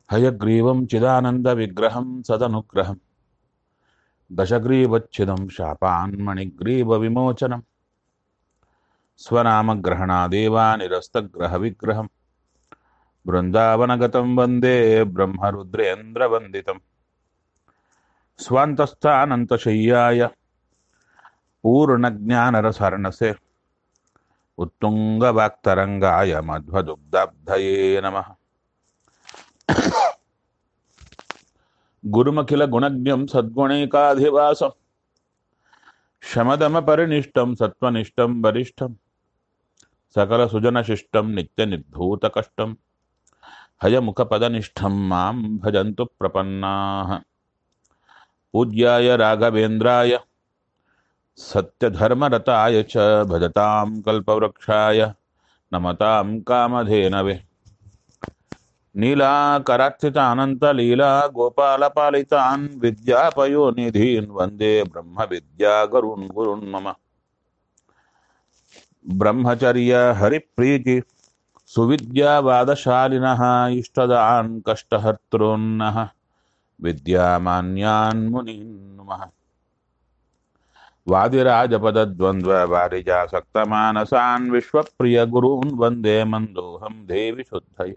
హయగ్రీవం చిదానందవిగ్రహం సదనుగ్రహం దశగ్రీవచ్ఛిదం శాపాన్మణిగ్రీవవిమోచనం స్వనామగ్రహణాదేవా నిరస్తగ్రహవిగ్రహం బృందావనగతం వందే బ్రహ్మరుద్రేంద్రవందితం స్వాంతస్థానంతశయ్యాయ పూర్ణజ్ఞానరసర్ణసే उत्तुङ्गवाक्तरङ्गाय मध्वदुग्धब्धये नमः गुरुमखिलगुणज्ञं सद्गुणैकाधिवासं शमदमपरिनिष्टं सत्त्वनिष्ठं वरिष्ठं सकलसुजनशिष्टं नित्यनिर्धूतकष्टं हयमुखपदनिष्ठं मां भजन्तु प्रपन्नाः पूज्याय राघवेन्द्राय सत्यधर्मरताय च भजतां कल्पवृक्षाय नमतां कामधेनवे नीलाकरार्थितानन्तलीला गोपालपालितान् विद्यापयोनिधीन् वन्दे ब्रह्मविद्यागुरुन् गुरुन् मम ब्रह्मचर्य हरिप्रीति सुविद्यावादशालिनः इष्टदान् कष्टहर्तॄन्नः विद्यामान्यान् मुनीन् नमः वादिराजपदद्वन्द्ववारिजासक्तमानसान् विश्वप्रियगुरून् वन्दे मन्दोऽहं देवि शुद्धये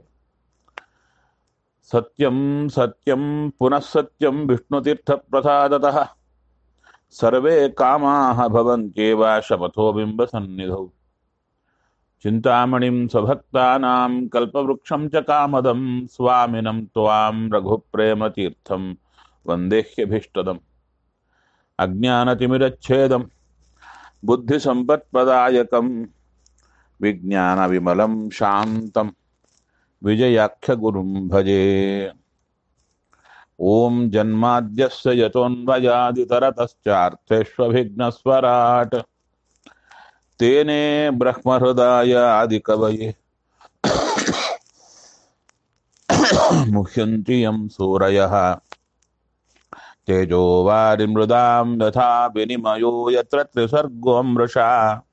सत्यं सत्यं पुनः सत्यं विष्णुतीर्थप्रसादतः सर्वे कामाः भवन्त्येव शपथो बिम्बसन्निधौ चिन्तामणिं स्वभक्तानां कल्पवृक्षं च कामदं स्वामिनं त्वां रघुप्रेमतीर्थं वन्देह्यभीष्टदम् अज्ञानतिमिरच्छेदं बुद्धिसम्पत्प्रदायकं विज्ञानविमलं शान्तं विजयाख्यगुरुं भजे ॐ जन्माद्यस्य यतोऽन्वयादितरतश्चार्थेष्वभिघ्नस्वराट् तेने ब्रह्महृदाय आदिकवये मुह्यन्ति यं सूरयः तेजो वारिमृदां यथा विनिमयो यत्र त्रिसर्गोऽमृषा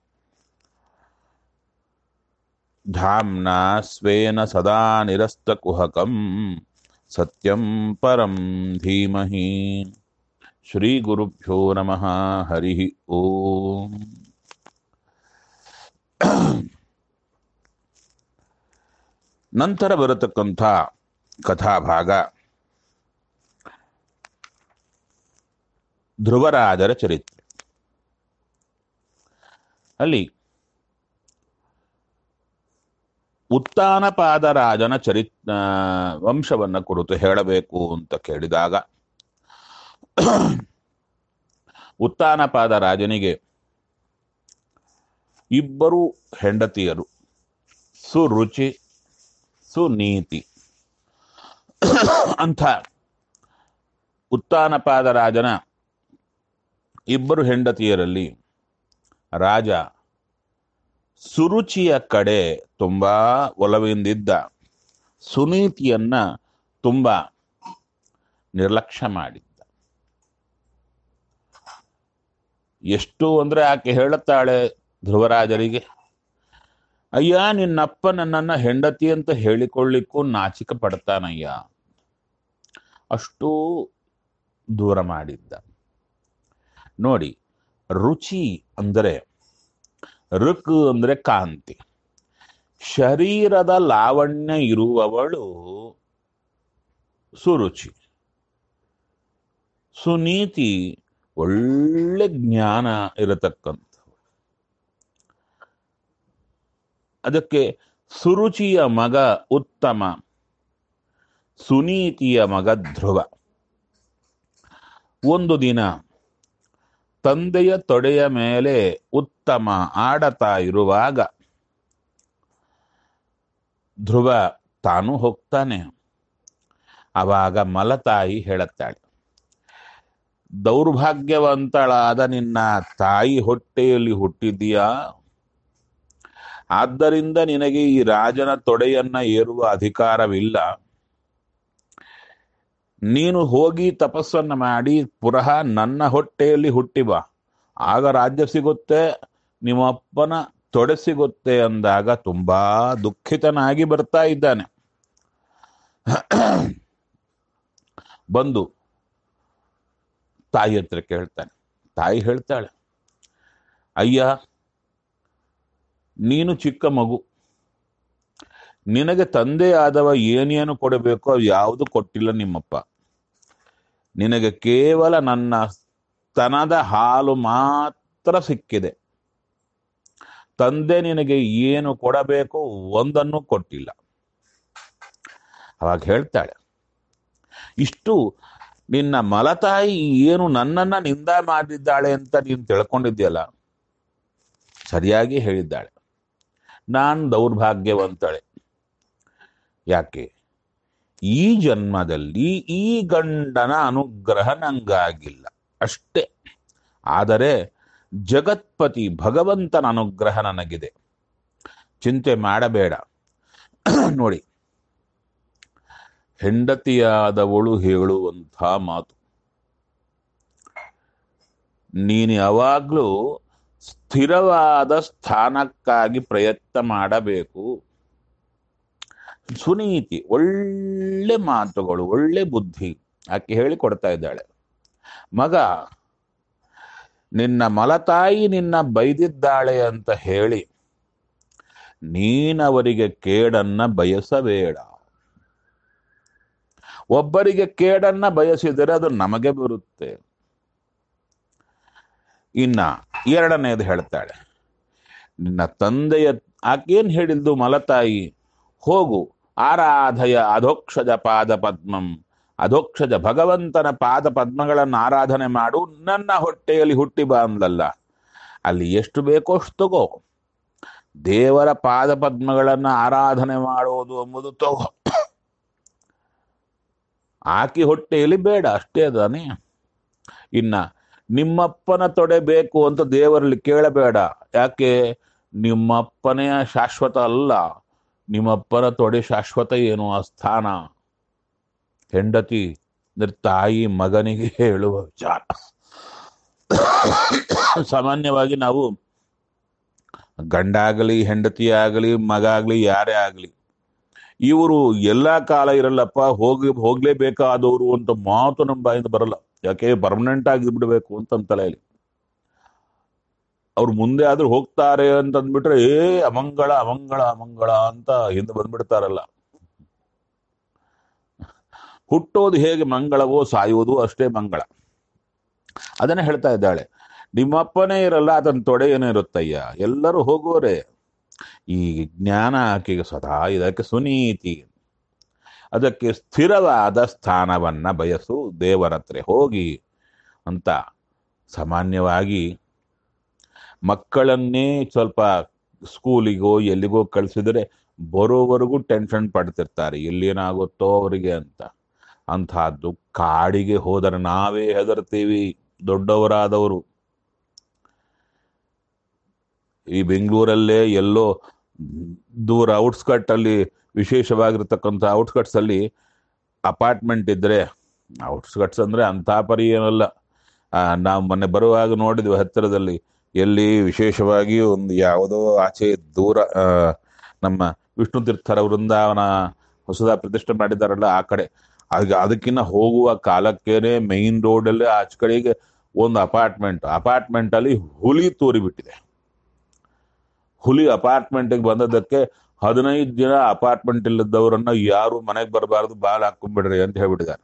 धाम्ना स्वेन सदा निरस्तकुहकं सत्यं परं धीमहि श्रीगुरुभ्यो नमः हरिः ಓಂ ನಂತರ ಬರತಕ್ಕಂಥ ಕಥಾಭಾಗ ಧ್ರುವರಾಜರ ಚರಿತ್ರೆ ಅಲ್ಲಿ ಉತ್ತಾನಪಾದರಾಜನ ಚರಿತ್ ಆ, ವಂಶವನ್ನ ಕುರಿತು ಹೇಳಬೇಕು ಅಂತ ಕೇಳಿದಾಗ ಉತ್ತಾನಪಾದ ರಾಜನಿಗೆ ಇಬ್ಬರು ಹೆಂಡತಿಯರು ಸುರುಚಿ ಸುನೀತಿ ಅಂಥ ಉತ್ತಾನಪಾದ ರಾಜನ ಇಬ್ಬರು ಹೆಂಡತಿಯರಲ್ಲಿ ರಾಜ ಸುರುಚಿಯ ಕಡೆ ತುಂಬಾ ಒಲವಿಂದಿದ್ದ ಸುನೀತಿಯನ್ನ ತುಂಬಾ ನಿರ್ಲಕ್ಷ್ಯ ಮಾಡಿದ್ದ ಎಷ್ಟು ಅಂದ್ರೆ ಆಕೆ ಹೇಳುತ್ತಾಳೆ ಧ್ರುವರಾಜರಿಗೆ ಅಯ್ಯ ನಿನ್ನಪ್ಪ ನನ್ನನ್ನ ಹೆಂಡತಿ ಅಂತ ಹೇಳಿಕೊಳ್ಳಿಕ್ಕೂ ನಾಚಿಕೆ ಪಡ್ತಾನಯ್ಯ ಅಷ್ಟು ದೂರ ಮಾಡಿದ್ದ ನೋಡಿ ರುಚಿ ಅಂದರೆ ಋಕ್ ಅಂದ್ರೆ ಕಾಂತಿ ಶರೀರದ ಲಾವಣ್ಯ ಇರುವವಳು ಸುರುಚಿ ಸುನೀತಿ ಒಳ್ಳೆ ಜ್ಞಾನ ಇರತಕ್ಕಂಥ ಅದಕ್ಕೆ ಸುರುಚಿಯ ಮಗ ಉತ್ತಮ ಸುನೀತಿಯ ಮಗ ಧ್ರುವ ಒಂದು ದಿನ ತಂದೆಯ ತೊಡೆಯ ಮೇಲೆ ಉತ್ತಮ ಆಡತಾ ಇರುವಾಗ ಧ್ರುವ ತಾನು ಹೋಗ್ತಾನೆ ಆವಾಗ ಮಲತಾಯಿ ಹೇಳುತ್ತಾಳೆ ದೌರ್ಭಾಗ್ಯವಂತಳಾದ ನಿನ್ನ ತಾಯಿ ಹೊಟ್ಟೆಯಲ್ಲಿ ಹುಟ್ಟಿದೀಯಾ ಆದ್ದರಿಂದ ನಿನಗೆ ಈ ರಾಜನ ತೊಡೆಯನ್ನ ಏರುವ ಅಧಿಕಾರವಿಲ್ಲ ನೀನು ಹೋಗಿ ತಪಸ್ಸನ್ನ ಮಾಡಿ ಪುನಃ ನನ್ನ ಹೊಟ್ಟೆಯಲ್ಲಿ ಹುಟ್ಟಿ ಬಾ ಆಗ ರಾಜ್ಯ ಸಿಗುತ್ತೆ ನಿಮ್ಮಪ್ಪನ ತೊಡೆ ಸಿಗುತ್ತೆ ಅಂದಾಗ ತುಂಬಾ ದುಃಖಿತನಾಗಿ ಬರ್ತಾ ಇದ್ದಾನೆ ಬಂದು ತಾಯಿ ಹತ್ರ ಕೇಳ್ತಾನೆ ತಾಯಿ ಹೇಳ್ತಾಳೆ ಅಯ್ಯ ನೀನು ಚಿಕ್ಕ ಮಗು ನಿನಗೆ ತಂದೆ ಆದವ ಏನೇನು ಕೊಡಬೇಕೋ ಅದು ಯಾವುದು ಕೊಟ್ಟಿಲ್ಲ ನಿಮ್ಮಪ್ಪ ನಿನಗೆ ಕೇವಲ ನನ್ನ ಸ್ತನದ ಹಾಲು ಮಾತ್ರ ಸಿಕ್ಕಿದೆ ತಂದೆ ನಿನಗೆ ಏನು ಕೊಡಬೇಕು ಒಂದನ್ನು ಕೊಟ್ಟಿಲ್ಲ ಅವಾಗ ಹೇಳ್ತಾಳೆ ಇಷ್ಟು ನಿನ್ನ ಮಲತಾಯಿ ಏನು ನನ್ನನ್ನ ನಿಂದ ಮಾಡಿದ್ದಾಳೆ ಅಂತ ನೀನು ತಿಳ್ಕೊಂಡಿದ್ಯಲ್ಲ ಸರಿಯಾಗಿ ಹೇಳಿದ್ದಾಳೆ ನಾನು ದೌರ್ಭಾಗ್ಯವಂತಳೆ ಯಾಕೆ ಈ ಜನ್ಮದಲ್ಲಿ ಈ ಗಂಡನ ಅನುಗ್ರಹ ನಂಗಾಗಿಲ್ಲ ಅಷ್ಟೇ ಆದರೆ ಜಗತ್ಪತಿ ಭಗವಂತನ ಅನುಗ್ರಹ ನನಗಿದೆ ಚಿಂತೆ ಮಾಡಬೇಡ ನೋಡಿ ಹೆಂಡತಿಯಾದವಳು ಹೇಳುವಂಥ ಮಾತು ನೀನು ಯಾವಾಗಲೂ ಸ್ಥಿರವಾದ ಸ್ಥಾನಕ್ಕಾಗಿ ಪ್ರಯತ್ನ ಮಾಡಬೇಕು ಸುನೀತಿ ಒಳ್ಳೆ ಮಾತುಗಳು ಒಳ್ಳೆ ಬುದ್ಧಿ ಆಕೆ ಹೇಳಿ ಕೊಡ್ತಾ ಇದ್ದಾಳೆ ಮಗ ನಿನ್ನ ಮಲತಾಯಿ ನಿನ್ನ ಬೈದಿದ್ದಾಳೆ ಅಂತ ಹೇಳಿ ನೀನವರಿಗೆ ಕೇಡನ್ನ ಬಯಸಬೇಡ ಒಬ್ಬರಿಗೆ ಕೇಡನ್ನ ಬಯಸಿದರೆ ಅದು ನಮಗೆ ಬರುತ್ತೆ ಇನ್ನ ಎರಡನೇದು ಹೇಳ್ತಾಳೆ ನಿನ್ನ ತಂದೆಯ ಆಕೇನ್ ಹೇಳಿದ್ದು ಮಲತಾಯಿ ಹೋಗು ಆರಾಧಯ ಅಧೋಕ್ಷಜ ಪಾದ ಪದ್ಮಂ ಅಧೋಕ್ಷಜ ಭಗವಂತನ ಪಾದ ಪದ್ಮಗಳನ್ನು ಆರಾಧನೆ ಮಾಡು ನನ್ನ ಹೊಟ್ಟೆಯಲ್ಲಿ ಹುಟ್ಟಿ ಬಾ ಅಂದಲ್ಲ ಅಲ್ಲಿ ಎಷ್ಟು ಬೇಕೋ ಅಷ್ಟು ತಗೋ ದೇವರ ಪಾದ ಪದ್ಮಗಳನ್ನು ಆರಾಧನೆ ಮಾಡುವುದು ಎಂಬುದು ತಗೋ ಆಕಿ ಹೊಟ್ಟೆಯಲ್ಲಿ ಬೇಡ ಅಷ್ಟೇ ಅದಾನೆ ಇನ್ನ ನಿಮ್ಮಪ್ಪನ ತೊಡೆ ಬೇಕು ಅಂತ ದೇವರಲ್ಲಿ ಕೇಳಬೇಡ ಯಾಕೆ ನಿಮ್ಮಪ್ಪನೇ ಶಾಶ್ವತ ಅಲ್ಲ ನಿಮ್ಮಪ್ಪನ ತೊಡೆ ಶಾಶ್ವತ ಏನು ಆ ಸ್ಥಾನ ಹೆಂಡತಿ ಅಂದ್ರೆ ತಾಯಿ ಮಗನಿಗೆ ಹೇಳುವ ವಿಚಾರ ಸಾಮಾನ್ಯವಾಗಿ ನಾವು ಗಂಡ ಆಗಲಿ ಹೆಂಡತಿ ಆಗಲಿ ಮಗ ಆಗಲಿ ಯಾರೇ ಆಗಲಿ ಇವರು ಎಲ್ಲಾ ಕಾಲ ಇರಲ್ಲಪ್ಪ ಹೋಗಿ ಹೋಗ್ಲೇಬೇಕಾದವರು ಅಂತ ಮಾತು ನಮ್ಮ ಬಾಯಿಂದ ಬರಲ್ಲ ಯಾಕೆ ಪರ್ಮನೆಂಟ್ ಆಗಿ ಬಿಡಬೇಕು ಅಂತ ನಮ್ಮ ತಲೆಯಲ್ಲಿ ಅವ್ರು ಮುಂದೆ ಆದ್ರೂ ಹೋಗ್ತಾರೆ ಅಂತ ಅಂದ್ಬಿಟ್ರೆ ಏ ಅಮಂಗಳ ಅಮಂಗಳ ಅಮಂಗಳ ಅಂತ ಹಿಂದೆ ಬಂದ್ಬಿಡ್ತಾರಲ್ಲ ಹುಟ್ಟೋದು ಹೇಗೆ ಮಂಗಳವೋ ಸಾಯುವುದು ಅಷ್ಟೇ ಮಂಗಳ ಅದನ್ನೇ ಹೇಳ್ತಾ ಇದ್ದಾಳೆ ನಿಮ್ಮಪ್ಪನೇ ಇರಲ್ಲ ಅದನ್ನ ತೊಡೆ ಏನೋ ಇರುತ್ತಯ್ಯ ಎಲ್ಲರೂ ಹೋಗೋರೆ ಈ ಜ್ಞಾನ ಆಕೆಗೆ ಸದಾ ಇದಕ್ಕೆ ಸುನೀತಿ ಅದಕ್ಕೆ ಸ್ಥಿರವಾದ ಸ್ಥಾನವನ್ನ ಬಯಸು ದೇವರ ಹತ್ರ ಹೋಗಿ ಅಂತ ಸಾಮಾನ್ಯವಾಗಿ ಮಕ್ಕಳನ್ನೇ ಸ್ವಲ್ಪ ಸ್ಕೂಲಿಗೋ ಎಲ್ಲಿಗೋ ಕಳಿಸಿದರೆ ಬರೋವರೆಗೂ ಟೆನ್ಷನ್ ಪಡ್ತಿರ್ತಾರೆ ಎಲ್ಲೇನಾಗುತ್ತೋ ಅವರಿಗೆ ಅಂತ ಅಂಥದ್ದು ಕಾಡಿಗೆ ಹೋದರೆ ನಾವೇ ಹೆದರ್ತೀವಿ ದೊಡ್ಡವರಾದವರು ಈ ಬೆಂಗಳೂರಲ್ಲೇ ಎಲ್ಲೋ ದೂರ ಔಟ್ಸ್ಕಟ್ ಅಲ್ಲಿ ವಿಶೇಷವಾಗಿರ್ತಕ್ಕಂಥ ಔಟ್ಸ್ಕಟ್ಸ್ ಅಲ್ಲಿ ಅಪಾರ್ಟ್ಮೆಂಟ್ ಇದ್ರೆ ಔಟ್ಸ್ಕಟ್ಸ್ ಅಂದ್ರೆ ಅಂಥ ಪರಿ ಏನಲ್ಲ ನಾವು ಮೊನ್ನೆ ಬರುವಾಗ ನೋಡಿದ್ವಿ ಹತ್ತಿರದಲ್ಲಿ ಎಲ್ಲಿ ವಿಶೇಷವಾಗಿ ಒಂದು ಯಾವುದೋ ಆಚೆ ದೂರ ಆ, ನಮ್ಮ ವಿಷ್ಣು ತೀರ್ಥರ ವೃಂದಾವನ ಹೊಸದ ಪ್ರತಿಷ್ಠೆ ಮಾಡಿದಾರಲ್ಲ ಆ ಕಡೆ ಆಗ ಅದಕ್ಕಿಂತ ಹೋಗುವ ಕಾಲಕ್ಕೇನೆ ಮೈನ್ ರೋಡಲ್ಲಿ ಆಚೆ ಕಡೆಗೆ ಒಂದು ಅಪಾರ್ಟ್ಮೆಂಟ್ ಅಪಾರ್ಟ್ಮೆಂಟ್ ಅಲ್ಲಿ ಹುಲಿ ತೋರಿಬಿಟ್ಟಿದೆ ಹುಲಿ ಅಪಾರ್ಟ್ಮೆಂಟ್ಗೆ ಬಂದದಕ್ಕೆ ಹದಿನೈದು ದಿನ ಅಪಾರ್ಟ್ಮೆಂಟ್ ಇಲ್ಲದವರನ್ನ ಯಾರು ಮನೆಗೆ ಬರಬಾರದು ಬಾಲ್ ಹಾಕೊಂಡ್ಬಿಡ್ರಿ ಅಂತ ಹೇಳ್ಬಿಟ್ಟಿದ್ದಾರೆ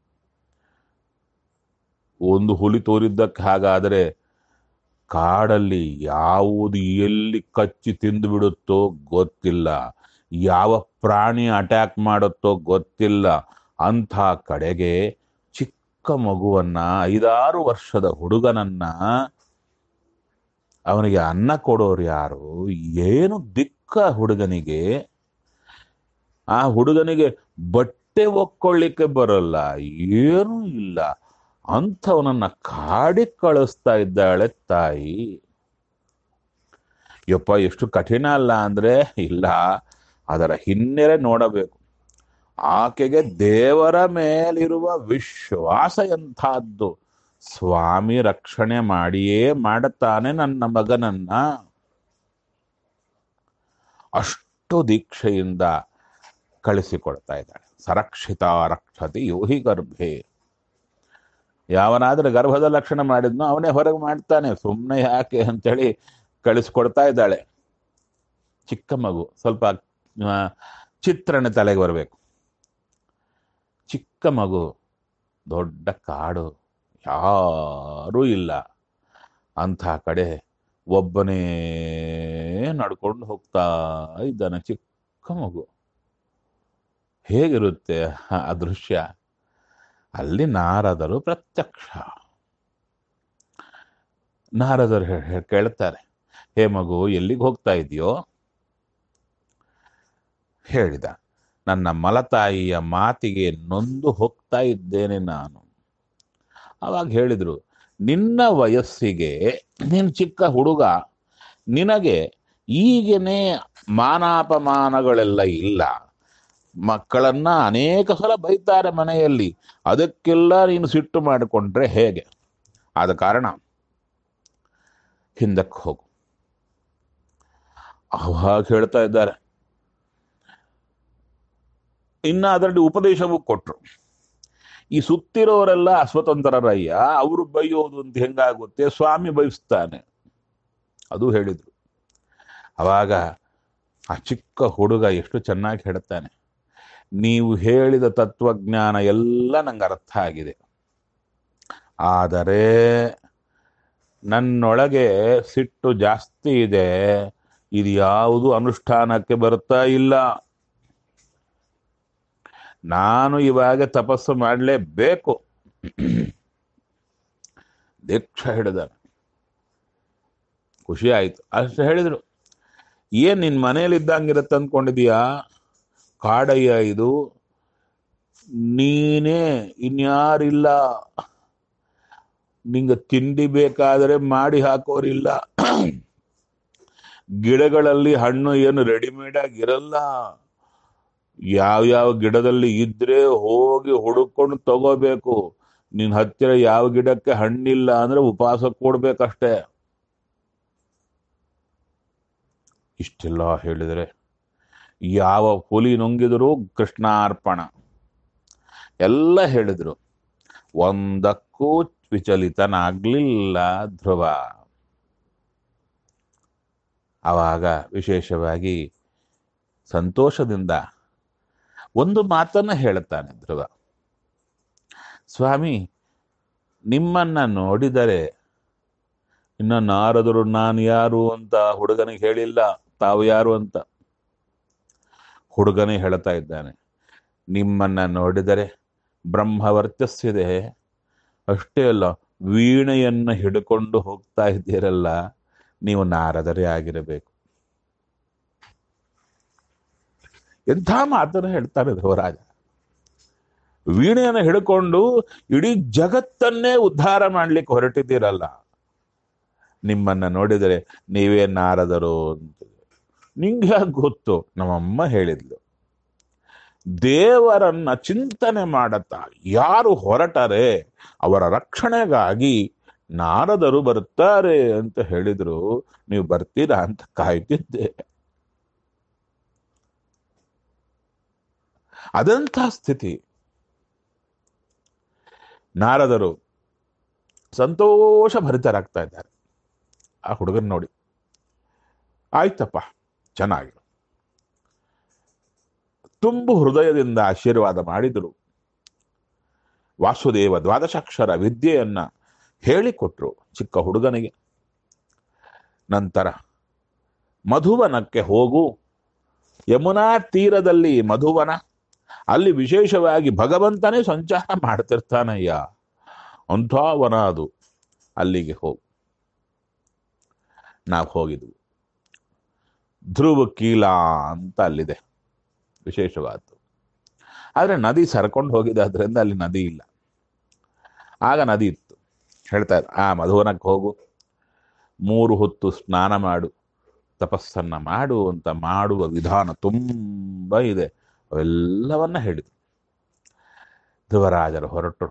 ಒಂದು ಹುಲಿ ತೋರಿದ್ದಕ್ಕೆ ಹಾಗಾದರೆ ಕಾಡಲ್ಲಿ ಯಾವುದು ಎಲ್ಲಿ ಕಚ್ಚಿ ತಿಂದು ಬಿಡುತ್ತೋ ಗೊತ್ತಿಲ್ಲ ಯಾವ ಪ್ರಾಣಿ ಅಟ್ಯಾಕ್ ಮಾಡುತ್ತೋ ಗೊತ್ತಿಲ್ಲ ಅಂಥ ಕಡೆಗೆ ಚಿಕ್ಕ ಮಗುವನ್ನ ಐದಾರು ವರ್ಷದ ಹುಡುಗನನ್ನ ಅವನಿಗೆ ಅನ್ನ ಕೊಡೋರು ಯಾರು ಏನು ದಿಕ್ಕ ಹುಡುಗನಿಗೆ ಆ ಹುಡುಗನಿಗೆ ಬಟ್ಟೆ ಒಕ್ಕೊಳ್ಳಿಕ್ಕೆ ಬರಲ್ಲ ಏನೂ ಇಲ್ಲ ಅಂಥವನನ್ನ ಕಾಡಿ ಕಳಿಸ್ತಾ ಇದ್ದಾಳೆ ತಾಯಿ ಯಪ್ಪ ಎಷ್ಟು ಕಠಿಣ ಅಲ್ಲ ಅಂದ್ರೆ ಇಲ್ಲ ಅದರ ಹಿನ್ನೆಲೆ ನೋಡಬೇಕು ಆಕೆಗೆ ದೇವರ ಮೇಲಿರುವ ವಿಶ್ವಾಸ ಎಂಥದ್ದು ಸ್ವಾಮಿ ರಕ್ಷಣೆ ಮಾಡಿಯೇ ಮಾಡುತ್ತಾನೆ ನನ್ನ ಮಗನನ್ನ ಅಷ್ಟು ದೀಕ್ಷೆಯಿಂದ ಕಳಿಸಿಕೊಡ್ತಾ ಇದ್ದಾಳೆ ಸರಕ್ಷಿತ ರಕ್ಷತಿ ಯೋಹಿ ಗರ್ಭೆ ಯಾವನಾದ್ರೂ ಗರ್ಭದ ಲಕ್ಷಣ ಮಾಡಿದ್ನೋ ಅವನೇ ಹೊರಗೆ ಮಾಡ್ತಾನೆ ಸುಮ್ಮನೆ ಯಾಕೆ ಅಂತೇಳಿ ಕಳಿಸ್ಕೊಡ್ತಾ ಇದ್ದಾಳೆ ಚಿಕ್ಕ ಮಗು ಸ್ವಲ್ಪ ಆ, ಚಿತ್ರಣ ತಲೆಗೆ ಬರಬೇಕು ಚಿಕ್ಕ ಮಗು ದೊಡ್ಡ ಕಾಡು ಯಾರೂ ಇಲ್ಲ ಅಂಥ ಕಡೆ ಒಬ್ಬನೇ ನಡ್ಕೊಂಡು ಹೋಗ್ತಾ ಇದ್ದಾನೆ ಚಿಕ್ಕ ಮಗು ಹೇಗಿರುತ್ತೆ ಆ ಆ ದೃಶ್ಯ ಅಲ್ಲಿ ನಾರದರು ಪ್ರತ್ಯಕ್ಷ ನಾರದರು ಹೇ- ಹೇ- ಕೇಳ್ತಾರೆ ಹೇ ಮಗು ಎಲ್ಲಿಗೆ ಹೋಗ್ತಾ ಇದೆಯೋ ಹೇಳಿದ ನನ್ನ ಮಲತಾಯಿಯ ಮಾತಿಗೆ ನೊಂದು ಹೋಗ್ತಾ ಇದ್ದೇನೆ ನಾನು ಅವಾಗ ಹೇಳಿದ್ರು ನಿನ್ನ ವಯಸ್ಸಿಗೆ ನೀನು ಚಿಕ್ಕ ಹುಡುಗ ನಿನಗೆ ಈಗೇನೆ ಮಾನಾಪಮಾನಗಳೆಲ್ಲ ಇಲ್ಲ ಮಕ್ಕಳನ್ನ ಅನೇಕ ಸಲ ಬೈತಾರೆ ಮನೆಯಲ್ಲಿ ಅದಕ್ಕೆಲ್ಲ ನೀನು ಸಿಟ್ಟು ಮಾಡಿಕೊಂಡ್ರೆ ಹೇಗೆ ಆದ ಕಾರಣ ಹಿಂದಕ್ಕೆ ಹೋಗು ಅವಾಗ ಹೇಳ್ತಾ ಇದ್ದಾರೆ ಇನ್ನ ಅದರಲ್ಲಿ ಉಪದೇಶವೂ ಕೊಟ್ರು ಈ ಸುತ್ತಿರೋರೆಲ್ಲ ಅಸ್ವತಂತ್ರರಯ್ಯ ಅವರು ಬೈಯೋದು ಅಂತ ಹೆಂಗಾಗುತ್ತೆ ಸ್ವಾಮಿ ಬಯಸ್ತಾನೆ ಅದು ಹೇಳಿದ್ರು ಅವಾಗ ಆ ಚಿಕ್ಕ ಹುಡುಗ ಎಷ್ಟು ಚೆನ್ನಾಗಿ ಹೇಳ್ತಾನೆ ನೀವು ಹೇಳಿದ ತತ್ವಜ್ಞಾನ ಎಲ್ಲ ನಂಗೆ ಅರ್ಥ ಆಗಿದೆ ಆದರೆ ನನ್ನೊಳಗೆ ಸಿಟ್ಟು ಜಾಸ್ತಿ ಇದೆ ಇದು ಯಾವುದು ಅನುಷ್ಠಾನಕ್ಕೆ ಬರ್ತಾ ಇಲ್ಲ ನಾನು ಇವಾಗ ತಪಸ್ಸು ಮಾಡಲೇಬೇಕು ದೀಕ್ಷಾ ಹಿಡಿದ ಖುಷಿ ಆಯ್ತು ಅಷ್ಟು ಹೇಳಿದ್ರು ಏನ್ ನಿನ್ ಮನೇಲಿ ಇದ್ದಂಗಿರತ್ತೆ ಅಂದ್ಕೊಂಡಿದೀಯಾ ಕಾಡಯ್ಯ ಇದು ನೀನೇ ಇನ್ಯಾರಿಲ್ಲ ನಿಂಗೆ ತಿಂಡಿ ಬೇಕಾದರೆ ಮಾಡಿ ಹಾಕೋರಿಲ್ಲ ಗಿಡಗಳಲ್ಲಿ ಹಣ್ಣು ಏನು ರೆಡಿಮೇಡ್ ಆಗಿ ಇರಲ್ಲ ಯಾವ್ಯಾವ ಗಿಡದಲ್ಲಿ ಇದ್ರೆ ಹೋಗಿ ಹುಡುಕೊಂಡು ತಗೋಬೇಕು ನಿನ್ ಹತ್ತಿರ ಯಾವ ಗಿಡಕ್ಕೆ ಹಣ್ಣಿಲ್ಲ ಅಂದ್ರೆ ಉಪವಾಸ ಕೊಡ್ಬೇಕಷ್ಟೇ ಇಷ್ಟೆಲ್ಲ ಹೇಳಿದರೆ ಯಾವ ಹುಲಿ ನುಂಗಿದರೂ ಕೃಷ್ಣಾರ್ಪಣ ಎಲ್ಲ ಹೇಳಿದ್ರು ಒಂದಕ್ಕೂ ವಿಚಲಿತನಾಗ್ಲಿಲ್ಲ ಧ್ರುವ ಆವಾಗ ವಿಶೇಷವಾಗಿ ಸಂತೋಷದಿಂದ ಒಂದು ಮಾತನ್ನ ಹೇಳುತ್ತಾನೆ ಧ್ರುವ ಸ್ವಾಮಿ ನಿಮ್ಮನ್ನ ನೋಡಿದರೆ ಇನ್ನ ನಾರದರು ನಾನು ಯಾರು ಅಂತ ಹುಡುಗನಿಗೆ ಹೇಳಿಲ್ಲ ತಾವು ಯಾರು ಅಂತ ಹುಡುಗನೇ ಹೇಳ್ತಾ ಇದ್ದಾನೆ ನಿಮ್ಮನ್ನ ನೋಡಿದರೆ ಬ್ರಹ್ಮ ವರ್ಚಸ್ಸಿದೆ ಅಷ್ಟೇ ಅಲ್ಲ ವೀಣೆಯನ್ನು ಹಿಡ್ಕೊಂಡು ಹೋಗ್ತಾ ಇದ್ದೀರಲ್ಲ ನೀವು ನಾರದರೇ ಆಗಿರಬೇಕು ಎಂಥ ಮಾತನ್ನು ಹೇಳ್ತಾರೆ ಧ್ರುವರಾಜ ವೀಣೆಯನ್ನು ಹಿಡ್ಕೊಂಡು ಇಡೀ ಜಗತ್ತನ್ನೇ ಉದ್ಧಾರ ಮಾಡ್ಲಿಕ್ಕೆ ಹೊರಟಿದ್ದೀರಲ್ಲ ನಿಮ್ಮನ್ನ ನೋಡಿದರೆ ನೀವೇ ನಾರದರು ಅಂತ ನಿಂಗೆ ಯಾಕೆ ಗೊತ್ತು ನಮ್ಮಮ್ಮ ಹೇಳಿದ್ಲು ದೇವರನ್ನ ಚಿಂತನೆ ಮಾಡತ್ತಾ ಯಾರು ಹೊರಟರೆ ಅವರ ರಕ್ಷಣೆಗಾಗಿ ನಾರದರು ಬರ್ತಾರೆ ಅಂತ ಹೇಳಿದ್ರು ನೀವು ಬರ್ತೀರಾ ಅಂತ ಕಾಯ್ತಿದ್ದೆ ಅದಂಥ ಸ್ಥಿತಿ ನಾರದರು ಸಂತೋಷ ಭರಿತರಾಗ್ತಾ ಇದ್ದಾರೆ ಆ ಹುಡುಗನ್ ನೋಡಿ ಆಯ್ತಪ್ಪ ಚೆನ್ನಾಗಿ ತುಂಬು ಹೃದಯದಿಂದ ಆಶೀರ್ವಾದ ಮಾಡಿದರು ವಾಸುದೇವ ದ್ವಾದಶಾಕ್ಷರ ವಿದ್ಯೆಯನ್ನ ಹೇಳಿಕೊಟ್ರು ಚಿಕ್ಕ ಹುಡುಗನಿಗೆ ನಂತರ ಮಧುವನಕ್ಕೆ ಹೋಗು ಯಮುನಾ ತೀರದಲ್ಲಿ ಮಧುವನ ಅಲ್ಲಿ ವಿಶೇಷವಾಗಿ ಭಗವಂತನೇ ಸಂಚಾರ ಮಾಡ್ತಿರ್ತಾನಯ್ಯ ಅಂಥ ವನ ಅದು ಅಲ್ಲಿಗೆ ಹೋಗು ನಾವು ಹೋಗಿದ್ವು ಧ್ರುವ ಕೀಲ ಅಂತ ಅಲ್ಲಿದೆ ವಿಶೇಷವಾದ್ದು ಆದರೆ ನದಿ ಸರ್ಕೊಂಡು ಹೋಗಿದ್ದಾದ್ರಿಂದ ಅಲ್ಲಿ ನದಿ ಇಲ್ಲ ಆಗ ನದಿ ಇತ್ತು ಹೇಳ್ತಾ ಇದ್ರು ಆ ಮಧುವನಕ್ಕೆ ಹೋಗು ಮೂರು ಹೊತ್ತು ಸ್ನಾನ ಮಾಡು ತಪಸ್ಸನ್ನ ಮಾಡು ಅಂತ ಮಾಡುವ ವಿಧಾನ ತುಂಬ ಇದೆ ಅವೆಲ್ಲವನ್ನ ಹೇಳಿದ್ರು ಧ್ರುವರಾಜರು ಹೊರಟರು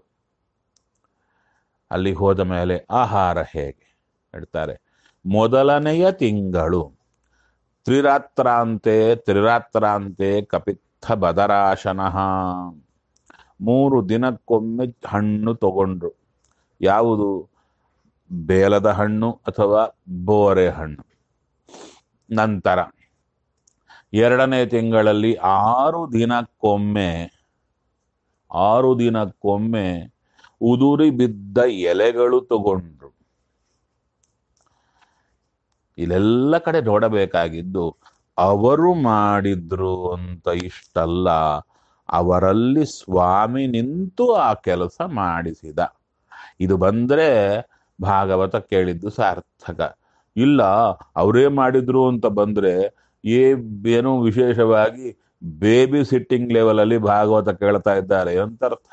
ಅಲ್ಲಿ ಹೋದ ಮೇಲೆ ಆಹಾರ ಹೇಗೆ ಹೇಳ್ತಾರೆ ಮೊದಲನೆಯ ತಿಂಗಳು ತ್ರಿರಾತ್ರಾಂತೆ ತ್ರಿರಾತ್ರಾಂತೆ ಕಪಿತ್ಥ ಬದರಾಶನಃ ಮೂರು ದಿನಕ್ಕೊಮ್ಮೆ ಹಣ್ಣು ತಗೊಂಡ್ರು ಯಾವುದು ಬೇಲದ ಹಣ್ಣು ಅಥವಾ ಬೋರೆ ಹಣ್ಣು ನಂತರ ಎರಡನೇ ತಿಂಗಳಲ್ಲಿ ಆರು ದಿನಕ್ಕೊಮ್ಮೆ ಆರು ದಿನಕ್ಕೊಮ್ಮೆ ಉದುರಿ ಬಿದ್ದ ಎಲೆಗಳು ತಗೊಂಡ್ರು ಇಲ್ಲೆಲ್ಲ ಕಡೆ ನೋಡಬೇಕಾಗಿದ್ದು ಅವರು ಮಾಡಿದ್ರು ಅಂತ ಇಷ್ಟಲ್ಲ ಅವರಲ್ಲಿ ಸ್ವಾಮಿ ನಿಂತು ಆ ಕೆಲಸ ಮಾಡಿಸಿದ ಇದು ಬಂದ್ರೆ ಭಾಗವತ ಕೇಳಿದ್ದು ಸಾರ್ಥಕ ಇಲ್ಲ ಅವರೇ ಮಾಡಿದ್ರು ಅಂತ ಬಂದ್ರೆ ಏ ಏನೋ ವಿಶೇಷವಾಗಿ ಬೇಬಿ ಸಿಟ್ಟಿಂಗ್ ಲೆವೆಲ್ ಅಲ್ಲಿ ಭಾಗವತ ಕೇಳ್ತಾ ಇದ್ದಾರೆ ಅಂತ ಅರ್ಥ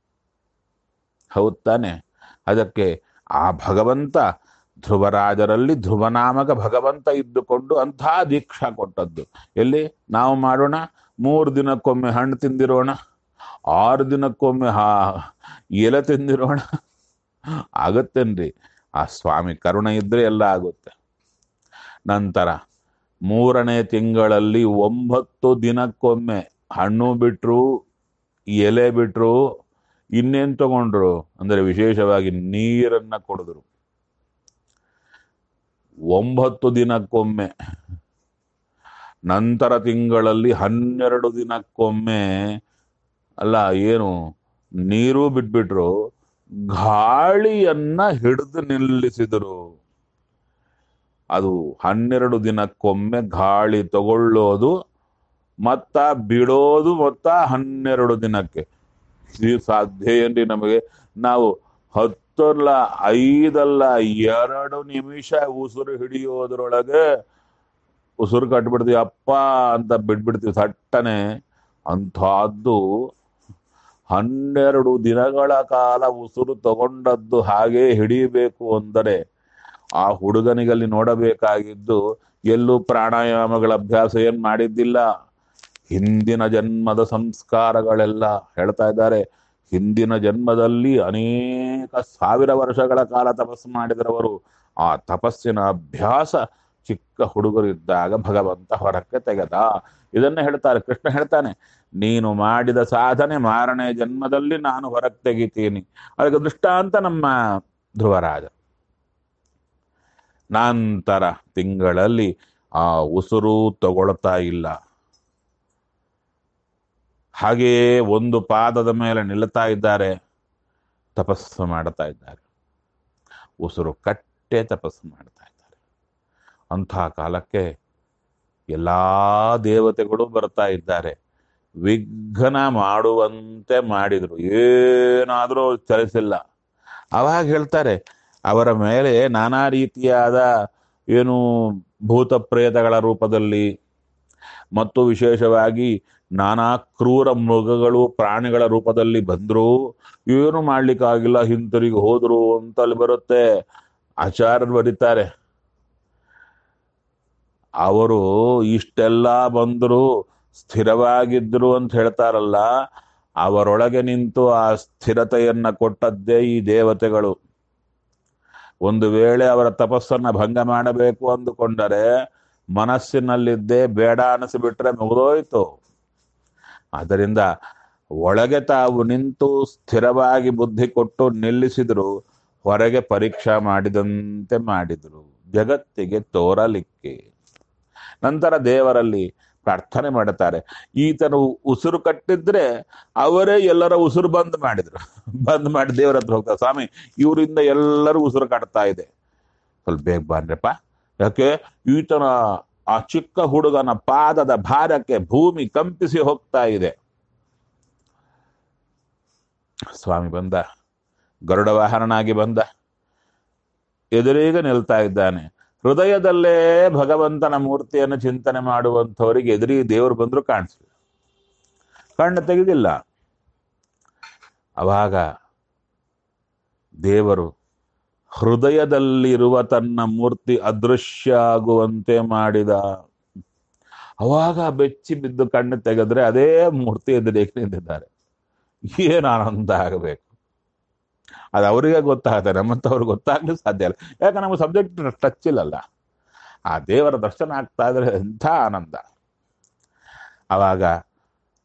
ಹೌದ್ ತಾನೆ ಅದಕ್ಕೆ ಆ ಭಗವಂತ ಧ್ರುವರಾಜರಲ್ಲಿ ಧ್ರುವನಾಮಕ ಭಗವಂತ ಇದ್ದುಕೊಂಡು ಅಂಥ ದೀಕ್ಷಾ ಕೊಟ್ಟದ್ದು ಎಲ್ಲಿ ನಾವು ಮಾಡೋಣ ಮೂರು ದಿನಕ್ಕೊಮ್ಮೆ ಹಣ್ಣು ತಿಂದಿರೋಣ ಆರು ದಿನಕ್ಕೊಮ್ಮೆ ಹಾ ಎಲೆ ತಿಂದಿರೋಣ ಆಗತ್ತೇನ್ರಿ ಆ ಸ್ವಾಮಿ ಕರುಣೆ ಇದ್ರೆ ಎಲ್ಲ ಆಗುತ್ತೆ ನಂತರ ಮೂರನೇ ತಿಂಗಳಲ್ಲಿ ಒಂಬತ್ತು ದಿನಕ್ಕೊಮ್ಮೆ ಹಣ್ಣು ಬಿಟ್ರು ಎಲೆ ಬಿಟ್ರು ಇನ್ನೇನ್ ತಗೊಂಡ್ರು ಅಂದ್ರೆ ವಿಶೇಷವಾಗಿ ನೀರನ್ನ ಕೊಡಿದ್ರು ಒಂಬತ್ತು ದಿನಕ್ಕೊಮ್ಮೆ ನಂತರ ತಿಂಗಳಲ್ಲಿ ಹನ್ನೆರಡು ದಿನಕ್ಕೊಮ್ಮೆ ಅಲ್ಲ ಏನು ನೀರು ಬಿಟ್ಬಿಟ್ರು ಗಾಳಿಯನ್ನ ಹಿಡಿದು ನಿಲ್ಲಿಸಿದರು ಅದು ಹನ್ನೆರಡು ದಿನಕ್ಕೊಮ್ಮೆ ಗಾಳಿ ತಗೊಳ್ಳೋದು ಮತ್ತ ಬಿಡೋದು ಮತ್ತ ಹನ್ನೆರಡು ದಿನಕ್ಕೆ ಇದು ಸಾಧ್ಯ ಏನ್ರಿ ನಮಗೆ ನಾವು ಹತ್ತಲ್ಲ ಐದಲ್ಲ ಎರಡು ನಿಮಿಷ ಉಸಿರು ಹಿಡಿಯೋದ್ರೊಳಗೆ ಉಸಿರು ಕಟ್ಬಿಡ್ತೀವಿ ಅಪ್ಪ ಅಂತ ಬಿಟ್ಬಿಡ್ತೀವಿ ಸಟ್ಟನೆ ಅಂಥದ್ದು ಹನ್ನೆರಡು ದಿನಗಳ ಕಾಲ ಉಸಿರು ತಗೊಂಡದ್ದು ಹಾಗೆ ಹಿಡಿಬೇಕು ಅಂದರೆ ಆ ಹುಡುಗನಿಗಲ್ಲಿ ನೋಡಬೇಕಾಗಿದ್ದು ಎಲ್ಲೂ ಪ್ರಾಣಾಯಾಮಗಳ ಅಭ್ಯಾಸ ಏನ್ ಮಾಡಿದ್ದಿಲ್ಲ ಹಿಂದಿನ ಜನ್ಮದ ಸಂಸ್ಕಾರಗಳೆಲ್ಲ ಹೇಳ್ತಾ ಇದ್ದಾರೆ ಹಿಂದಿನ ಜನ್ಮದಲ್ಲಿ ಅನೇಕ ಸಾವಿರ ವರ್ಷಗಳ ಕಾಲ ತಪಸ್ಸು ಮಾಡಿದರವರು ಆ ತಪಸ್ಸಿನ ಅಭ್ಯಾಸ ಚಿಕ್ಕ ಹುಡುಗರಿದ್ದಾಗ ಭಗವಂತ ಹೊರಕ್ಕೆ ತೆಗೆದ ಇದನ್ನ ಹೇಳ್ತಾರೆ ಕೃಷ್ಣ ಹೇಳ್ತಾನೆ ನೀನು ಮಾಡಿದ ಸಾಧನೆ ಮಾರನೇ ಜನ್ಮದಲ್ಲಿ ನಾನು ಹೊರಗೆ ತೆಗಿತೀನಿ ಅದಕ್ಕೆ ದೃಷ್ಟಾಂತ ನಮ್ಮ ಧ್ರುವರಾಜ ನಂತರ ತಿಂಗಳಲ್ಲಿ ಆ ಉಸಿರು ತಗೊಳ್ತಾ ಇಲ್ಲ ಹಾಗೆಯೇ ಒಂದು ಪಾದದ ಮೇಲೆ ನಿಲ್ತಾ ಇದ್ದಾರೆ ತಪಸ್ಸು ಮಾಡ್ತಾ ಇದ್ದಾರೆ ಉಸಿರು ಕಟ್ಟೆ ತಪಸ್ಸು ಮಾಡ್ತಾ ಇದ್ದಾರೆ ಅಂಥ ಕಾಲಕ್ಕೆ ಎಲ್ಲಾ ದೇವತೆಗಳು ಬರ್ತಾ ಇದ್ದಾರೆ ವಿಘ್ನ ಮಾಡುವಂತೆ ಮಾಡಿದ್ರು ಏನಾದರೂ ಚಲಿಸಿಲ್ಲ ಅವಾಗ ಹೇಳ್ತಾರೆ ಅವರ ಮೇಲೆ ನಾನಾ ರೀತಿಯಾದ ಏನು ಭೂತ ಪ್ರೇತಗಳ ರೂಪದಲ್ಲಿ ಮತ್ತು ವಿಶೇಷವಾಗಿ ನಾನಾ ಕ್ರೂರ ಮೃಗಗಳು ಪ್ರಾಣಿಗಳ ರೂಪದಲ್ಲಿ ಬಂದ್ರು ಏನು ಮಾಡ್ಲಿಕ್ಕಾಗಿಲ್ಲ ಹಿಂತಿರುಗಿ ಹೋದ್ರು ಅಂತ ಅಲ್ಲಿ ಬರುತ್ತೆ ಆಚಾರ್ಯರು ಬರೀತಾರೆ ಅವರು ಇಷ್ಟೆಲ್ಲ ಬಂದ್ರು ಸ್ಥಿರವಾಗಿದ್ರು ಅಂತ ಹೇಳ್ತಾರಲ್ಲ ಅವರೊಳಗೆ ನಿಂತು ಆ ಸ್ಥಿರತೆಯನ್ನ ಕೊಟ್ಟದ್ದೇ ಈ ದೇವತೆಗಳು ಒಂದು ವೇಳೆ ಅವರ ತಪಸ್ಸನ್ನ ಭಂಗ ಮಾಡಬೇಕು ಅಂದುಕೊಂಡರೆ ಮನಸ್ಸಿನಲ್ಲಿದ್ದೇ ಬೇಡ ಅನಿಸಿಬಿಟ್ರೆ ಮುಗಿದೋಯ್ತು ಆದ್ದರಿಂದ ಒಳಗೆ ತಾವು ನಿಂತು ಸ್ಥಿರವಾಗಿ ಬುದ್ಧಿ ಕೊಟ್ಟು ನಿಲ್ಲಿಸಿದ್ರು ಹೊರಗೆ ಪರೀಕ್ಷಾ ಮಾಡಿದಂತೆ ಮಾಡಿದ್ರು ಜಗತ್ತಿಗೆ ತೋರಲಿಕ್ಕೆ ನಂತರ ದೇವರಲ್ಲಿ ಪ್ರಾರ್ಥನೆ ಮಾಡುತ್ತಾರೆ ಈತನು ಉಸಿರು ಕಟ್ಟಿದ್ರೆ ಅವರೇ ಎಲ್ಲರ ಉಸಿರು ಬಂದ್ ಮಾಡಿದ್ರು ಬಂದ್ ಮಾಡಿ ದೇವರ ಹತ್ರ ಹೋಗ್ತಾರೆ ಸ್ವಾಮಿ ಇವರಿಂದ ಎಲ್ಲರೂ ಉಸಿರು ಕಟ್ತಾ ಇದೆ ಸ್ವಲ್ಪ ಬೇಗ ಬಾನ್ರಪ್ಪ ಯಾಕೆ ಈತನ ಆ ಚಿಕ್ಕ ಹುಡುಗನ ಪಾದದ ಭಾರಕ್ಕೆ ಭೂಮಿ ಕಂಪಿಸಿ ಹೋಗ್ತಾ ಇದೆ ಸ್ವಾಮಿ ಬಂದ ಗರುಡ ವಾಹನನಾಗಿ ಬಂದ ಎದುರಿಗೆ ನಿಲ್ತಾ ಇದ್ದಾನೆ ಹೃದಯದಲ್ಲೇ ಭಗವಂತನ ಮೂರ್ತಿಯನ್ನು ಚಿಂತನೆ ಮಾಡುವಂಥವರಿಗೆ ಎದುರಿ ದೇವರು ಬಂದ್ರು ಕಾಣಿಸಿಲ್ಲ ಕಣ್ಣು ತೆಗೆದಿಲ್ಲ ಅವಾಗ ದೇವರು ಹೃದಯದಲ್ಲಿರುವ ತನ್ನ ಮೂರ್ತಿ ಅದೃಶ್ಯ ಆಗುವಂತೆ ಮಾಡಿದ ಅವಾಗ ಬೆಚ್ಚಿ ಬಿದ್ದು ಕಣ್ಣು ತೆಗೆದ್ರೆ ಅದೇ ಮೂರ್ತಿ ಎದುರಿಗೆ ನಿಂತಿದ್ದಾರೆ ಏನು ಆನಂದ ಆಗಬೇಕು ಅದು ಅವರಿಗೆ ಗೊತ್ತಾಗುತ್ತೆ ನಮ್ಮಂಥವ್ರಿಗೆ ಗೊತ್ತಾಗ್ಲಿಕ್ಕೆ ಸಾಧ್ಯ ಇಲ್ಲ ಯಾಕೆ ನಮಗೆ ಸಬ್ಜೆಕ್ಟ್ ಟಚ್ ಇಲ್ಲಲ್ಲ ಆ ದೇವರ ದರ್ಶನ ಆಗ್ತಾ ಇದ್ರೆ ಎಂಥ ಆನಂದ ಅವಾಗ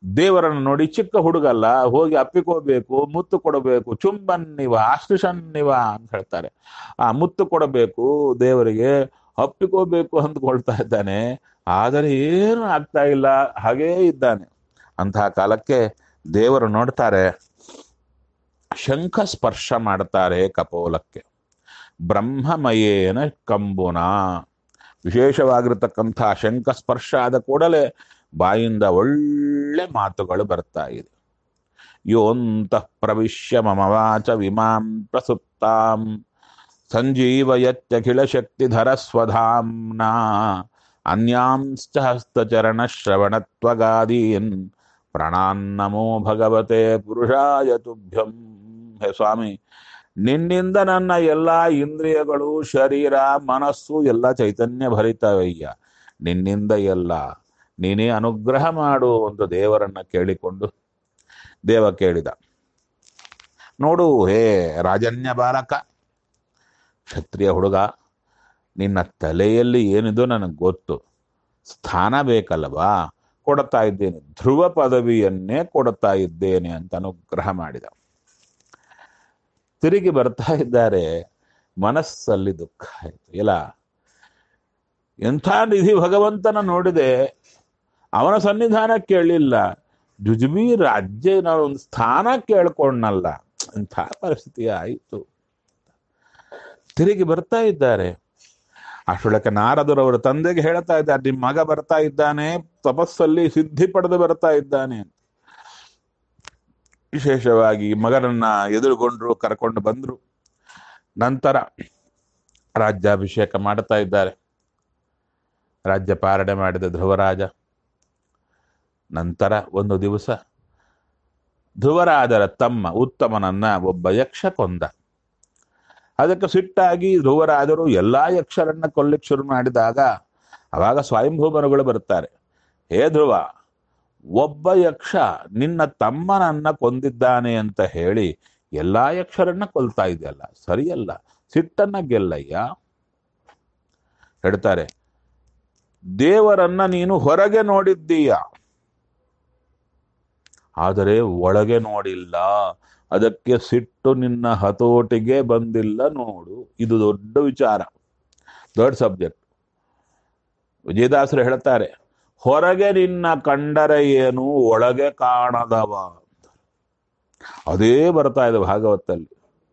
ದೇವರನ್ನು ನೋಡಿ ಚಿಕ್ಕ ಹುಡುಗಲ್ಲ ಹೋಗಿ ಅಪ್ಪಿಕೋಬೇಕು ಮುತ್ತು ಕೊಡಬೇಕು ಚುಂಬನ್ನಿವ ಆಶ್ಲಿಷನ್ನಿವ ಅಂತ ಹೇಳ್ತಾರೆ ಆ ಮುತ್ತು ಕೊಡಬೇಕು ದೇವರಿಗೆ ಅಪ್ಪಿಕೋಬೇಕು ಅಂದ್ಕೊಳ್ತಾ ಇದ್ದಾನೆ ಆದರೆ ಏನು ಆಗ್ತಾ ಇಲ್ಲ ಹಾಗೇ ಇದ್ದಾನೆ ಅಂತಹ ಕಾಲಕ್ಕೆ ದೇವರು ನೋಡ್ತಾರೆ ಶಂಖ ಸ್ಪರ್ಶ ಮಾಡ್ತಾರೆ ಕಪೋಲಕ್ಕೆ ಬ್ರಹ್ಮಮಯೇನ ಕಂಬುನ ವಿಶೇಷವಾಗಿರತಕ್ಕಂಥ ಶಂಖ ಸ್ಪರ್ಶ ಆದ ಕೂಡಲೇ ಬಾಯಿಂದ ಒಳ್ಳೆ ಮಾತುಗಳು ಬರ್ತಾ ಇದೆ ಯೋಂತಃ ಪ್ರವಿಶ್ಯ ಮಮ ವಾಚ ವಿಮಾಂ ಪ್ರಸುಪ್ತಾಂ ಸಂಜೀವಯತ್ಯಖಿಲ ಶಕ್ತಿಧರ ಸ್ವಧಾಮ್ನಾ ಅನ್ಯಾಂಶ್ಚ ಹಸ್ತಚರಣ ಶ್ರವಣತ್ವಗಾದೀನ್ ಪ್ರಣಾನ್ನಮೋ ಭಗವತೆ ಪುರುಷಾಯ ತುಭ್ಯಂ ಹೇ ಸ್ವಾಮಿ ನಿನ್ನಿಂದ ನನ್ನ ಎಲ್ಲ ಇಂದ್ರಿಯಗಳು ಶರೀರ ಮನಸ್ಸು ಎಲ್ಲ ಚೈತನ್ಯ ಭರಿತವಯ್ಯ ನಿನ್ನಿಂದ ಎಲ್ಲ ನೀನೇ ಅನುಗ್ರಹ ಮಾಡು ಒಂದು ದೇವರನ್ನ ಕೇಳಿಕೊಂಡು ದೇವ ಕೇಳಿದ ನೋಡು ಹೇ ರಾಜನ್ಯ ಬಾಲಕ ಕ್ಷತ್ರಿಯ ಹುಡುಗ ನಿನ್ನ ತಲೆಯಲ್ಲಿ ಏನಿದೋ ನನಗೆ ಗೊತ್ತು ಸ್ಥಾನ ಬೇಕಲ್ವಾ ಕೊಡ್ತಾ ಇದ್ದೇನೆ ಧ್ರುವ ಪದವಿಯನ್ನೇ ಕೊಡ್ತಾ ಇದ್ದೇನೆ ಅಂತ ಅನುಗ್ರಹ ಮಾಡಿದ ತಿರುಗಿ ಬರ್ತಾ ಇದ್ದಾರೆ ಮನಸ್ಸಲ್ಲಿ ದುಃಖ ಆಯಿತು ಇಲ್ಲ ಎಂಥ ನಿಧಿ ಭಗವಂತನ ನೋಡಿದೆ ಅವನ ಸನ್ನಿಧಾನ ಕೇಳಲಿಲ್ಲ ಜುಜುಬಿ ರಾಜ್ಯ ನಾವು ಒಂದು ಸ್ಥಾನ ಕೇಳ್ಕೊಂಡಲ್ಲ ಇಂಥ ಪರಿಸ್ಥಿತಿ ಆಯಿತು ತಿರುಗಿ ಬರ್ತಾ ಇದ್ದಾರೆ ಅಷ್ಟೊಳಕ್ಕೆ ನಾರದರವರ ತಂದೆಗೆ ಹೇಳ್ತಾ ಇದ್ದಾರೆ ನಿಮ್ಮ ಮಗ ಬರ್ತಾ ಇದ್ದಾನೆ ತಪಸ್ಸಲ್ಲಿ ಸಿದ್ಧಿ ಪಡೆದು ಬರ್ತಾ ಇದ್ದಾನೆ ವಿಶೇಷವಾಗಿ ಮಗನನ್ನ ಎದುರುಗೊಂಡ್ರು ಕರ್ಕೊಂಡು ಬಂದ್ರು ನಂತರ ರಾಜ್ಯಾಭಿಷೇಕ ಮಾಡ್ತಾ ಇದ್ದಾರೆ ರಾಜ್ಯ ಪಾಲನೆ ಮಾಡಿದ ಧ್ರುವರಾಜ ನಂತರ ಒಂದು ದಿವಸ ಧ್ರುವರಾಜರ ತಮ್ಮ ಉತ್ತಮನನ್ನ ಒಬ್ಬ ಯಕ್ಷ ಕೊಂದ ಅದಕ್ಕೆ ಸಿಟ್ಟಾಗಿ ಧ್ರುವರಾಜರು ಎಲ್ಲಾ ಯಕ್ಷರನ್ನ ಕೊಲ್ಲಿಕ್ಕೆ ಶುರು ಮಾಡಿದಾಗ ಅವಾಗ ಸ್ವಯಂಭೂಮನುಗಳು ಬರ್ತಾರೆ ಹೇ ಧ್ರುವ ಒಬ್ಬ ಯಕ್ಷ ನಿನ್ನ ತಮ್ಮನನ್ನ ಕೊಂದಿದ್ದಾನೆ ಅಂತ ಹೇಳಿ ಎಲ್ಲಾ ಯಕ್ಷರನ್ನ ಕೊಲ್ತಾ ಇದೆಯಲ್ಲ ಸರಿಯಲ್ಲ ಸಿಟ್ಟನ್ನ ಗೆಲ್ಲಯ್ಯ ಹೇಳ್ತಾರೆ ದೇವರನ್ನ ನೀನು ಹೊರಗೆ ನೋಡಿದ್ದೀಯ ಆದರೆ ಒಳಗೆ ನೋಡಿಲ್ಲ ಅದಕ್ಕೆ ಸಿಟ್ಟು ನಿನ್ನ ಹತೋಟಿಗೆ ಬಂದಿಲ್ಲ ನೋಡು ಇದು ದೊಡ್ಡ ವಿಚಾರ ದೊಡ್ಡ ಸಬ್ಜೆಕ್ಟ್ ವಿಜಯದಾಸರು ಹೇಳ್ತಾರೆ ಹೊರಗೆ ನಿನ್ನ ಕಂಡರೆ ಏನು ಒಳಗೆ ಕಾಣದವ ಅದೇ ಬರ್ತಾ ಇದೆ ಭಾಗವತಲ್ಲಿ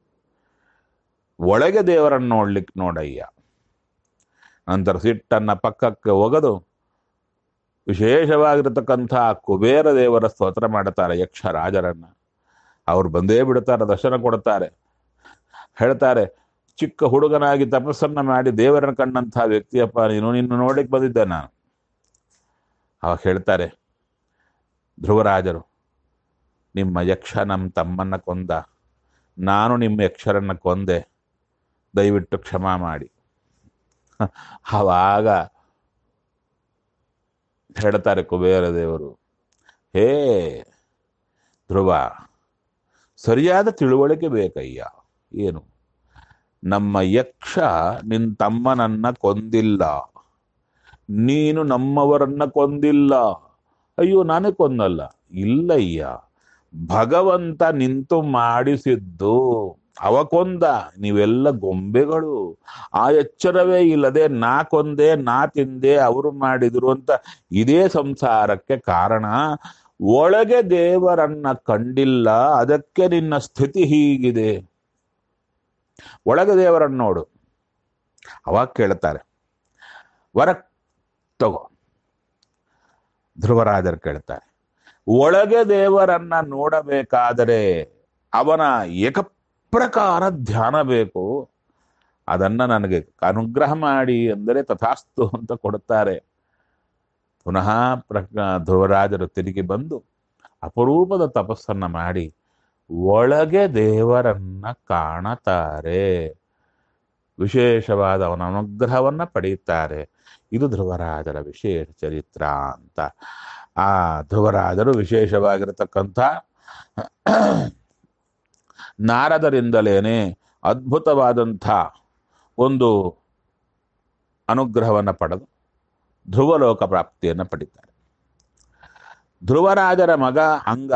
ಒಳಗೆ ದೇವರನ್ನು ನೋಡ್ಲಿಕ್ಕೆ ನೋಡಯ್ಯ ನಂತರ ಸಿಟ್ಟನ್ನ ಪಕ್ಕಕ್ಕೆ ಒಗೆದು ವಿಶೇಷವಾಗಿರತಕ್ಕಂಥ ಕುಬೇರ ದೇವರ ಸ್ತೋತ್ರ ಮಾಡುತ್ತಾರೆ ಯಕ್ಷ ರಾಜರನ್ನ ಅವ್ರು ಬಂದೇ ಬಿಡುತ್ತಾರೆ ದರ್ಶನ ಕೊಡುತ್ತಾರೆ ಹೇಳ್ತಾರೆ ಚಿಕ್ಕ ಹುಡುಗನಾಗಿ ತಪಸ್ಸನ್ನ ಮಾಡಿ ದೇವರನ್ನ ಕಂಡಂಥ ವ್ಯಕ್ತಿಯಪ್ಪ ನೀನು ನಿನ್ನ ನೋಡಲಿಕ್ಕೆ ಬಂದಿದ್ದೆ ನಾನು ಅವಾಗ ಹೇಳ್ತಾರೆ ಧ್ರುವರಾಜರು ನಿಮ್ಮ ಯಕ್ಷ ನಮ್ಮ ತಮ್ಮನ್ನ ಕೊಂದ ನಾನು ನಿಮ್ಮ ಯಕ್ಷರನ್ನ ಕೊಂದೆ ದಯವಿಟ್ಟು ಕ್ಷಮಾ ಮಾಡಿ ಆವಾಗ ಹೇಳ್ತಾರೆ ಕುಬೇರ ದೇವರು ಹೇ ಧ್ರುವ ಸರಿಯಾದ ತಿಳುವಳಿಕೆ ಬೇಕಯ್ಯ ಏನು ನಮ್ಮ ಯಕ್ಷ ನಿನ್ ತಮ್ಮನನ್ನ ಕೊಂದಿಲ್ಲ ನೀನು ನಮ್ಮವರನ್ನ ಕೊಂದಿಲ್ಲ ಅಯ್ಯೋ ನಾನೇ ಕೊಂದಲ್ಲ ಇಲ್ಲಯ್ಯ ಭಗವಂತ ನಿಂತು ಮಾಡಿಸಿದ್ದು ಅವ ಕೊಂದ ನೀವೆಲ್ಲ ಗೊಂಬೆಗಳು ಆ ಎಚ್ಚರವೇ ಇಲ್ಲದೆ ನಾ ಕೊಂದೆ ನಾ ತಿಂದೆ ಅವರು ಮಾಡಿದ್ರು ಅಂತ ಇದೇ ಸಂಸಾರಕ್ಕೆ ಕಾರಣ ಒಳಗೆ ದೇವರನ್ನ ಕಂಡಿಲ್ಲ ಅದಕ್ಕೆ ನಿನ್ನ ಸ್ಥಿತಿ ಹೀಗಿದೆ ಒಳಗೆ ದೇವರನ್ನ ನೋಡು ಅವಾಗ ಕೇಳ್ತಾರೆ ವರ ತಗೋ ಧ್ರುವರಾಜರು ಕೇಳ್ತಾರೆ ಒಳಗೆ ದೇವರನ್ನ ನೋಡಬೇಕಾದರೆ ಅವನ ಏಕಪ್ರಕಾರ ಧ್ಯಾನ ಬೇಕು ಅದನ್ನ ನನಗೆ ಅನುಗ್ರಹ ಮಾಡಿ ಅಂದರೆ ತಥಾಸ್ತು ಅಂತ ಕೊಡುತ್ತಾರೆ ಪುನಃ ಪ್ರ ಧ್ರುವರಾಜರು ತಿರುಗಿ ಬಂದು ಅಪರೂಪದ ತಪಸ್ಸನ್ನ ಮಾಡಿ ಒಳಗೆ ದೇವರನ್ನ ಕಾಣತಾರೆ ವಿಶೇಷವಾದ ಅವನ ಅನುಗ್ರಹವನ್ನ ಪಡೆಯುತ್ತಾರೆ ಇದು ಧ್ರುವರಾಜರ ವಿಶೇಷ ಚರಿತ್ರ ಅಂತ ಆ ಧ್ರುವರಾಜರು ವಿಶೇಷವಾಗಿರತಕ್ಕಂಥ ನಾರದರಿಂದಲೇನೆ ಅದ್ಭುತವಾದಂಥ ಒಂದು ಅನುಗ್ರಹವನ್ನು ಪಡೆದು ಧ್ರುವಲೋಕ ಪ್ರಾಪ್ತಿಯನ್ನು ಪಡಿತಾರೆ ಧ್ರುವರಾಜರ ಮಗ ಅಂಗ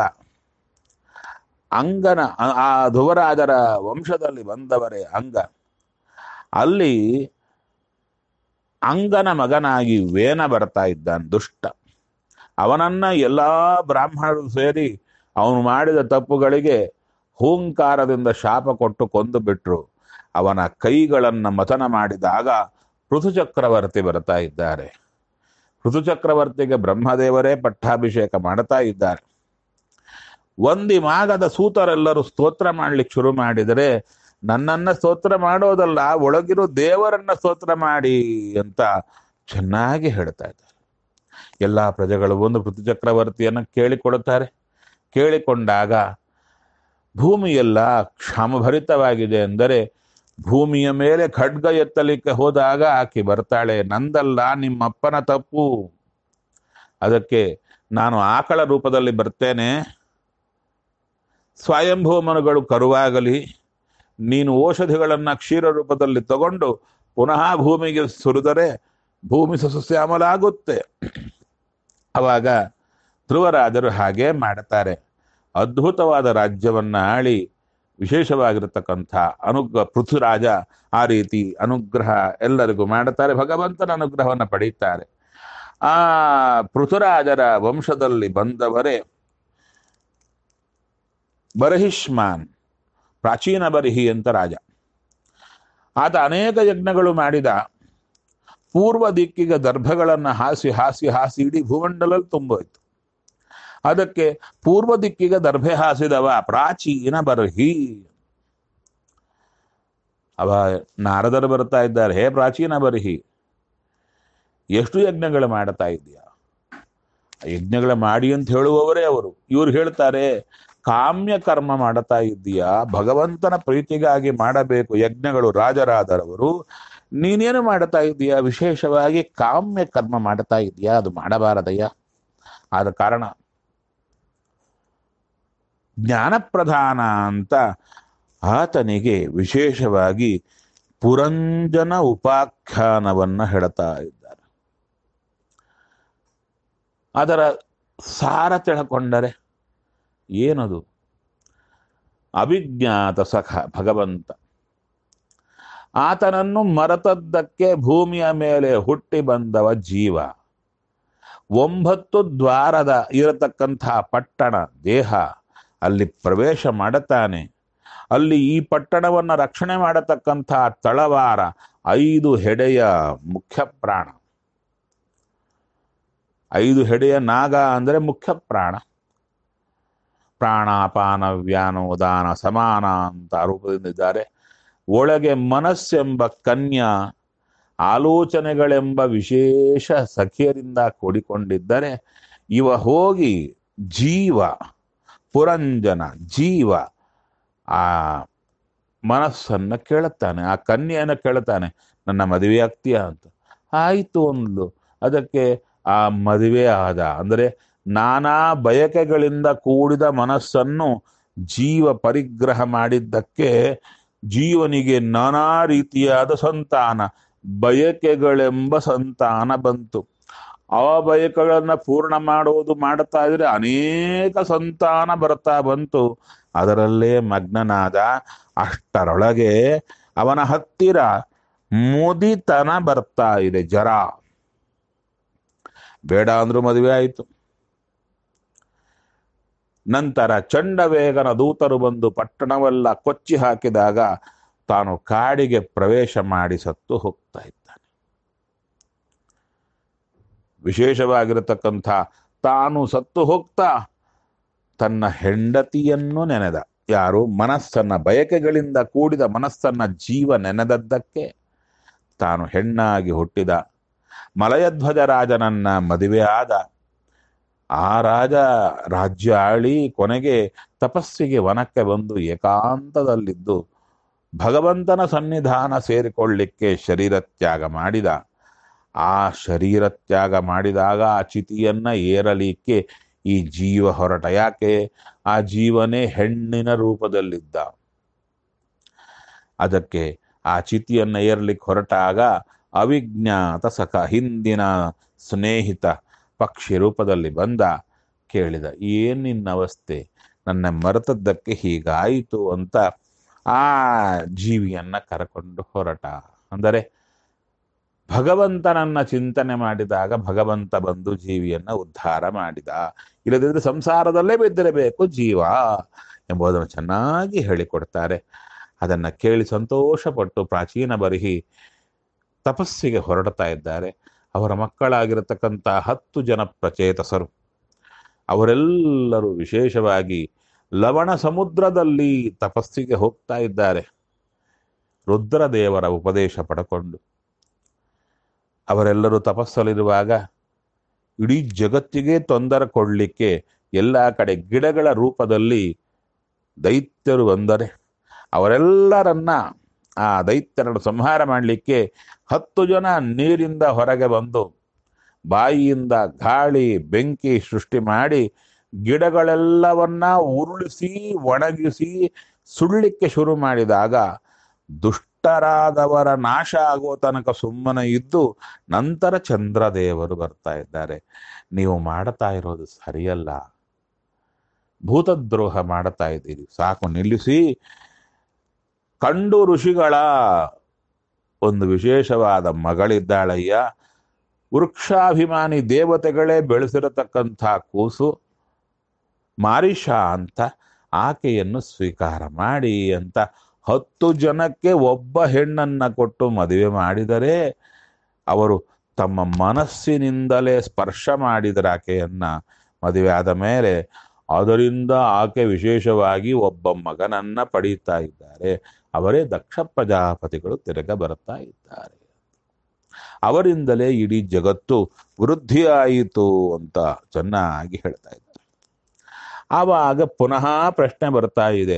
ಅಂಗನ ಆ- ಆ ಧ್ರುವರಾಜರ ವಂಶದಲ್ಲಿ ಬಂದವರೇ ಅಂಗ ಅಲ್ಲಿ ಅಂಗನ ಮಗನಾಗಿ ವೇನ ಬರ್ತಾ ಇದ್ದಾನೆ ದುಷ್ಟ ಅವನನ್ನ ಎಲ್ಲಾ ಬ್ರಾಹ್ಮಣರು ಸೇರಿ ಅವನು ಮಾಡಿದ ತಪ್ಪುಗಳಿಗೆ ಹೂಂಕಾರದಿಂದ ಶಾಪ ಕೊಟ್ಟು ಕೊಂದು ಬಿಟ್ರು ಅವನ ಕೈಗಳನ್ನ ಮತನ ಮಾಡಿದಾಗ ಋತುಚಕ್ರವರ್ತಿ ಬರ್ತಾ ಇದ್ದಾರೆ ಋತುಚಕ್ರವರ್ತಿಗೆ ಬ್ರಹ್ಮದೇವರೇ ಪಟ್ಟಾಭಿಷೇಕ ಮಾಡ್ತಾ ಇದ್ದಾರೆ ಒಂದಿ ಮಾಗದ ಸೂತರೆಲ್ಲರೂ ಸ್ತೋತ್ರ ಮಾಡ್ಲಿಕ್ಕೆ ಶುರು ಮಾಡಿದರೆ ನನ್ನನ್ನ ಸ್ತೋತ್ರ ಮಾಡೋದಲ್ಲ ಒಳಗಿರೋ ದೇವರನ್ನ ಸ್ತೋತ್ರ ಮಾಡಿ ಅಂತ ಚೆನ್ನಾಗಿ ಹೇಳ್ತಾ ಇದ್ದಾರೆ ಎಲ್ಲಾ ಪ್ರಜೆಗಳು ಒಂದು ಋತುಚಕ್ರವರ್ತಿಯನ್ನ ಕೇಳಿಕೊಡುತ್ತಾರೆ ಕೇಳಿಕೊಂಡಾಗ ಭೂಮಿಯೆಲ್ಲ ಕ್ಷಾಮಭರಿತವಾಗಿದೆ ಎಂದರೆ ಭೂಮಿಯ ಮೇಲೆ ಖಡ್ಗ ಎತ್ತಲಿಕ್ಕೆ ಹೋದಾಗ ಆಕೆ ಬರ್ತಾಳೆ ನಂದಲ್ಲ ನಿಮ್ಮಪ್ಪನ ತಪ್ಪು ಅದಕ್ಕೆ ನಾನು ಆಕಳ ರೂಪದಲ್ಲಿ ಬರ್ತೇನೆ ಸ್ವಯಂಭೂಮನುಗಳು ಕರುವಾಗಲಿ ನೀನು ಔಷಧಿಗಳನ್ನ ಕ್ಷೀರ ರೂಪದಲ್ಲಿ ತಗೊಂಡು ಪುನಃ ಭೂಮಿಗೆ ಸುರಿದರೆ ಭೂಮಿ ಸಸ್ಯಾಮಲಾಗುತ್ತೆ ಅವಾಗ ಧ್ರುವರಾಜರು ಹಾಗೆ ಮಾಡುತ್ತಾರೆ ಅದ್ಭುತವಾದ ರಾಜ್ಯವನ್ನ ಆಳಿ ವಿಶೇಷವಾಗಿರತಕ್ಕಂಥ ಅನುಗ್ರಹ ಪೃಥ್ವಿರಾಜ ಆ ರೀತಿ ಅನುಗ್ರಹ ಎಲ್ಲರಿಗೂ ಮಾಡುತ್ತಾರೆ ಭಗವಂತನ ಅನುಗ್ರಹವನ್ನು ಪಡೆಯುತ್ತಾರೆ ಆ ಪೃಥುರಾಜರ ವಂಶದಲ್ಲಿ ಬಂದವರೇ ಬರಹಿಷ್ಮಾನ್ ಪ್ರಾಚೀನ ಬರಿಹಿ ಅಂತ ರಾಜ ಆತ ಅನೇಕ ಯಜ್ಞಗಳು ಮಾಡಿದ ಪೂರ್ವ ದಿಕ್ಕಿಗೆ ದರ್ಭಗಳನ್ನು ಹಾಸಿ ಹಾಸಿ ಹಾಸಿ ಇಡೀ ಭೂಮಂಡಲಲ್ಲಿ ತುಂಬೋಯ್ತು ಅದಕ್ಕೆ ಪೂರ್ವ ದಿಕ್ಕಿಗೆ ದರ್ಭೆ ಹಾಸಿದವ ಪ್ರಾಚೀನ ಬರ್ಹಿ ಅವ ನಾರದರು ಬರ್ತಾ ಇದ್ದಾರೆ ಹೇ ಪ್ರಾಚೀನ ಬರ್ಹಿ ಎಷ್ಟು ಯಜ್ಞಗಳು ಮಾಡ್ತಾ ಇದೆಯಾ ಯಜ್ಞಗಳ ಮಾಡಿ ಅಂತ ಹೇಳುವವರೇ ಅವರು ಇವ್ರು ಹೇಳ್ತಾರೆ ಕಾಮ್ಯ ಕರ್ಮ ಮಾಡ್ತಾ ಇದ್ದೀಯಾ ಭಗವಂತನ ಪ್ರೀತಿಗಾಗಿ ಮಾಡಬೇಕು ಯಜ್ಞಗಳು ರಾಜರಾದರವರು ನೀನೇನು ಮಾಡ್ತಾ ಇದ್ದೀಯಾ ವಿಶೇಷವಾಗಿ ಕಾಮ್ಯ ಕರ್ಮ ಮಾಡ್ತಾ ಇದೀಯಾ ಅದು ಮಾಡಬಾರದಯ್ಯ ಆದ ಕಾರಣ ಜ್ಞಾನಪ್ರಧಾನ ಅಂತ ಆತನಿಗೆ ವಿಶೇಷವಾಗಿ ಪುರಂಜನ ಉಪಾಖ್ಯಾನವನ್ನ ಹೇಳ್ತಾ ಇದ್ದಾರೆ ಅದರ ಸಾರ ತಿಳ್ಕೊಂಡರೆ ಏನದು ಅವಿಜ್ಞಾತ ಸಖ ಭಗವಂತ ಆತನನ್ನು ಮರೆತದ್ದಕ್ಕೆ ಭೂಮಿಯ ಮೇಲೆ ಹುಟ್ಟಿ ಬಂದವ ಜೀವ ಒಂಬತ್ತು ದ್ವಾರದ ಇರತಕ್ಕಂಥ ಪಟ್ಟಣ ದೇಹ ಅಲ್ಲಿ ಪ್ರವೇಶ ಮಾಡುತ್ತಾನೆ ಅಲ್ಲಿ ಈ ಪಟ್ಟಣವನ್ನು ರಕ್ಷಣೆ ಮಾಡತಕ್ಕಂಥ ತಳವಾರ ಐದು ಹೆಡೆಯ ಮುಖ್ಯ ಪ್ರಾಣ ಐದು ಹೆಡೆಯ ನಾಗ ಅಂದರೆ ಮುಖ್ಯ ಪ್ರಾಣ ಪ್ರಾಣಾಪಾನ ವ್ಯಾನೋದಾನ ಸಮಾನ ಅಂತ ರೂಪದಿಂದಿದ್ದಾರೆ ಒಳಗೆ ಮನಸ್ಸೆಂಬ ಕನ್ಯಾ ಆಲೋಚನೆಗಳೆಂಬ ವಿಶೇಷ ಸಖಿಯರಿಂದ ಕೂಡಿಕೊಂಡಿದ್ದರೆ ಇವ ಹೋಗಿ ಜೀವ ಪುರಂಜನ ಜೀವ ಆ ಮನಸ್ಸನ್ನ ಕೇಳುತ್ತಾನೆ ಆ ಕನ್ಯೆಯನ್ನು ಕೇಳುತ್ತಾನೆ ನನ್ನ ಮದುವೆ ಆಗ್ತೀಯಾ ಅಂತ ಆಯಿತು ಅಂದ್ಲು ಅದಕ್ಕೆ ಆ ಮದುವೆ ಆದ ಅಂದರೆ ನಾನಾ ಬಯಕೆಗಳಿಂದ ಕೂಡಿದ ಮನಸ್ಸನ್ನು ಜೀವ ಪರಿಗ್ರಹ ಮಾಡಿದ್ದಕ್ಕೆ ಜೀವನಿಗೆ ನಾನಾ ರೀತಿಯಾದ ಸಂತಾನ ಬಯಕೆಗಳೆಂಬ ಸಂತಾನ ಬಂತು ಆ ಬಯಕೆಗಳನ್ನ ಪೂರ್ಣ ಮಾಡುವುದು ಮಾಡುತ್ತಾ ಇದ್ರೆ ಅನೇಕ ಸಂತಾನ ಬರ್ತಾ ಬಂತು ಅದರಲ್ಲೇ ಮಗ್ನನಾದ ಅಷ್ಟರೊಳಗೆ ಅವನ ಹತ್ತಿರ ಮುದಿತನ ಬರ್ತಾ ಇದೆ ಜರ ಬೇಡ ಅಂದ್ರೂ ಮದುವೆ ಆಯಿತು ನಂತರ ಚಂಡವೇಗನ ದೂತರು ಬಂದು ಪಟ್ಟಣವೆಲ್ಲ ಕೊಚ್ಚಿ ಹಾಕಿದಾಗ ತಾನು ಕಾಡಿಗೆ ಪ್ರವೇಶ ಮಾಡಿ ಸತ್ತು ಹೋಗ್ತಾ ಇದ್ದಾನೆ ವಿಶೇಷವಾಗಿರತಕ್ಕಂಥ ತಾನು ಸತ್ತು ಹೋಗ್ತಾ ತನ್ನ ಹೆಂಡತಿಯನ್ನು ನೆನೆದ ಯಾರು ಮನಸ್ಸನ್ನ ಬಯಕೆಗಳಿಂದ ಕೂಡಿದ ಮನಸ್ಸನ್ನ ಜೀವ ನೆನೆದದ್ದಕ್ಕೆ ತಾನು ಹೆಣ್ಣಾಗಿ ಹುಟ್ಟಿದ ಮಲಯಧ್ವಜ ರಾಜನನ್ನ ಮದುವೆ ಆದ ಆ ರಾಜ ರಾಜ್ಯ ಆಳಿ ಕೊನೆಗೆ ತಪಸ್ಸಿಗೆ ವನಕ್ಕೆ ಬಂದು ಏಕಾಂತದಲ್ಲಿದ್ದು ಭಗವಂತನ ಸನ್ನಿಧಾನ ಸೇರಿಕೊಳ್ಳಿಕ್ಕೆ ಶರೀರ ತ್ಯಾಗ ಮಾಡಿದ ಆ ಶರೀರ ತ್ಯಾಗ ಮಾಡಿದಾಗ ಆ ಚಿತಿಯನ್ನ ಏರಲಿಕ್ಕೆ ಈ ಜೀವ ಹೊರಟ ಯಾಕೆ ಆ ಜೀವನೇ ಹೆಣ್ಣಿನ ರೂಪದಲ್ಲಿದ್ದ ಅದಕ್ಕೆ ಆ ಚಿತಿಯನ್ನ ಏರ್ಲಿಕ್ಕೆ ಹೊರಟಾಗ ಅವಿಜ್ಞಾತ ಸಖ ಹಿಂದಿನ ಸ್ನೇಹಿತ ಪಕ್ಷಿ ರೂಪದಲ್ಲಿ ಬಂದ ಕೇಳಿದ ಏನ್ ನಿನ್ನ ಅವಸ್ಥೆ ನನ್ನ ಮರೆತದ್ದಕ್ಕೆ ಹೀಗಾಯಿತು ಅಂತ ಆ ಜೀವಿಯನ್ನ ಕರಕೊಂಡು ಹೊರಟ ಅಂದರೆ ಭಗವಂತನನ್ನ ಚಿಂತನೆ ಮಾಡಿದಾಗ ಭಗವಂತ ಬಂದು ಜೀವಿಯನ್ನ ಉದ್ಧಾರ ಮಾಡಿದ ಇಲ್ಲದಿದ್ರೆ ಸಂಸಾರದಲ್ಲೇ ಬಿದ್ದಿರಬೇಕು ಜೀವ ಎಂಬುದನ್ನು ಚೆನ್ನಾಗಿ ಹೇಳಿಕೊಡ್ತಾರೆ ಅದನ್ನ ಕೇಳಿ ಸಂತೋಷಪಟ್ಟು ಪ್ರಾಚೀನ ಬರಿಹಿ ತಪಸ್ಸಿಗೆ ಹೊರಡ್ತಾ ಇದ್ದಾರೆ ಅವರ ಮಕ್ಕಳಾಗಿರತಕ್ಕಂಥ ಹತ್ತು ಜನ ಪ್ರಚೇತಸರು ಅವರೆಲ್ಲರೂ ವಿಶೇಷವಾಗಿ ಲವಣ ಸಮುದ್ರದಲ್ಲಿ ತಪಸ್ಸಿಗೆ ಹೋಗ್ತಾ ಇದ್ದಾರೆ ರುದ್ರದೇವರ ಉಪದೇಶ ಪಡ್ಕೊಂಡು ಅವರೆಲ್ಲರೂ ತಪಸ್ಸಲ್ಲಿರುವಾಗ ಇಡೀ ಜಗತ್ತಿಗೆ ತೊಂದರೆ ಕೊಡಲಿಕ್ಕೆ ಎಲ್ಲ ಕಡೆ ಗಿಡಗಳ ರೂಪದಲ್ಲಿ ದೈತ್ಯರು ಬಂದರೆ ಅವರೆಲ್ಲರನ್ನ ಆ ದೈತ್ಯರನ್ನು ಸಂಹಾರ ಮಾಡಲಿಕ್ಕೆ ಹತ್ತು ಜನ ನೀರಿಂದ ಹೊರಗೆ ಬಂದು ಬಾಯಿಯಿಂದ ಗಾಳಿ ಬೆಂಕಿ ಸೃಷ್ಟಿ ಮಾಡಿ ಗಿಡಗಳೆಲ್ಲವನ್ನ ಉರುಳಿಸಿ ಒಣಗಿಸಿ ಸುಳ್ಳಿಕ್ಕೆ ಶುರು ಮಾಡಿದಾಗ ದುಷ್ಟರಾದವರ ನಾಶ ಆಗೋ ತನಕ ಸುಮ್ಮನೆ ಇದ್ದು ನಂತರ ಚಂದ್ರದೇವರು ಬರ್ತಾ ಇದ್ದಾರೆ ನೀವು ಮಾಡ್ತಾ ಇರೋದು ಸರಿಯಲ್ಲ ಭೂತದ್ರೋಹ ಮಾಡ್ತಾ ಇದ್ದೀರಿ ಸಾಕು ನಿಲ್ಲಿಸಿ ಕಂಡು ಋಷಿಗಳ ಒಂದು ವಿಶೇಷವಾದ ಮಗಳಿದ್ದಾಳಯ್ಯ ವೃಕ್ಷಾಭಿಮಾನಿ ದೇವತೆಗಳೇ ಬೆಳೆಸಿರತಕ್ಕಂಥ ಕೂಸು ಮಾರಿಷ ಅಂತ ಆಕೆಯನ್ನು ಸ್ವೀಕಾರ ಮಾಡಿ ಅಂತ ಹತ್ತು ಜನಕ್ಕೆ ಒಬ್ಬ ಹೆಣ್ಣನ್ನ ಕೊಟ್ಟು ಮದುವೆ ಮಾಡಿದರೆ ಅವರು ತಮ್ಮ ಮನಸ್ಸಿನಿಂದಲೇ ಸ್ಪರ್ಶ ಮಾಡಿದರೆ ಆಕೆಯನ್ನ ಮದುವೆ ಆದ ಮೇಲೆ ಅದರಿಂದ ಆಕೆ ವಿಶೇಷವಾಗಿ ಒಬ್ಬ ಮಗನನ್ನ ಪಡೀತಾ ಇದ್ದಾರೆ ಅವರೇ ದಕ್ಷ ಪ್ರಜಾಪತಿಗಳು ತಿರುಗ ಬರ್ತಾ ಇದ್ದಾರೆ ಅವರಿಂದಲೇ ಇಡೀ ಜಗತ್ತು ವೃದ್ಧಿಯಾಯಿತು ಅಂತ ಚೆನ್ನಾಗಿ ಹೇಳ್ತಾ ಇದ್ದಾರೆ ಆವಾಗ ಪುನಃ ಪ್ರಶ್ನೆ ಬರ್ತಾ ಇದೆ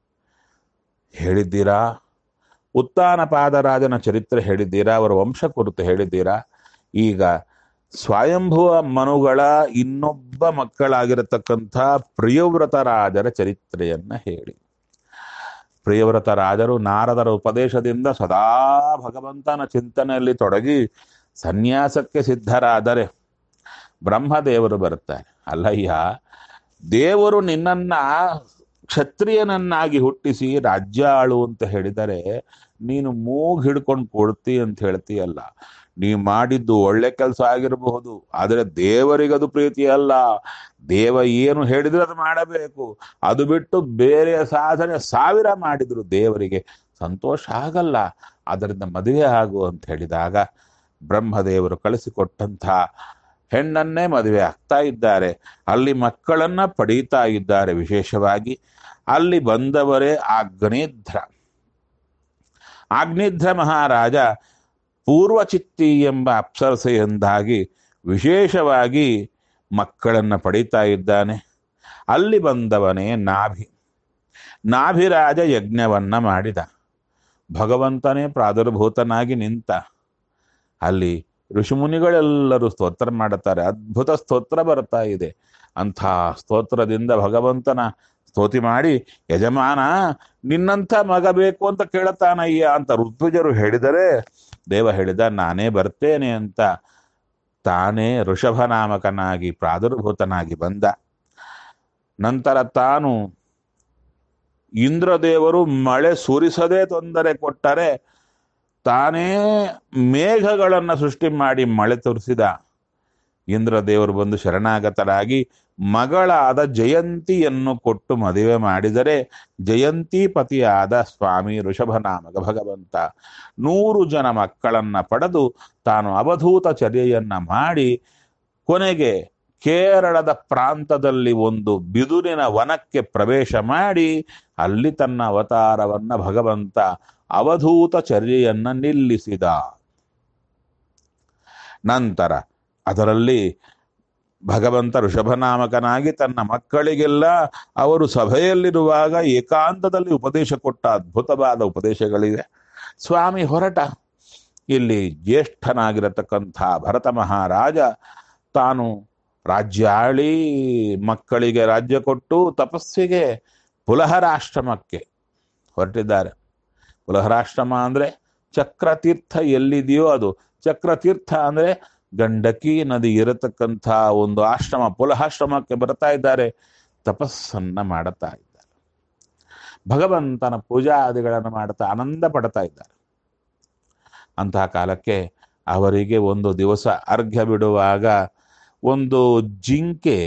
ಹೇಳಿದ್ದೀರಾ ಉತ್ತಾನ ಪಾದರಾಜನ ಚರಿತ್ರೆ ಹೇಳಿದ್ದೀರಾ ಅವರ ವಂಶ ಕುರಿತು ಹೇಳಿದ್ದೀರಾ ಈಗ ಸ್ವಯಂಭುವ ಮನುಗಳ ಇನ್ನೊಬ್ಬ ಮಕ್ಕಳಾಗಿರತಕ್ಕಂಥ ಪ್ರಿಯವ್ರತ ರಾಜರ ಚರಿತ್ರೆಯನ್ನ ಹೇಳಿ ಪ್ರಿಯವ್ರತ ರಾಜರು ನಾರದರ ಉಪದೇಶದಿಂದ ಸದಾ ಭಗವಂತನ ಚಿಂತನೆಯಲ್ಲಿ ತೊಡಗಿ ಸನ್ಯಾಸಕ್ಕೆ ಸಿದ್ಧರಾದರೆ ಬ್ರಹ್ಮದೇವರು ಬರ್ತಾರೆ ಅಲ್ಲಯ್ಯ ದೇವರು ನಿನ್ನನ್ನ ಕ್ಷತ್ರಿಯನನ್ನಾಗಿ ಹುಟ್ಟಿಸಿ ರಾಜ್ಯ ಆಳು ಅಂತ ಹೇಳಿದರೆ ನೀನು ಮೂಗ್ ಹಿಡ್ಕೊಂಡು ಕೊಡ್ತಿ ಅಂತ ಹೇಳ್ತೀಯಲ್ಲ ನೀ ಮಾಡಿದ್ದು ಒಳ್ಳೆ ಕೆಲಸ ಆಗಿರಬಹುದು ಆದರೆ ದೇವರಿಗದು ಪ್ರೀತಿ ಅಲ್ಲ ದೇವ ಏನು ಹೇಳಿದ್ರೆ ಅದು ಮಾಡಬೇಕು ಅದು ಬಿಟ್ಟು ಬೇರೆ ಸಾಧನೆ ಸಾವಿರ ಮಾಡಿದ್ರು ದೇವರಿಗೆ ಸಂತೋಷ ಆಗಲ್ಲ ಅದರಿಂದ ಮದುವೆ ಆಗು ಅಂತ ಹೇಳಿದಾಗ ಬ್ರಹ್ಮದೇವರು ಕಳಿಸಿಕೊಟ್ಟಂಥ ಹೆಣ್ಣನ್ನೇ ಮದುವೆ ಆಗ್ತಾ ಇದ್ದಾರೆ ಅಲ್ಲಿ ಮಕ್ಕಳನ್ನ ಪಡೀತಾ ಇದ್ದಾರೆ ವಿಶೇಷವಾಗಿ ಅಲ್ಲಿ ಬಂದವರೇ ಆಗ್ನೇಧ್ರ ಆಗ್ನೇಧ್ರ ಮಹಾರಾಜ ಪೂರ್ವಚಿತ್ತಿ ಎಂಬ ಅಪ್ಸರಸೆಯೆಂದಾಗಿ ವಿಶೇಷವಾಗಿ ಮಕ್ಕಳನ್ನ ಪಡೀತಾ ಇದ್ದಾನೆ ಅಲ್ಲಿ ಬಂದವನೇ ನಾಭಿ ನಾಭಿರಾಜ ಯಜ್ಞವನ್ನ ಮಾಡಿದ ಭಗವಂತನೇ ಪ್ರಾದುರ್ಭೂತನಾಗಿ ನಿಂತ ಅಲ್ಲಿ ಋಷಿಮುನಿಗಳೆಲ್ಲರೂ ಸ್ತೋತ್ರ ಮಾಡುತ್ತಾರೆ ಅದ್ಭುತ ಸ್ತೋತ್ರ ಬರ್ತಾ ಇದೆ ಅಂಥ ಸ್ತೋತ್ರದಿಂದ ಭಗವಂತನ ಸ್ತೋತಿ ಮಾಡಿ ಯಜಮಾನ ನಿನ್ನಂಥ ಮಗ ಬೇಕು ಅಂತ ಕೇಳತಾನಯ್ಯ ಅಂತ ಋತ್ವಿಜರು ಹೇಳಿದರೆ ದೇವ ಹೇಳಿದ ನಾನೇ ಬರ್ತೇನೆ ಅಂತ ತಾನೇ ಋಷಭನಾಮಕನಾಗಿ ಪ್ರಾದುರ್ಭೂತನಾಗಿ ಬಂದ ನಂತರ ತಾನು ಇಂದ್ರದೇವರು ಮಳೆ ಸುರಿಸದೆ ತೊಂದರೆ ಕೊಟ್ಟರೆ ತಾನೇ ಮೇಘಗಳನ್ನು ಸೃಷ್ಟಿ ಮಾಡಿ ಮಳೆ ತೋರಿಸಿದ ಇಂದ್ರದೇವರು ಬಂದು ಶರಣಾಗತರಾಗಿ ಮಗಳಾದ ಜಯಂತಿಯನ್ನು ಕೊಟ್ಟು ಮದುವೆ ಮಾಡಿದರೆ ಜಯಂತಿ ಪತಿಯಾದ ಸ್ವಾಮಿ ಋಷಭನಾಮಕ ಭಗವಂತ ನೂರು ಜನ ಮಕ್ಕಳನ್ನ ಪಡೆದು ತಾನು ಅವಧೂತ ಚರ್ಯೆಯನ್ನ ಮಾಡಿ ಕೊನೆಗೆ ಕೇರಳದ ಪ್ರಾಂತದಲ್ಲಿ ಒಂದು ಬಿದುರಿನ ವನಕ್ಕೆ ಪ್ರವೇಶ ಮಾಡಿ ಅಲ್ಲಿ ತನ್ನ ಅವತಾರವನ್ನ ಭಗವಂತ ಅವಧೂತ ಚರ್ಯೆಯನ್ನ ನಿಲ್ಲಿಸಿದ ನಂತರ ಅದರಲ್ಲಿ ಭಗವಂತ ಋಷಭನಾಮಕನಾಗಿ ತನ್ನ ಮಕ್ಕಳಿಗೆಲ್ಲ ಅವರು ಸಭೆಯಲ್ಲಿರುವಾಗ ಏಕಾಂತದಲ್ಲಿ ಉಪದೇಶ ಕೊಟ್ಟ ಅದ್ಭುತವಾದ ಉಪದೇಶಗಳಿವೆ ಸ್ವಾಮಿ ಹೊರಟ ಇಲ್ಲಿ ಜ್ಯೇಷ್ಠನಾಗಿರತಕ್ಕಂಥ ಭರತ ಮಹಾರಾಜ ತಾನು ರಾಜ್ಯ ಆಳಿ ಮಕ್ಕಳಿಗೆ ರಾಜ್ಯ ಕೊಟ್ಟು ತಪಸ್ಸಿಗೆ ಪುಲಹರಾಶ್ರಮಕ್ಕೆ ಹೊರಟಿದ್ದಾರೆ ಪುಲಹರಾಶ್ರಮ ಅಂದ್ರೆ ಚಕ್ರತೀರ್ಥ ಎಲ್ಲಿದೆಯೋ ಅದು ಚಕ್ರತೀರ್ಥ ಅಂದ್ರೆ ಗಂಡಕಿ ನದಿ ಇರತಕ್ಕಂಥ ಒಂದು ಆಶ್ರಮ ಪುಲಹಾಶ್ರಮಕ್ಕೆ ಬರ್ತಾ ಇದ್ದಾರೆ ತಪಸ್ಸನ್ನ ಮಾಡುತ್ತಾ ಇದ್ದಾರೆ ಭಗವಂತನ ಪೂಜಾದಿಗಳನ್ನು ಮಾಡುತ್ತಾ ಆನಂದ ಪಡ್ತಾ ಇದ್ದಾರೆ ಅಂತಹ ಕಾಲಕ್ಕೆ ಅವರಿಗೆ ಒಂದು ದಿವಸ ಅರ್ಘ್ಯ ಬಿಡುವಾಗ ಒಂದು ಜಿಂಕೆ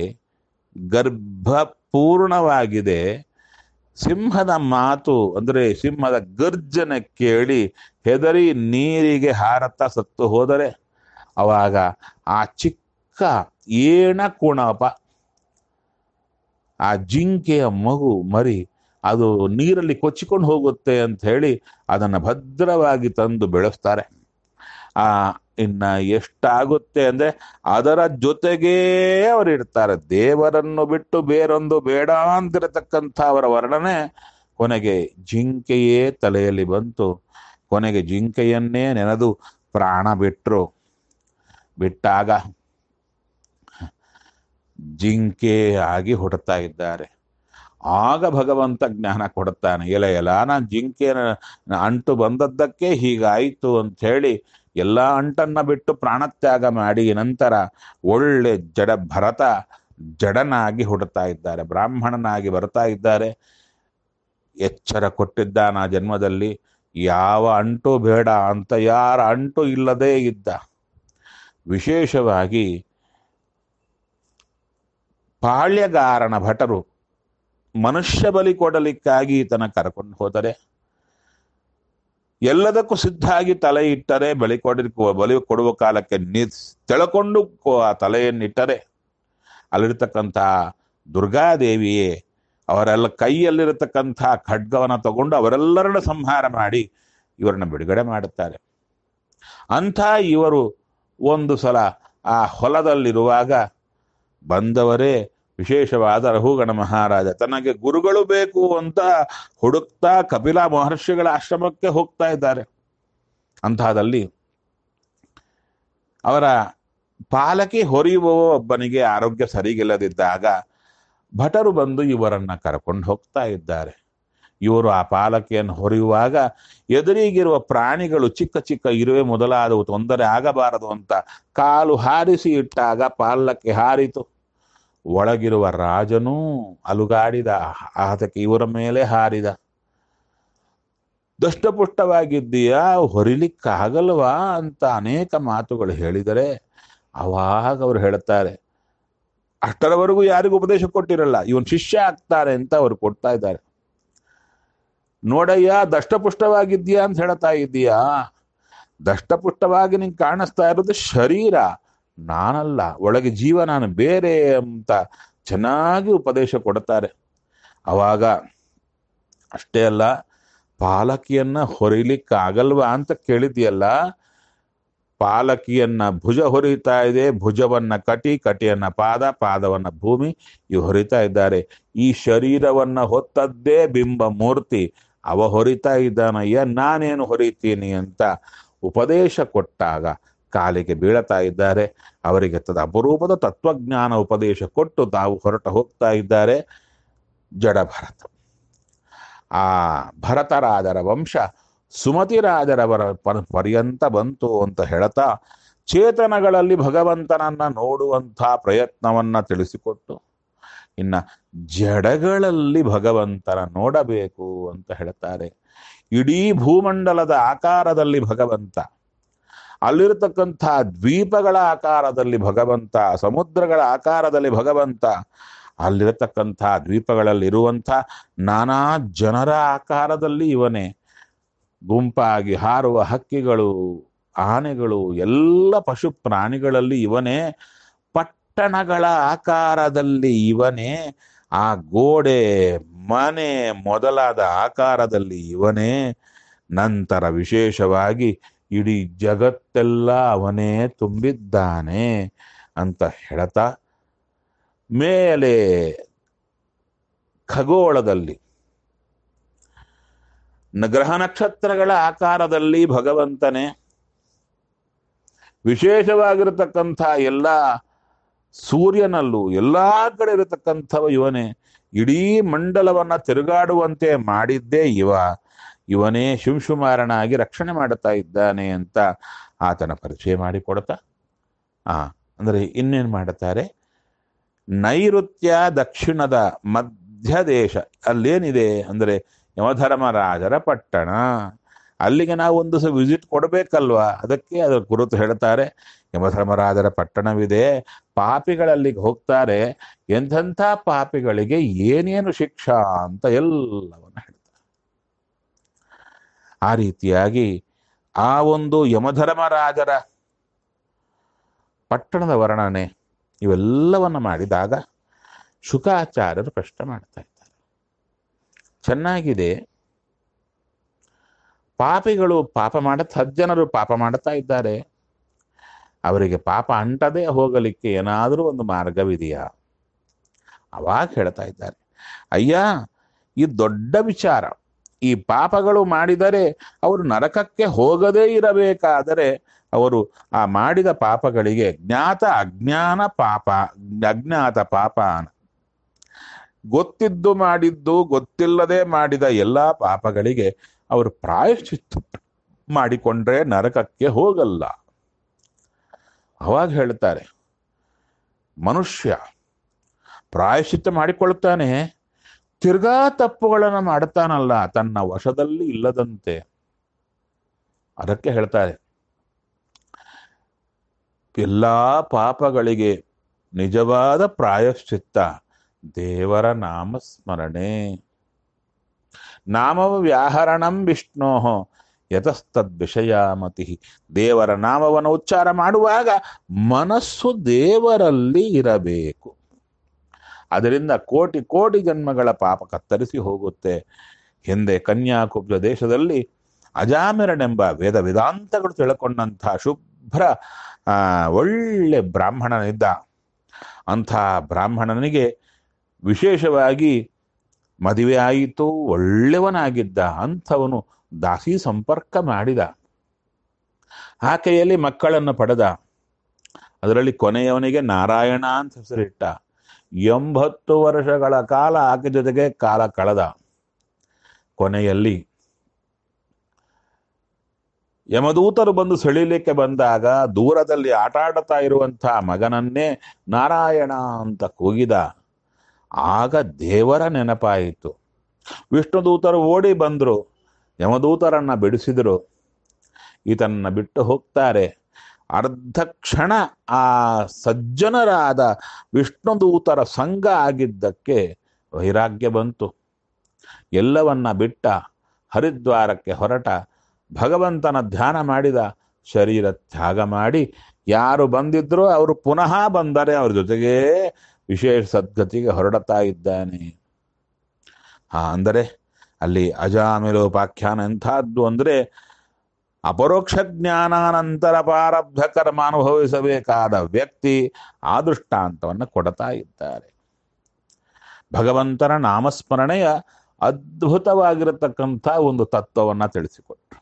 ಗರ್ಭಪೂರ್ಣವಾಗಿದೆ ಸಿಂಹದ ಮಾತು ಅಂದರೆ ಸಿಂಹದ ಗರ್ಜನೆ ಕೇಳಿ ಹೆದರಿ ನೀರಿಗೆ ಹಾರತ್ತ ಸತ್ತು ಹೋದರೆ ಅವಾಗ ಆ ಚಿಕ್ಕ ಏಣ ಕುಣಪ ಆ ಜಿಂಕೆಯ ಮಗು ಮರಿ ಅದು ನೀರಲ್ಲಿ ಕೊಚ್ಚಿಕೊಂಡು ಹೋಗುತ್ತೆ ಅಂತ ಹೇಳಿ ಅದನ್ನು ಭದ್ರವಾಗಿ ತಂದು ಬೆಳೆಸ್ತಾರೆ ಆ ಇನ್ನ ಎಷ್ಟಾಗುತ್ತೆ ಅಂದ್ರೆ ಅದರ ಜೊತೆಗೇ ಅವರು ಇರ್ತಾರೆ ದೇವರನ್ನು ಬಿಟ್ಟು ಬೇರೊಂದು ಬೇಡ ಅಂತಿರತಕ್ಕಂಥ ಅವರ ವರ್ಣನೆ ಕೊನೆಗೆ ಜಿಂಕೆಯೇ ತಲೆಯಲ್ಲಿ ಬಂತು ಕೊನೆಗೆ ಜಿಂಕೆಯನ್ನೇ ನೆನೆದು ಪ್ರಾಣ ಬಿಟ್ರು ಬಿಟ್ಟಾಗ ಜಿಂಕೆ ಆಗಿ ಹೊಡ್ತಾ ಇದ್ದಾರೆ ಆಗ ಭಗವಂತ ಜ್ಞಾನ ಕೊಡುತ್ತಾನೆ ಎಲ ಎಲ ನಾನು ಜಿಂಕೆನ ಅಂಟು ಬಂದದ್ದಕ್ಕೆ ಹೀಗಾಯಿತು ಅಂತ ಹೇಳಿ ಎಲ್ಲ ಅಂಟನ್ನ ಬಿಟ್ಟು ಪ್ರಾಣತ್ಯಾಗ ಮಾಡಿ ನಂತರ ಒಳ್ಳೆ ಜಡ ಭರತ ಜಡನಾಗಿ ಹುಡುತ್ತಾ ಇದ್ದಾರೆ ಬ್ರಾಹ್ಮಣನಾಗಿ ಬರ್ತಾ ಇದ್ದಾರೆ ಎಚ್ಚರ ಕೊಟ್ಟಿದ್ದಾನ ಆ ಜನ್ಮದಲ್ಲಿ ಯಾವ ಅಂಟು ಬೇಡ ಅಂತ ಯಾರ ಅಂಟು ಇಲ್ಲದೇ ಇದ್ದ ವಿಶೇಷವಾಗಿ ಪಾಳ್ಯಗಾರನ ಭಟರು ಮನುಷ್ಯ ಬಲಿ ಕೊಡಲಿಕ್ಕಾಗಿ ಈತನ ಕರ್ಕೊಂಡು ಹೋದರೆ ಎಲ್ಲದಕ್ಕೂ ಸಿದ್ಧಾಗಿ ತಲೆ ಇಟ್ಟರೆ ಬಲಿ ಕೊಡ ಬಲಿ ಕೊಡುವ ಕಾಲಕ್ಕೆ ನಿ ತೆಳಕೊಂಡು ಕೊ- ಆ ತಲೆಯನ್ನಿಟ್ಟರೆ ಅಲ್ಲಿರ್ತಕ್ಕಂಥ ದುರ್ಗಾದೇವಿಯೇ ಅವರೆಲ್ಲ ಕೈಯಲ್ಲಿರತಕ್ಕಂಥ ಖಡ್ಗವನ್ನ ತಗೊಂಡು ಅವರೆಲ್ಲರನ್ನ ಸಂಹಾರ ಮಾಡಿ ಇವರನ್ನ ಬಿಡುಗಡೆ ಮಾಡುತ್ತಾರೆ ಅಂಥ ಇವರು ಒಂದು ಸಲ ಆ ಹೊಲದಲ್ಲಿರುವಾಗ ಬಂದವರೇ ವಿಶೇಷವಾದ ರಹುಗಣ ಮಹಾರಾಜ ತನಗೆ ಗುರುಗಳು ಬೇಕು ಅಂತ ಹುಡುಕ್ತಾ ಕಪಿಲ ಮಹರ್ಷಿಗಳ ಆಶ್ರಮಕ್ಕೆ ಹೋಗ್ತಾ ಇದ್ದಾರೆ ಅಂತಹದಲ್ಲಿ ಅವರ ಪಾಲಕಿ ಹೊರೆಯುವವ ಒಬ್ಬನಿಗೆ ಆರೋಗ್ಯ ಸರಿಗಿಲ್ಲದಿದ್ದಾಗ ಭಟರು ಬಂದು ಇವರನ್ನ ಕರ್ಕೊಂಡು ಹೋಗ್ತಾ ಇದ್ದಾರೆ ಇವರು ಆ ಪಾಲಕಿಯನ್ನು ಹೊರೆಯುವಾಗ ಎದುರಿಗಿರುವ ಪ್ರಾಣಿಗಳು ಚಿಕ್ಕ ಚಿಕ್ಕ ಇರುವೆ ಮೊದಲಾದವು ತೊಂದರೆ ಆಗಬಾರದು ಅಂತ ಕಾಲು ಹಾರಿಸಿ ಇಟ್ಟಾಗ ಪಾಲಕ್ಕೆ ಹಾರಿತು ಒಳಗಿರುವ ರಾಜನೂ ಅಲುಗಾಡಿದ ಆತಕ್ಕೆ ಇವರ ಮೇಲೆ ಹಾರಿದ ದಷ್ಟಪುಷ್ಟವಾಗಿದ್ದೀಯಾ ಹೊರಿಲಿಕ್ಕಾಗಲ್ವಾ ಅಂತ ಅನೇಕ ಮಾತುಗಳು ಹೇಳಿದರೆ ಅವಾಗ ಅವರು ಹೇಳುತ್ತಾರೆ ಅಷ್ಟರವರೆಗೂ ಯಾರಿಗೂ ಉಪದೇಶ ಕೊಟ್ಟಿರಲ್ಲ ಇವನ್ ಶಿಷ್ಯ ಆಗ್ತಾರೆ ಅಂತ ಅವ್ರು ಕೊಡ್ತಾ ಇದ್ದಾರೆ ನೋಡಯ್ಯ ದಷ್ಟಪುಷ್ಟವಾಗಿದ್ದೀಯಾ ಅಂತ ಹೇಳ್ತಾ ಇದ್ದೀಯಾ ದಷ್ಟಪುಷ್ಟವಾಗಿ ನಿಂಗೆ ಕಾಣಿಸ್ತಾ ಇರೋದು ಶರೀರ ನಾನಲ್ಲ ಒಳಗೆ ಜೀವ ನಾನು ಬೇರೆ ಅಂತ ಚೆನ್ನಾಗಿ ಉಪದೇಶ ಕೊಡ್ತಾರೆ ಅವಾಗ ಅಷ್ಟೇ ಅಲ್ಲ ಪಾಲಕಿಯನ್ನ ಹೊರಿಲಿಕ್ಕಾಗಲ್ವಾ ಅಂತ ಕೇಳಿದ್ಯಲ್ಲ ಪಾಲಕಿಯನ್ನ ಭುಜ ಹೊರಿತಾ ಇದೆ ಭುಜವನ್ನ ಕಟಿ ಕಟಿಯನ್ನ ಪಾದ ಪಾದವನ್ನ ಭೂಮಿ ಇವು ಹೊರಿತಾ ಇದ್ದಾರೆ ಈ ಶರೀರವನ್ನ ಹೊತ್ತದ್ದೇ ಬಿಂಬ ಮೂರ್ತಿ ಅವ ಹೊರಿತಾ ಇದ್ದಾನಯ್ಯ ನಾನೇನು ಹೊರಿತೀನಿ ಅಂತ ಉಪದೇಶ ಕೊಟ್ಟಾಗ ಕಾಲಿಗೆ ಬೀಳತಾ ಇದ್ದಾರೆ ಅವರಿಗೆ ತದ ಅಪರೂಪದ ತತ್ವಜ್ಞಾನ ಉಪದೇಶ ಕೊಟ್ಟು ತಾವು ಹೊರಟ ಹೋಗ್ತಾ ಇದ್ದಾರೆ ಜಡಭರತ ಆ ಭರತರಾಜರ ವಂಶ ಸುಮತಿರಾಜರವರ ಪ- ಪರ್ಯಂತ ಬಂತು ಅಂತ ಹೇಳ್ತಾ ಚೇತನಗಳಲ್ಲಿ ಭಗವಂತನನ್ನ ನೋಡುವಂಥ ಪ್ರಯತ್ನವನ್ನ ತಿಳಿಸಿಕೊಟ್ಟು ಇನ್ನ ಜಡಗಳಲ್ಲಿ ಭಗವಂತನ ನೋಡಬೇಕು ಅಂತ ಹೇಳ್ತಾರೆ ಇಡೀ ಭೂಮಂಡಲದ ಆಕಾರದಲ್ಲಿ ಭಗವಂತ ಅಲ್ಲಿರತಕ್ಕಂಥ ದ್ವೀಪಗಳ ಆಕಾರದಲ್ಲಿ ಭಗವಂತ ಸಮುದ್ರಗಳ ಆಕಾರದಲ್ಲಿ ಭಗವಂತ ಅಲ್ಲಿರತಕ್ಕಂಥ ದ್ವೀಪಗಳಲ್ಲಿರುವಂಥ ನಾನಾ ಜನರ ಆಕಾರದಲ್ಲಿ ಇವನೇ ಗುಂಪಾಗಿ ಹಾರುವ ಹಕ್ಕಿಗಳು ಆನೆಗಳು ಎಲ್ಲ ಪಶು ಪ್ರಾಣಿಗಳಲ್ಲಿ ಇವನೇ ಪಟ್ಟಣಗಳ ಆಕಾರದಲ್ಲಿ ಇವನೇ ಆ ಗೋಡೆ ಮನೆ ಮೊದಲಾದ ಆಕಾರದಲ್ಲಿ ಇವನೇ ನಂತರ ವಿಶೇಷವಾಗಿ ಇಡೀ ಜಗತ್ತೆಲ್ಲ ಅವನೇ ತುಂಬಿದ್ದಾನೆ ಅಂತ ಹೇಳ್ತಾ ಮೇಲೆ ಖಗೋಳದಲ್ಲಿ ನ- ಗ್ರಹ ನಕ್ಷತ್ರಗಳ ಆಕಾರದಲ್ಲಿ ಭಗವಂತನೇ ವಿಶೇಷವಾಗಿರತಕ್ಕಂಥ ಎಲ್ಲ ಸೂರ್ಯನಲ್ಲೂ ಎಲ್ಲಾ ಕಡೆ ಇರತಕ್ಕಂಥವ ಇವನೇ ಇಡೀ ಮಂಡಲವನ್ನ ತಿರುಗಾಡುವಂತೆ ಮಾಡಿದ್ದೇ ಇವ ಇವನೇ ಶಿಂಶುಮಾರನಾಗಿ ರಕ್ಷಣೆ ಮಾಡುತ್ತಾ ಇದ್ದಾನೆ ಅಂತ ಆತನ ಪರಿಚಯ ಮಾಡಿಕೊಡ್ತಾ ಆ ಅಂದರೆ ಇನ್ನೇನು ಮಾಡುತ್ತಾರೆ ನೈಋತ್ಯ ದಕ್ಷಿಣದ ಮಧ್ಯ ದೇಶ ಅಲ್ಲೇನಿದೆ ಅಂದರೆ ಯಮಧರ್ಮರಾಜರ ಪಟ್ಟಣ ಅಲ್ಲಿಗೆ ನಾವು ಒಂದು ಸಹ ವಿಸಿಟ್ ಕೊಡಬೇಕಲ್ವಾ ಅದಕ್ಕೆ ಅದರ ಕುರಿತು ಹೇಳ್ತಾರೆ ಯಮಧರ್ಮರಾಜರ ಪಟ್ಟಣವಿದೆ ಪಾಪಿಗಳಲ್ಲಿಗೆ ಹೋಗ್ತಾರೆ ಎಂಥೆಂಥ ಪಾಪಿಗಳಿಗೆ ಏನೇನು ಶಿಕ್ಷಾ ಅಂತ ಎಲ್ಲವನ್ನ ಹೇಳ್ತಾರೆ ಆ ರೀತಿಯಾಗಿ ಆ ಒಂದು ಯಮಧರ್ಮರಾಜರ ಪಟ್ಟಣದ ವರ್ಣನೆ ಇವೆಲ್ಲವನ್ನ ಮಾಡಿದಾಗ ಶುಕಾಚಾರ್ಯರು ಪ್ರಶ್ನೆ ಮಾಡ್ತಾ ಇದ್ದಾರೆ ಚೆನ್ನಾಗಿದೆ ಪಾಪಿಗಳು ಪಾಪ ಮಾಡ ಸಜ್ಜನರು ಪಾಪ ಮಾಡುತ್ತಾ ಇದ್ದಾರೆ ಅವರಿಗೆ ಪಾಪ ಅಂಟದೇ ಹೋಗಲಿಕ್ಕೆ ಏನಾದರೂ ಒಂದು ಮಾರ್ಗವಿದೆಯಾ ಅವಾಗ ಹೇಳ್ತಾ ಇದ್ದಾರೆ ಅಯ್ಯ ಈ ದೊಡ್ಡ ವಿಚಾರ ಈ ಪಾಪಗಳು ಮಾಡಿದರೆ ಅವರು ನರಕಕ್ಕೆ ಹೋಗದೇ ಇರಬೇಕಾದರೆ ಅವರು ಆ ಮಾಡಿದ ಪಾಪಗಳಿಗೆ ಜ್ಞಾತ ಅಜ್ಞಾನ ಪಾಪ ಅಜ್ಞಾತ ಪಾಪ ಗೊತ್ತಿದ್ದು ಮಾಡಿದ್ದು ಗೊತ್ತಿಲ್ಲದೆ ಮಾಡಿದ ಎಲ್ಲಾ ಪಾಪಗಳಿಗೆ ಅವರು ಪ್ರಾಯಶ್ಚಿತ್ತ ಮಾಡಿಕೊಂಡ್ರೆ ನರಕಕ್ಕೆ ಹೋಗಲ್ಲ ಅವಾಗ ಹೇಳ್ತಾರೆ ಮನುಷ್ಯ ಪ್ರಾಯಶ್ಚಿತ್ತ ಮಾಡಿಕೊಳ್ಳುತ್ತಾನೆ ತಿರ್ಗಾ ತಪ್ಪುಗಳನ್ನು ಮಾಡುತ್ತಾನಲ್ಲ ತನ್ನ ವಶದಲ್ಲಿ ಇಲ್ಲದಂತೆ ಅದಕ್ಕೆ ಹೇಳ್ತಾರೆ ಎಲ್ಲಾ ಪಾಪಗಳಿಗೆ ನಿಜವಾದ ಪ್ರಾಯಶ್ಚಿತ್ತ ದೇವರ ನಾಮಸ್ಮರಣೆ ನಾಮ ವ್ಯಾಹರಣಂ ವಿಷ್ಣೋ ಯತಸ್ತದ್ ವಿಷಯಾಮತಿ ದೇವರ ನಾಮವನ್ನು ಉಚ್ಚಾರ ಮಾಡುವಾಗ ಮನಸ್ಸು ದೇವರಲ್ಲಿ ಇರಬೇಕು ಅದರಿಂದ ಕೋಟಿ ಕೋಟಿ ಜನ್ಮಗಳ ಪಾಪ ಕತ್ತರಿಸಿ ಹೋಗುತ್ತೆ ಹಿಂದೆ ಕನ್ಯಾಕುಬ್ಜ ದೇಶದಲ್ಲಿ ಅಜಾಮಿರನೆಂಬ ವೇದ ವೇದಾಂತಗಳು ತಿಳ್ಕೊಂಡಂತಹ ಶುಭ್ರ ಆ, ಒಳ್ಳೆ ಬ್ರಾಹ್ಮಣನಿದ್ದ ಅಂಥ ಬ್ರಾಹ್ಮಣನಿಗೆ ವಿಶೇಷವಾಗಿ ಮದುವೆ ಆಯಿತು ಒಳ್ಳೆಯವನಾಗಿದ್ದ ಅಂಥವನು ದಾಸಿ ಸಂಪರ್ಕ ಮಾಡಿದ ಆಕೆಯಲ್ಲಿ ಮಕ್ಕಳನ್ನು ಪಡೆದ ಅದರಲ್ಲಿ ಕೊನೆಯವನಿಗೆ ನಾರಾಯಣ ಅಂತ ಹೆಸರಿಟ್ಟ ಎಂಬತ್ತು ವರ್ಷಗಳ ಕಾಲ ಆಕೆ ಜೊತೆಗೆ ಕಾಲ ಕಳೆದ ಕೊನೆಯಲ್ಲಿ ಯಮದೂತರು ಬಂದು ಸೆಳೀಲಿಕ್ಕೆ ಬಂದಾಗ ದೂರದಲ್ಲಿ ಆಟ ಆಡುತ್ತಾ ಇರುವಂತಹ ಮಗನನ್ನೇ ನಾರಾಯಣ ಅಂತ ಕೂಗಿದ ಆಗ ದೇವರ ನೆನಪಾಯಿತು ವಿಷ್ಣುದೂತರು ಓಡಿ ಬಂದರು ಯಮದೂತರನ್ನ ಬಿಡಿಸಿದರು ಈತನನ್ನ ಬಿಟ್ಟು ಹೋಗ್ತಾರೆ ಅರ್ಧ ಕ್ಷಣ ಆ ಸಜ್ಜನರಾದ ವಿಷ್ಣುದೂತರ ಸಂಘ ಆಗಿದ್ದಕ್ಕೆ ವೈರಾಗ್ಯ ಬಂತು ಎಲ್ಲವನ್ನ ಬಿಟ್ಟ ಹರಿದ್ವಾರಕ್ಕೆ ಹೊರಟ ಭಗವಂತನ ಧ್ಯಾನ ಮಾಡಿದ ಶರೀರ ತ್ಯಾಗ ಮಾಡಿ ಯಾರು ಬಂದಿದ್ರೋ ಅವರು ಪುನಃ ಬಂದರೆ ಅವ್ರ ಜೊತೆಗೇ ವಿಶೇಷ ಸದ್ಗತಿಗೆ ಹೊರಡುತ್ತಾ ಇದ್ದಾನೆ ಹಾ ಅಂದರೆ ಅಲ್ಲಿ ಅಜಾಮಿಲೋಪಾಖ್ಯಾನ ಎಂಥದ್ದು ಅಂದರೆ ಅಪರೋಕ್ಷ ಜ್ಞಾನಾನಂತರ ಪ್ರಾರಬ್ಧ ಕರ್ಮ ಅನುಭವಿಸಬೇಕಾದ ವ್ಯಕ್ತಿ ಆ ದೃಷ್ಟಾಂತವನ್ನು ಕೊಡ್ತಾ ಇದ್ದಾರೆ ಭಗವಂತನ ನಾಮಸ್ಮರಣೆಯ ಅದ್ಭುತವಾಗಿರತಕ್ಕಂಥ ಒಂದು ತತ್ವವನ್ನು ತಿಳಿಸಿಕೊಟ್ರು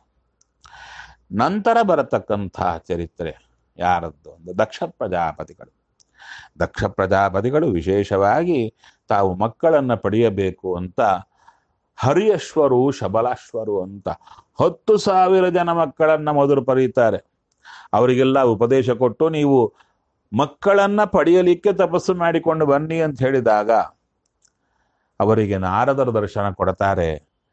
ನಂತರ ಬರತಕ್ಕಂಥ ಚರಿತ್ರೆ ಯಾರದ್ದು ಅಂದ್ರೆ ದಕ್ಷ ಪ್ರಜಾಪತಿಗಳು ದಕ್ಷ ಪ್ರಜಾಪತಿಗಳು ವಿಶೇಷವಾಗಿ ತಾವು ಮಕ್ಕಳನ್ನು ಪಡೆಯಬೇಕು ಅಂತ ಹರಿಯಶ್ವರು ಶಬಲಾಶ್ವರು ಅಂತ ಹತ್ತು ಸಾವಿರ ಜನ ಮಕ್ಕಳನ್ನ ಮೊದಲು ಪರೀತಾರೆ ಅವರಿಗೆಲ್ಲ ಉಪದೇಶ ಕೊಟ್ಟು ನೀವು ಮಕ್ಕಳನ್ನ ಪಡೆಯಲಿಕ್ಕೆ ತಪಸ್ಸು ಮಾಡಿಕೊಂಡು ಬನ್ನಿ ಅಂತ ಹೇಳಿದಾಗ ಅವರಿಗೆ ನಾರದರ ದರ್ಶನ ಕೊಡ್ತಾರೆ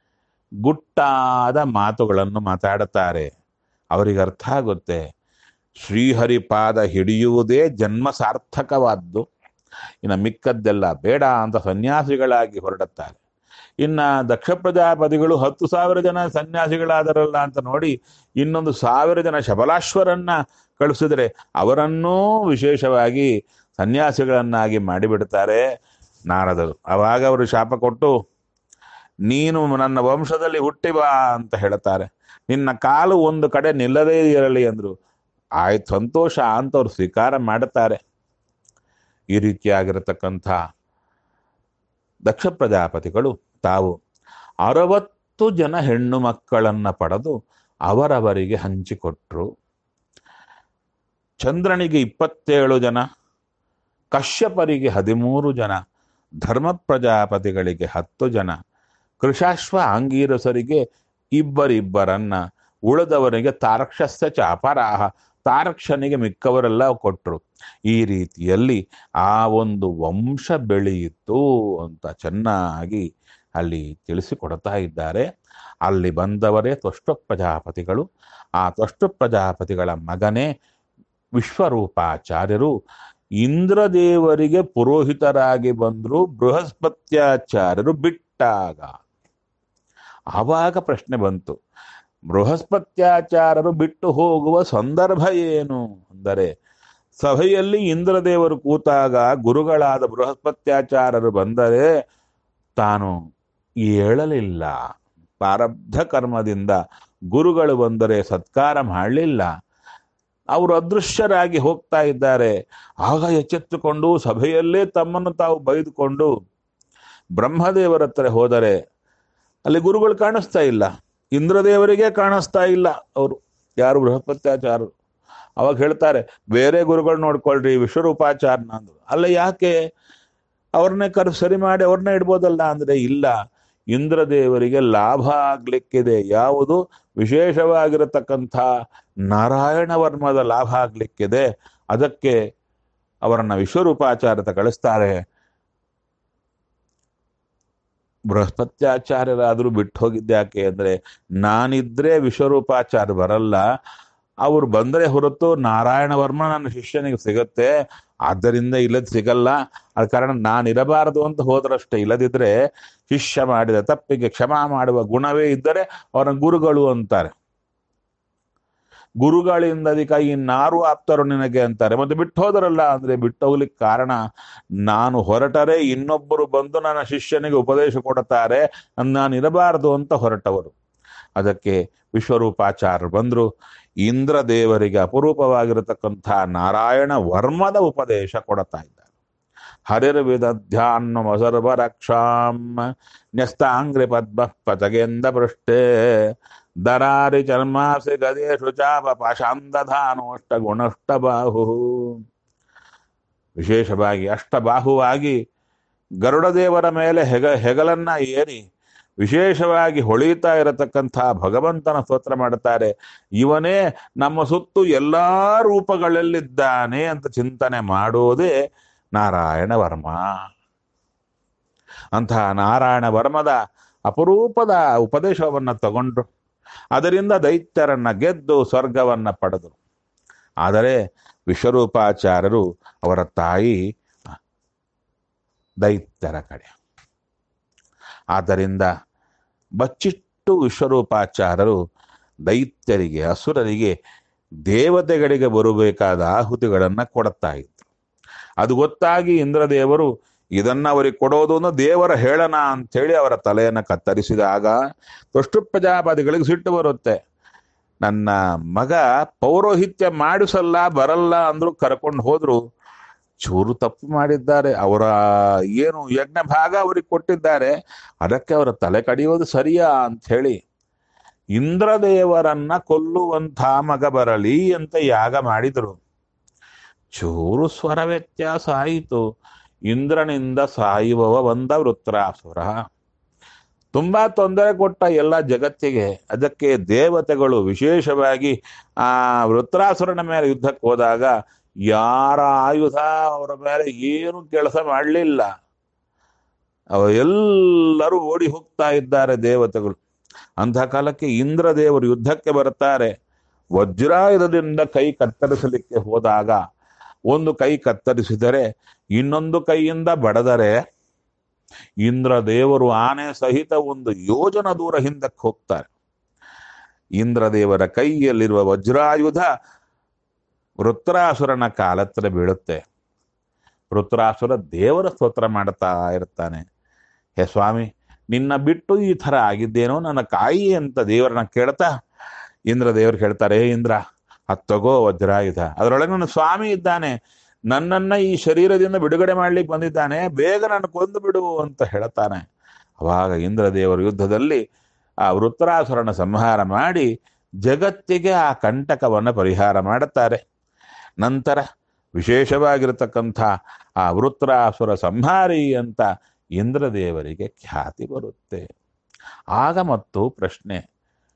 ಗುಟ್ಟಾದ ಮಾತುಗಳನ್ನು ಮಾತಾಡುತ್ತಾರೆ ಅವರಿಗೆ ಅರ್ಥ ಆಗುತ್ತೆ ಶ್ರೀಹರಿಪಾದ ಹಿಡಿಯುವುದೇ ಜನ್ಮ ಸಾರ್ಥಕವಾದ್ದು ಇನ್ನು ಮಿಕ್ಕದ್ದೆಲ್ಲ ಬೇಡ ಅಂತ ಸನ್ಯಾಸಿಗಳಾಗಿ ಹೊರಡುತ್ತಾರೆ ಇನ್ನ ದಕ್ಷ ಪ್ರಜಾಪತಿಗಳು ಹತ್ತು ಸಾವಿರ ಜನ ಸನ್ಯಾಸಿಗಳಾದರಲ್ಲ ಅಂತ ನೋಡಿ ಇನ್ನೊಂದು ಸಾವಿರ ಜನ ಶಬಲಾಶ್ವರನ್ನ ಕಳಿಸಿದರೆ ಅವರನ್ನೂ ವಿಶೇಷವಾಗಿ ಸನ್ಯಾಸಿಗಳನ್ನಾಗಿ ಮಾಡಿಬಿಡ್ತಾರೆ ನಾರದರು ಅವಾಗ ಅವರು ಶಾಪ ಕೊಟ್ಟು ನೀನು ನನ್ನ ವಂಶದಲ್ಲಿ ಹುಟ್ಟಿ ಬಾ ಅಂತ ಹೇಳ್ತಾರೆ ನಿನ್ನ ಕಾಲು ಒಂದು ಕಡೆ ನಿಲ್ಲದೇ ಇರಲಿ ಅಂದ್ರು ಆಯ್ತು ಸಂತೋಷ ಅಂತ ಅವ್ರು ಸ್ವೀಕಾರ ಮಾಡುತ್ತಾರೆ ಈ ರೀತಿಯಾಗಿರತಕ್ಕಂಥ ದಕ್ಷ ಪ್ರಜಾಪತಿಗಳು ತಾವು ಅರವತ್ತು ಜನ ಹೆಣ್ಣು ಮಕ್ಕಳನ್ನ ಪಡೆದು ಅವರವರಿಗೆ ಹಂಚಿಕೊಟ್ರು ಚಂದ್ರನಿಗೆ ಇಪ್ಪತ್ತೇಳು ಜನ ಕಶ್ಯಪರಿಗೆ ಹದಿಮೂರು ಜನ ಧರ್ಮ ಪ್ರಜಾಪತಿಗಳಿಗೆ ಹತ್ತು ಜನ ಕೃಷಾಶ್ವ ಆಂಗೀರಸರಿಗೆ ಇಬ್ಬರಿಬ್ಬರನ್ನ ಉಳಿದವರಿಗೆ ತಾರಕ್ಷಸ್ಯ ಚಾಪರಾಹ ತಾರಕ್ಷನಿಗೆ ಮಿಕ್ಕವರೆಲ್ಲ ಕೊಟ್ಟರು ಈ ರೀತಿಯಲ್ಲಿ ಆ ಒಂದು ವಂಶ ಬೆಳೆಯಿತು ಅಂತ ಚೆನ್ನಾಗಿ ಅಲ್ಲಿ ತಿಳಿಸಿಕೊಡ್ತಾ ಇದ್ದಾರೆ ಅಲ್ಲಿ ಬಂದವರೇ ತ್ವಷ್ಟ ಪ್ರಜಾಪತಿಗಳು ಆ ತ್ವಷ್ಟ ಪ್ರಜಾಪತಿಗಳ ಮಗನೇ ವಿಶ್ವರೂಪಾಚಾರ್ಯರು ಇಂದ್ರದೇವರಿಗೆ ಪುರೋಹಿತರಾಗಿ ಬಂದ್ರು ಬೃಹಸ್ಪತ್ಯಾಚಾರ್ಯರು ಬಿಟ್ಟಾಗ ಆವಾಗ ಪ್ರಶ್ನೆ ಬಂತು ಬೃಹಸ್ಪತ್ಯಾಚಾರ್ಯರು ಬಿಟ್ಟು ಹೋಗುವ ಸಂದರ್ಭ ಏನು ಅಂದರೆ ಸಭೆಯಲ್ಲಿ ಇಂದ್ರದೇವರು ಕೂತಾಗ ಗುರುಗಳಾದ ಬೃಹಸ್ಪತ್ಯಾಚಾರ್ಯರು ಬಂದರೆ ತಾನು ಏಳಲಿಲ್ಲ ಪ್ರಾರಬ್ಧ ಕರ್ಮದಿಂದ ಗುರುಗಳು ಬಂದರೆ ಸತ್ಕಾರ ಮಾಡಲಿಲ್ಲ ಅವರು ಅದೃಶ್ಯರಾಗಿ ಹೋಗ್ತಾ ಇದ್ದಾರೆ ಆಗ ಎಚ್ಚೆತ್ತುಕೊಂಡು ಸಭೆಯಲ್ಲೇ ತಮ್ಮನ್ನು ತಾವು ಬೈದುಕೊಂಡು ಬ್ರಹ್ಮದೇವರ ಹತ್ರ ಹೋದರೆ ಅಲ್ಲಿ ಗುರುಗಳು ಕಾಣಿಸ್ತಾ ಇಲ್ಲ ಇಂದ್ರದೇವರಿಗೆ ಕಾಣಿಸ್ತಾ ಇಲ್ಲ ಅವರು ಯಾರು ಬೃಹಸ್ಪತ್ಯಾಚಾರರು ಅವಾಗ ಹೇಳ್ತಾರೆ ಬೇರೆ ಗುರುಗಳು ನೋಡ್ಕೊಳ್ರಿ ವಿಶ್ವರೂಪಾಚಾರ್ನ ಅಂದ್ರು ಅಲ್ಲ ಯಾಕೆ ಅವ್ರನ್ನೇ ಕರ್ ಸರಿ ಮಾಡಿ ಅವ್ರನ್ನೇ ಇಡ್ಬೋದಲ್ಲ ಅಂದ್ರೆ ಇಲ್ಲ ಇಂದ್ರದೇವರಿಗೆ ಲಾಭ ಆಗ್ಲಿಕ್ಕಿದೆ ಯಾವುದು ವಿಶೇಷವಾಗಿರತಕ್ಕಂಥ ನಾರಾಯಣ ವರ್ಮದ ಲಾಭ ಆಗ್ಲಿಕ್ಕಿದೆ ಅದಕ್ಕೆ ಅವರನ್ನ ವಿಶ್ವರೂಪಾಚಾರ್ಯತ ಕಳಿಸ್ತಾರೆ ಬೃಹಸ್ಪತ್ಯಾಚಾರ್ಯರಾದರೂ ಬಿಟ್ಟು ಹೋಗಿದ್ದ್ಯಾಕೆ ಅಂದ್ರೆ ನಾನಿದ್ರೆ ವಿಶ್ವರೂಪಾಚಾರ್ಯ ಬರಲ್ಲ ಅವ್ರು ಬಂದರೆ ಹೊರತು ನಾರಾಯಣ ವರ್ಮ ನನ್ನ ಶಿಷ್ಯನಿಗೆ ಸಿಗತ್ತೆ ಆದ್ದರಿಂದ ಇಲ್ಲದ ಸಿಗಲ್ಲ ಅದ ಕಾರಣ ನಾನಿರಬಾರದು ಅಂತ ಹೋದ್ರಷ್ಟೇ ಇಲ್ಲದಿದ್ರೆ ಶಿಷ್ಯ ಮಾಡಿದ ತಪ್ಪಿಗೆ ಕ್ಷಮಾ ಮಾಡುವ ಗುಣವೇ ಇದ್ದರೆ ಅವರ ಗುರುಗಳು ಅಂತಾರೆ ಗುರುಗಳಿಂದ ಅದಕ್ಕೆ ಇನ್ನಾರು ಆಪ್ತರು ನಿನಗೆ ಅಂತಾರೆ ಮತ್ತೆ ಬಿಟ್ಟು ಹೋದರಲ್ಲ ಅಂದ್ರೆ ಬಿಟ್ಟು ಹೋಗ್ಲಿಕ್ಕೆ ಕಾರಣ ನಾನು ಹೊರಟರೆ ಇನ್ನೊಬ್ಬರು ಬಂದು ನನ್ನ ಶಿಷ್ಯನಿಗೆ ಉಪದೇಶ ಕೊಡುತ್ತಾರೆ ನಾನು ಇರಬಾರದು ಅಂತ ಹೊರಟವರು ಅದಕ್ಕೆ ವಿಶ್ವರೂಪಾಚಾರ್ಯರು ಬಂದ್ರು ಇಂದ್ರ ದೇವರಿಗೆ ಅಪರೂಪವಾಗಿರತಕ್ಕಂಥ ನಾರಾಯಣ ವರ್ಮದ ಉಪದೇಶ ಕೊಡ್ತಾ ಇದ್ದಾರೆ ಹರಿರ್ವಿದಧ್ಯಾನ್ನ ಮಸರ್ವರಕ್ಷಾಂ ನ್ಯಸ್ತಾಂಗ್ರಿ ಪದ್ಮ ಪತಗೆಂದ ಪೃಷ್ಠೆ ದರಾರಿ ಚರ್ಮಾಸಿ ಗದೇಶು ಚಾಪ ಪಾಶಾಂದಧಾನೋಷ್ಟ ಗುಣಷ್ಟ ಬಾಹು ವಿಶೇಷವಾಗಿ ಅಷ್ಟಬಾಹುವಾಗಿ ಗರುಡದೇವರ ಮೇಲೆ ಹೆಗ ಹೆಗಲನ್ನ ಏರಿ ವಿಶೇಷವಾಗಿ ಹೊಳಿತಾ ಇರತಕ್ಕಂಥ ಭಗವಂತನ ಸ್ತೋತ್ರ ಮಾಡುತ್ತಾರೆ ಇವನೇ ನಮ್ಮ ಸುತ್ತು ಎಲ್ಲಾ ರೂಪಗಳಲ್ಲಿದ್ದಾನೆ ಅಂತ ಚಿಂತನೆ ಮಾಡೋದೇ ನಾರಾಯಣ ವರ್ಮ ಅಂತಹ ನಾರಾಯಣ ವರ್ಮದ ಅಪರೂಪದ ಉಪದೇಶವನ್ನ ತಗೊಂಡ್ರು ಅದರಿಂದ ದೈತ್ಯರನ್ನ ಗೆದ್ದು ಸ್ವರ್ಗವನ್ನ ಪಡೆದರು ಆದರೆ ವಿಶ್ವರೂಪಾಚಾರ್ಯರು ಅವರ ತಾಯಿ ದೈತ್ಯರ ಕಡೆ ಆದ್ದರಿಂದ ಬಚ್ಚಿಟ್ಟು ವಿಶ್ವರೂಪಾಚಾರ್ಯರು ದೈತ್ಯರಿಗೆ ಅಸುರರಿಗೆ ದೇವತೆಗಳಿಗೆ ಬರಬೇಕಾದ ಆಹುತಿಗಳನ್ನು ಕೊಡುತ್ತಾ ಇದ್ರು ಅದು ಗೊತ್ತಾಗಿ ಇಂದ್ರದೇವರು ಇದನ್ನ ಅವರಿಗೆ ಕೊಡೋದು ಅನ್ನೋ ದೇವರ ಹೇಳನ ಅಂಥೇಳಿ ಅವರ ತಲೆಯನ್ನು ಕತ್ತರಿಸಿದಾಗ ತೊಷ್ಟು ಪ್ರಜಾಪತಿಗಳಿಗೆ ಸಿಟ್ಟು ಬರುತ್ತೆ ನನ್ನ ಮಗ ಪೌರೋಹಿತ್ಯ ಮಾಡಿಸಲ್ಲ ಬರಲ್ಲ ಅಂದ್ರು ಕರ್ಕೊಂಡು ಹೋದ್ರು ಚೂರು ತಪ್ಪು ಮಾಡಿದ್ದಾರೆ ಅವರ ಏನು ಯಜ್ಞ ಭಾಗ ಅವ್ರಿಗೆ ಕೊಟ್ಟಿದ್ದಾರೆ ಅದಕ್ಕೆ ಅವರ ತಲೆ ಕಡಿಯೋದು ಸರಿಯಾ ಅಂತ ಹೇಳಿ ಇಂದ್ರದೇವರನ್ನ ಕೊಲ್ಲುವಂಥ ಮಗ ಬರಲಿ ಅಂತ ಯಾಗ ಮಾಡಿದರು ಚೂರು ಸ್ವರ ವ್ಯತ್ಯಾಸ ಆಯಿತು ಇಂದ್ರನಿಂದ ಸಾಯುವವ ಬಂದ ವೃತ್ರಾಸುರ ತುಂಬಾ ತೊಂದರೆ ಕೊಟ್ಟ ಎಲ್ಲ ಜಗತ್ತಿಗೆ ಅದಕ್ಕೆ ದೇವತೆಗಳು ವಿಶೇಷವಾಗಿ ಆ ವೃತ್ರಾಸುರನ ಮೇಲೆ ಯುದ್ಧಕ್ಕೆ ಹೋದಾಗ ಯಾರ ಆಯುಧ ಅವರ ಮೇಲೆ ಏನು ಕೆಲಸ ಮಾಡಲಿಲ್ಲ ಅವ ಎಲ್ಲರೂ ಓಡಿ ಹೋಗ್ತಾ ಇದ್ದಾರೆ ದೇವತೆಗಳು ಅಂಥ ಕಾಲಕ್ಕೆ ಇಂದ್ರ ದೇವರು ಯುದ್ಧಕ್ಕೆ ಬರುತ್ತಾರೆ ವಜ್ರಾಯುಧದಿಂದ ಕೈ ಕತ್ತರಿಸಲಿಕ್ಕೆ ಹೋದಾಗ ಒಂದು ಕೈ ಕತ್ತರಿಸಿದರೆ ಇನ್ನೊಂದು ಕೈಯಿಂದ ಬಡದರೆ ಇಂದ್ರ ದೇವರು ಆನೆ ಸಹಿತ ಒಂದು ಯೋಜನ ದೂರ ಹಿಂದಕ್ಕೆ ಹೋಗ್ತಾರೆ ಇಂದ್ರ ದೇವರ ಕೈಯಲ್ಲಿರುವ ವಜ್ರಾಯುಧ ವೃತ್ರಾಸುರನ ಕಾಲತ್ರ ಬೀಳುತ್ತೆ ವೃತ್ರಾಸುರ ದೇವರ ಸ್ತೋತ್ರ ಮಾಡ್ತಾ ಇರ್ತಾನೆ ಹೇ ಸ್ವಾಮಿ ನಿನ್ನ ಬಿಟ್ಟು ಈ ಥರ ಆಗಿದ್ದೇನೋ ನನ್ನ ಕಾಯಿ ಅಂತ ದೇವರನ್ನ ಕೇಳ್ತಾ ಇಂದ್ರ ದೇವರು ಕೇಳ್ತಾರೆ "ಹೇ ಇಂದ್ರ ಅದ್ ತಗೋ ವಜ್ರಾಯುಧ ಅದರೊಳಗೆ ನನ್ನ ಸ್ವಾಮಿ ಇದ್ದಾನೆ ನನ್ನನ್ನ ಈ ಶರೀರದಿಂದ ಬಿಡುಗಡೆ ಮಾಡ್ಲಿಕ್ಕೆ ಬಂದಿದ್ದಾನೆ ಬೇಗ ನನ್ನ ಕೊಂದು ಬಿಡು ಅಂತ ಹೇಳ್ತಾನೆ ಅವಾಗ ಇಂದ್ರ ದೇವರ ಯುದ್ಧದಲ್ಲಿ ಆ ವೃತ್ರಾಸುರನ ಸಂಹಾರ ಮಾಡಿ ಜಗತ್ತಿಗೆ ಆ ಕಂಟಕವನ್ನು ಪರಿಹಾರ ಮಾಡುತ್ತಾರೆ ನಂತರ ವಿಶೇಷವಾಗಿರತಕ್ಕಂಥ ಆ ವೃತ್ರಾಸುರ ಸಂಹಾರಿ ಅಂತ ಇಂದ್ರದೇವರಿಗೆ ಖ್ಯಾತಿ ಬರುತ್ತೆ ಆಗ ಮತ್ತು ಪ್ರಶ್ನೆ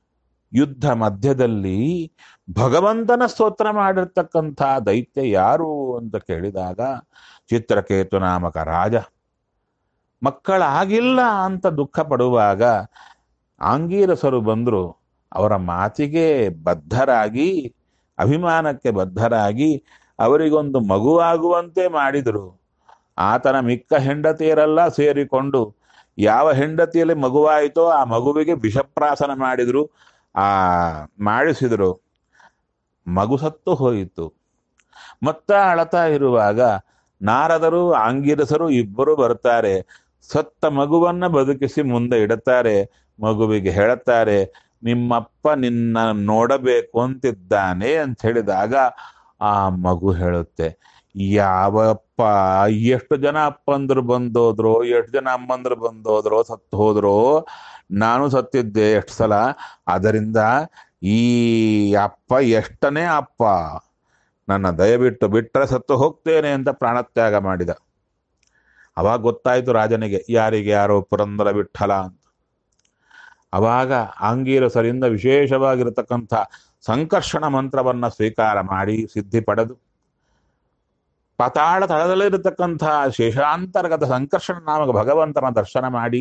ಯುದ್ಧ ಮಧ್ಯದಲ್ಲಿ ಭಗವಂತನ ಸ್ತೋತ್ರ ಮಾಡಿರ್ತಕ್ಕಂಥ ದೈತ್ಯ ಯಾರು ಅಂತ ಕೇಳಿದಾಗ ಚಿತ್ರಕೇತು ನಾಮಕ ರಾಜ ಮಕ್ಕಳಾಗಿಲ್ಲ ಅಂತ ದುಃಖ ಪಡುವಾಗ ಆಂಗೀರಸರು ಬಂದರು ಅವರ ಮಾತಿಗೆ ಬದ್ಧರಾಗಿ ಅಭಿಮಾನಕ್ಕೆ ಬದ್ಧರಾಗಿ ಅವರಿಗೊಂದು ಮಗುವಾಗುವಂತೆ ಮಾಡಿದರು ಆತನ ಮಿಕ್ಕ ಹೆಂಡತಿಯರೆಲ್ಲ ಸೇರಿಕೊಂಡು ಯಾವ ಹೆಂಡತಿಯಲ್ಲಿ ಮಗುವಾಯಿತೋ ಆ ಮಗುವಿಗೆ ವಿಷಪ್ರಾಸನ ಮಾಡಿದ್ರು ಆ ಮಾಡಿಸಿದರು ಮಗು ಸತ್ತು ಹೋಯಿತು ಮತ್ತ ಅಳತಾ ಇರುವಾಗ ನಾರದರು ಆಂಗಿರಸರು ಇಬ್ಬರು ಬರ್ತಾರೆ ಸತ್ತ ಮಗುವನ್ನ ಬದುಕಿಸಿ ಮುಂದೆ ಇಡುತ್ತಾರೆ ಮಗುವಿಗೆ ಹೇಳುತ್ತಾರೆ ನಿಮ್ಮಪ್ಪ ನಿನ್ನ ನೋಡಬೇಕು ಅಂತಿದ್ದಾನೆ ಅಂತ ಹೇಳಿದಾಗ ಆ ಮಗು ಹೇಳುತ್ತೆ ಯಾವಪ್ಪ ಎಷ್ಟು ಜನ ಅಪ್ಪಂದ್ರು ಬಂದೋದ್ರೋ ಎಷ್ಟು ಜನ ಅಮ್ಮಂದ್ರು ಬಂದೋದ್ರೋ ಸತ್ತು ಹೋದ್ರೋ ನಾನು ಸತ್ತಿದ್ದೆ ಎಷ್ಟು ಸಲ ಅದರಿಂದ ಈ ಅಪ್ಪ ಎಷ್ಟನೇ ಅಪ್ಪ ನನ್ನ ದಯವಿಟ್ಟು ಬಿಟ್ಟರೆ ಸತ್ತು ಹೋಗ್ತೇನೆ ಅಂತ ಪ್ರಾಣತ್ಯಾಗ ಮಾಡಿದ ಅವಾಗ ಗೊತ್ತಾಯ್ತು ರಾಜನಿಗೆ ಯಾರಿಗೆ ಯಾರೋ ಪುರಂದರ ವಿಠಲ ಅಂತ ಅವಾಗ ಆಂಗೀರಸರಿಂದ ವಿಶೇಷವಾಗಿರತಕ್ಕಂಥ ಸಂಕರ್ಷಣ ಮಂತ್ರವನ್ನ ಸ್ವೀಕಾರ ಮಾಡಿ ಸಿದ್ಧಿ ಪಡೆದು ಪಾತಾಳ ತಳದಲ್ಲಿರತಕ್ಕಂಥ ಶೇಷಾಂತರ್ಗತ ಸಂಕರ್ಷಣ ನಾಮಕ ಭಗವಂತನ ದರ್ಶನ ಮಾಡಿ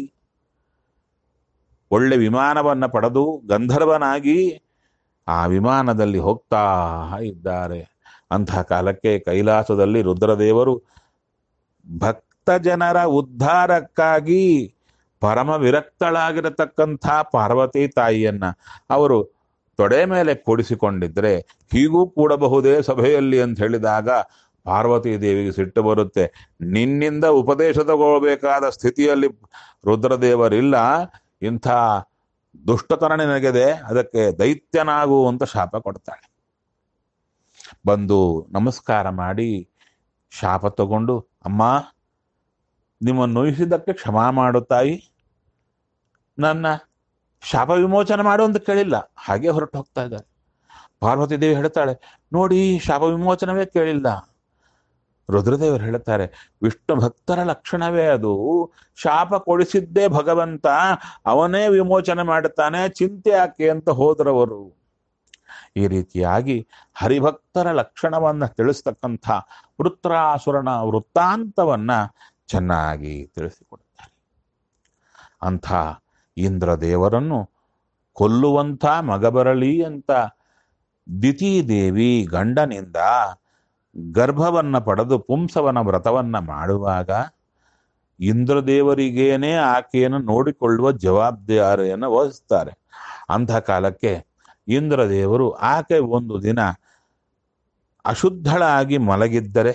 ಒಳ್ಳೆ ವಿಮಾನವನ್ನ ಪಡೆದು ಗಂಧರ್ವನಾಗಿ ಆ ವಿಮಾನದಲ್ಲಿ ಹೋಗ್ತಾ ಇದ್ದಾರೆ ಅಂತಹ ಕಾಲಕ್ಕೆ ಕೈಲಾಸದಲ್ಲಿ ರುದ್ರದೇವರು ಭಕ್ತ ಜನರ ಉದ್ಧಾರಕ್ಕಾಗಿ ಪರಮ ವಿರಕ್ತಳಾಗಿರತಕ್ಕಂಥ ಪಾರ್ವತಿ ತಾಯಿಯನ್ನ ಅವರು ತೊಡೆ ಮೇಲೆ ಕೂಡಿಸಿಕೊಂಡಿದ್ರೆ ಹೀಗೂ ಕೂಡಬಹುದೇ ಸಭೆಯಲ್ಲಿ ಅಂತ ಹೇಳಿದಾಗ ಪಾರ್ವತಿ ದೇವಿಗೆ ಸಿಟ್ಟು ಬರುತ್ತೆ ನಿನ್ನಿಂದ ಉಪದೇಶ ತಗೊಳ್ಬೇಕಾದ ಸ್ಥಿತಿಯಲ್ಲಿ ರುದ್ರದೇವರಿಲ್ಲ ಇಂಥ ದುಷ್ಟತನ ನಿನಗಿದೆ ಅದಕ್ಕೆ ದೈತ್ಯನಾಗು ಅಂತ ಶಾಪ ಕೊಡ್ತಾಳೆ ಬಂದು ನಮಸ್ಕಾರ ಮಾಡಿ ಶಾಪ ತಗೊಂಡು ಅಮ್ಮ ನಿಮ್ಮ ನೋಯಿಸಿದ್ದಕ್ಕೆ ಕ್ಷಮಾ ಮಾಡು ತಾಯಿ ನನ್ನ ಶಾಪ ವಿಮೋಚನೆ ಮಾಡು ಅಂತ ಕೇಳಿಲ್ಲ ಹಾಗೆ ಹೊರಟು ಹೋಗ್ತಾ ಇದ್ದಾರೆ ಪಾರ್ವತಿ ದೇವಿ ಹೇಳ್ತಾಳೆ ನೋಡಿ ಶಾಪ ವಿಮೋಚನವೇ ಕೇಳಿಲ್ಲ ರುದ್ರದೇವರು ಹೇಳ್ತಾರೆ ವಿಷ್ಣು ಭಕ್ತರ ಲಕ್ಷಣವೇ ಅದು ಶಾಪ ಕೊಡಿಸಿದ್ದೇ ಭಗವಂತ ಅವನೇ ವಿಮೋಚನೆ ಮಾಡುತ್ತಾನೆ ಚಿಂತೆ ಯಾಕೆ ಅಂತ ಹೋದ್ರವರು ಈ ರೀತಿಯಾಗಿ ಹರಿಭಕ್ತರ ಲಕ್ಷಣವನ್ನ ತಿಳಿಸ್ತಕ್ಕಂಥ ವೃತ್ರಾಸುರನ ವೃತ್ತಾಂತವನ್ನ ಚೆನ್ನಾಗಿ ತಿಳಿಸಿಕೊಡ್ತಾರೆ ಅಂಥ ಇಂದ್ರದೇವರನ್ನು ಕೊಲ್ಲುವಂಥ ಮಗ ಬರಲಿ ಅಂತ ದಿತಿದೇವಿ ಗಂಡನಿಂದ ಗರ್ಭವನ್ನ ಪಡೆದು ಪುಂಸವನ ವ್ರತವನ್ನ ಮಾಡುವಾಗ ಇಂದ್ರದೇವರಿಗೇನೆ ಆಕೆಯನ್ನು ನೋಡಿಕೊಳ್ಳುವ ಜವಾಬ್ದಾರಿಯನ್ನು ವಹಿಸ್ತಾರೆ ಅಂಥ ಕಾಲಕ್ಕೆ ಇಂದ್ರದೇವರು ಆಕೆ ಒಂದು ದಿನ ಅಶುದ್ಧಳಾಗಿ ಮಲಗಿದ್ದರೆ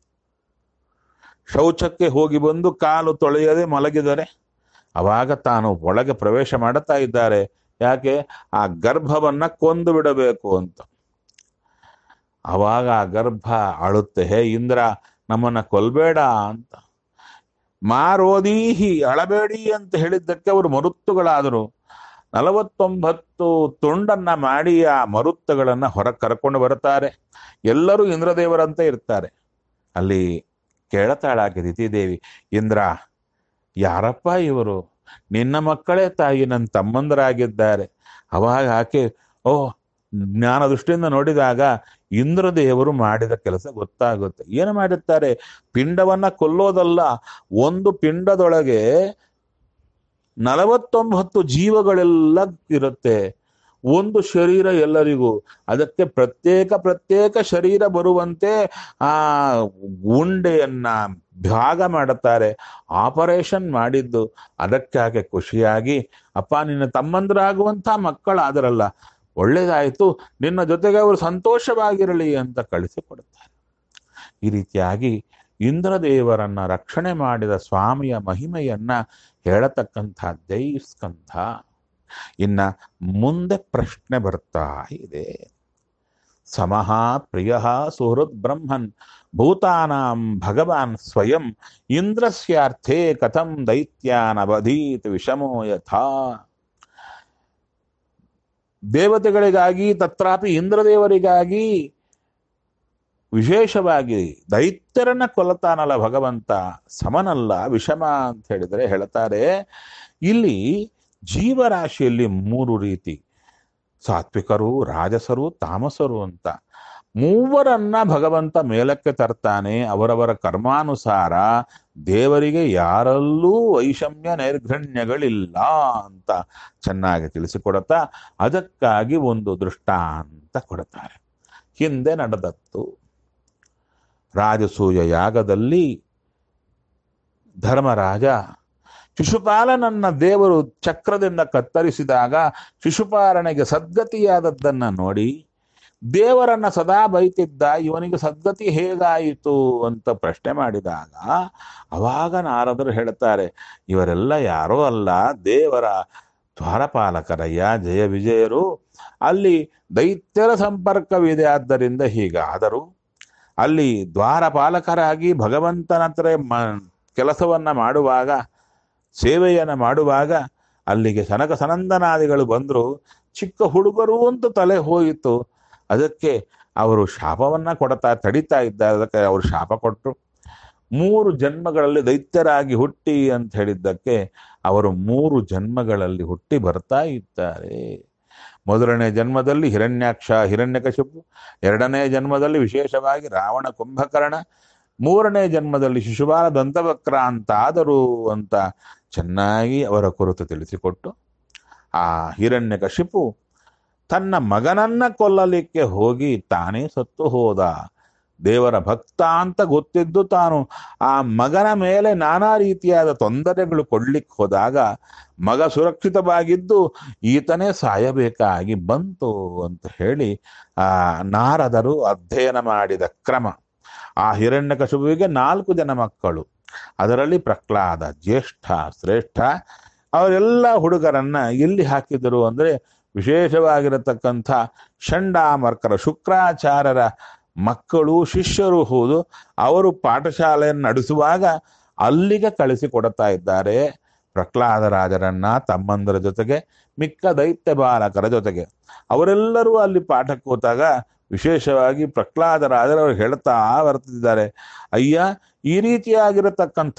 ಶೌಚಕ್ಕೆ ಹೋಗಿ ಬಂದು ಕಾಲು ತೊಳೆಯದೆ ಮಲಗಿದರೆ ಅವಾಗ ತಾನು ಒಳಗೆ ಪ್ರವೇಶ ಮಾಡುತ್ತಾ ಇದ್ದಾರೆ ಯಾಕೆ ಆ ಗರ್ಭವನ್ನ ಕೊಂದು ಬಿಡಬೇಕು ಅಂತ ಅವಾಗ ಆ ಗರ್ಭ ಅಳುತ್ತೆ ಹೇ ಇಂದ್ರ ನಮ್ಮನ್ನ ಕೊಲ್ಬೇಡ ಅಂತ ಮಾರೋದೀಹಿ ಅಳಬೇಡಿ ಅಂತ ಹೇಳಿದ್ದಕ್ಕೆ ಅವರು ಮರುತ್ತುಗಳಾದರು ನಲವತ್ತೊಂಬತ್ತು ತುಂಡನ್ನ ಮಾಡಿ ಆ ಮರುತ್ತುಗಳನ್ನ ಹೊರಗೆ ಕರ್ಕೊಂಡು ಬರುತ್ತಾರೆ ಎಲ್ಲರೂ ಇಂದ್ರದೇವರಂತೆ ಇರ್ತಾರೆ ಅಲ್ಲಿ ಕೇಳತಾಳಾಕೆ ದಿತಿದೇವಿ ಇಂದ್ರ ಯಾರಪ್ಪ ಇವರು ನಿನ್ನ ಮಕ್ಕಳೇ ತಾಯಿ ನನ್ನ ತಮ್ಮಂದರಾಗಿದ್ದಾರೆ ಅವಾಗ ಆಕೆ ಓ ಜ್ಞಾನ ದೃಷ್ಟಿಯಿಂದ ನೋಡಿದಾಗ ಇಂದ್ರದೇವರು ಮಾಡಿದ ಕೆಲಸ ಗೊತ್ತಾಗುತ್ತೆ ಏನು ಮಾಡಿರ್ತಾರೆ ಪಿಂಡವನ್ನ ಕೊಲ್ಲೋದಲ್ಲ ಒಂದು ಪಿಂಡದೊಳಗೆ ನಲವತ್ತೊಂಬತ್ತು ಜೀವಗಳೆಲ್ಲ ಇರುತ್ತೆ ಒಂದು ಶರೀರ ಎಲ್ಲರಿಗೂ ಅದಕ್ಕೆ ಪ್ರತ್ಯೇಕ ಪ್ರತ್ಯೇಕ ಶರೀರ ಬರುವಂತೆ ಆ ಗುಂಡೆಯನ್ನ ಭಾಗ ಮಾಡುತ್ತಾರೆ ಆಪರೇಷನ್ ಮಾಡಿದ್ದು ಅದಕ್ಕಾಗೆ ಖುಷಿಯಾಗಿ ಅಪ್ಪ ನಿನ್ನ ತಮ್ಮಂದ್ರಾಗುವಂಥ ಮಕ್ಕಳಾದರಲ್ಲ ಒಳ್ಳೇದಾಯಿತು ನಿನ್ನ ಜೊತೆಗೆ ಅವರು ಸಂತೋಷವಾಗಿರಲಿ ಅಂತ ಕಳಿಸಿಕೊಡುತ್ತಾರೆ ಈ ರೀತಿಯಾಗಿ ಇಂದ್ರದೇವರನ್ನ ರಕ್ಷಣೆ ಮಾಡಿದ ಸ್ವಾಮಿಯ ಮಹಿಮೆಯನ್ನ ಹೇಳತಕ್ಕಂಥದ್ದೇ ಈ ಸ್ಕಂಧ ಇನ್ನ ಮುಂದೆ ಪ್ರಶ್ನೆ ಬರ್ತಾ ಇದೆ ಸಮಃ ಪ್ರಿಯ ಸುಹೃದ್ ಬ್ರಹ್ಮನ್ ಭೂತಾನಾಂ ಭಗವಾನ್ ಸ್ವಯಂ ಇಂದ್ರಸ್ಯಾರ್ಥೇ ಕಥಂ ದೈತ್ಯಾನ್ ಅವಧೀತ್ ವಿಷಮೋ ಯಥಾ ದೇವತೆಗಳಿಗಾಗಿ ತತ್ರಾಪಿ ಇಂದ್ರದೇವರಿಗಾಗಿ ವಿಶೇಷವಾಗಿ ದೈತ್ಯರನ್ನ ಕೊಲ್ಲತಾನಲ್ಲ ಭಗವಂತ ಸಮನಲ್ಲ ವಿಷಮ ಅಂತ ಹೇಳಿದರೆ ಹೇಳ್ತಾರೆ ಇಲ್ಲಿ ಜೀವರಾಶಿಯಲ್ಲಿ ಮೂರು ರೀತಿ ಸಾತ್ವಿಕರು ರಾಜಸರು ತಾಮಸರು ಅಂತ ಮೂವರನ್ನ ಭಗವಂತ ಮೇಲಕ್ಕೆ ತರ್ತಾನೆ ಅವರವರ ಕರ್ಮಾನುಸಾರ ದೇವರಿಗೆ ಯಾರಲ್ಲೂ ವೈಷಮ್ಯ ನೈರ್ಘಣ್ಯಗಳಿಲ್ಲ ಅಂತ ಚೆನ್ನಾಗಿ ತಿಳಿಸಿಕೊಡುತ್ತಾ ಅದಕ್ಕಾಗಿ ಒಂದು ದೃಷ್ಟಾಂತ ಕೊಡುತ್ತಾರೆ ಹಿಂದೆ ನಡೆದತ್ತು ರಾಜಸೂಯ ಯಾಗದಲ್ಲಿ ಧರ್ಮರಾಜ ಶಿಶುಪಾಲನನ್ನ ದೇವರು ಚಕ್ರದಿಂದ ಕತ್ತರಿಸಿದಾಗ ಶಿಶುಪಾಲನೆಗೆ ಸದ್ಗತಿಯಾದದ್ದನ್ನ ನೋಡಿ ದೇವರನ್ನ ಸದಾ ಬೈತಿದ್ದ ಇವನಿಗೆ ಸದ್ಗತಿ ಹೇಗಾಯಿತು ಅಂತ ಪ್ರಶ್ನೆ ಮಾಡಿದಾಗ ಅವಾಗ ನಾರದರು ಹೇಳ್ತಾರೆ ಇವರೆಲ್ಲ ಯಾರೋ ಅಲ್ಲ ದೇವರ ದ್ವಾರಪಾಲಕರಯ್ಯ ಜಯ ವಿಜಯರು ಅಲ್ಲಿ ದೈತ್ಯರ ಸಂಪರ್ಕವಿದೆ ಆದ್ದರಿಂದ ಹೀಗಾದರು ಅಲ್ಲಿ ದ್ವಾರಪಾಲಕರಾಗಿ ಭಗವಂತನ ಹತ್ರ ಮ ಕೆಲಸವನ್ನ ಮಾಡುವಾಗ ಸೇವೆಯನ್ನ ಮಾಡುವಾಗ ಅಲ್ಲಿಗೆ ಸನಕ ಸನಂದನಾದಿಗಳು ಬಂದರು ಚಿಕ್ಕ ಹುಡುಗರು ಅಂತ ತಲೆ ಹೋಯಿತು ಅದಕ್ಕೆ ಅವರು ಶಾಪವನ್ನ ಕೊಡ್ತಾ ತಡಿತಾ ಇದ್ದಾರೆ ಅದಕ್ಕೆ ಅವರು ಶಾಪ ಕೊಟ್ಟರು ಮೂರು ಜನ್ಮಗಳಲ್ಲಿ ದೈತ್ಯರಾಗಿ ಹುಟ್ಟಿ ಅಂತ ಹೇಳಿದ್ದಕ್ಕೆ ಅವರು ಮೂರು ಜನ್ಮಗಳಲ್ಲಿ ಹುಟ್ಟಿ ಬರ್ತಾ ಇದ್ದಾರೆ ಮೊದಲನೇ ಜನ್ಮದಲ್ಲಿ ಹಿರಣ್ಯಾಕ್ಷ ಹಿರಣ್ಯಕಶಿಪು ಎರಡನೇ ಜನ್ಮದಲ್ಲಿ ವಿಶೇಷವಾಗಿ ರಾವಣ ಕುಂಭಕರ್ಣ ಮೂರನೇ ಜನ್ಮದಲ್ಲಿ ಶಿಶುಪಾಲ ದಂತವಕ್ರ ಅಂತಾದರು ಅಂತ ಚೆನ್ನಾಗಿ ಅವರ ಕುರಿತು ತಿಳಿಸಿಕೊಟ್ಟು ಆ ಹಿರಣ್ಯಕಶಿಪು ತನ್ನ ಮಗನನ್ನ ಕೊಲ್ಲಲಿಕ್ಕೆ ಹೋಗಿ ತಾನೇ ಸತ್ತು ಹೋದ ದೇವರ ಭಕ್ತ ಅಂತ ಗೊತ್ತಿದ್ದು ತಾನು ಆ ಮಗನ ಮೇಲೆ ನಾನಾ ರೀತಿಯಾದ ತೊಂದರೆಗಳು ಕೊಡ್ಲಿಕ್ಕೆ ಹೋದಾಗ ಮಗ ಸುರಕ್ಷಿತವಾಗಿದ್ದು ಈತನೇ ಸಾಯಬೇಕಾಗಿ ಬಂತು ಅಂತ ಹೇಳಿ ಆ ನಾರದರು ಅಧ್ಯಯನ ಮಾಡಿದ ಕ್ರಮ ಆ ಹಿರಣ್ಯಕಶುವಿಗೆ ನಾಲ್ಕು ಜನ ಮಕ್ಕಳು ಅದರಲ್ಲಿ ಪ್ರಹ್ಲಾದ ಜ್ಯೇಷ್ಠ ಶ್ರೇಷ್ಠ ಅವರೆಲ್ಲ ಹುಡುಗರನ್ನ ಎಲ್ಲಿ ಹಾಕಿದರು ಅಂದ್ರೆ ವಿಶೇಷವಾಗಿರತಕ್ಕಂಥ ಷಂಡಾಮರ್ಕರ ಶುಕ್ರಾಚಾರ್ಯರ ಮಕ್ಕಳು ಶಿಷ್ಯರು ಹೌದು ಅವರು ಪಾಠಶಾಲೆಯನ್ನು ನಡೆಸುವಾಗ ಅಲ್ಲಿಗೆ ಕಳಿಸಿಕೊಡುತ್ತಾ ಇದ್ದಾರೆ ಪ್ರಹ್ಲಾದ ರಾಜರನ್ನ ತಮ್ಮಂದರ ಜೊತೆಗೆ ಮಿಕ್ಕ ದೈತ್ಯ ಬಾಲಕರ ಜೊತೆಗೆ ಅವರೆಲ್ಲರೂ ಅಲ್ಲಿ ಪಾಠ ಕೂತಾಗ ವಿಶೇಷವಾಗಿ ಪ್ರಹ್ಲಾದ ರಾಜರವರು ಹೇಳ್ತಾ ಬರ್ತಿದ್ದಾರೆ ಅಯ್ಯ ಈ ರೀತಿಯಾಗಿರತಕ್ಕಂಥ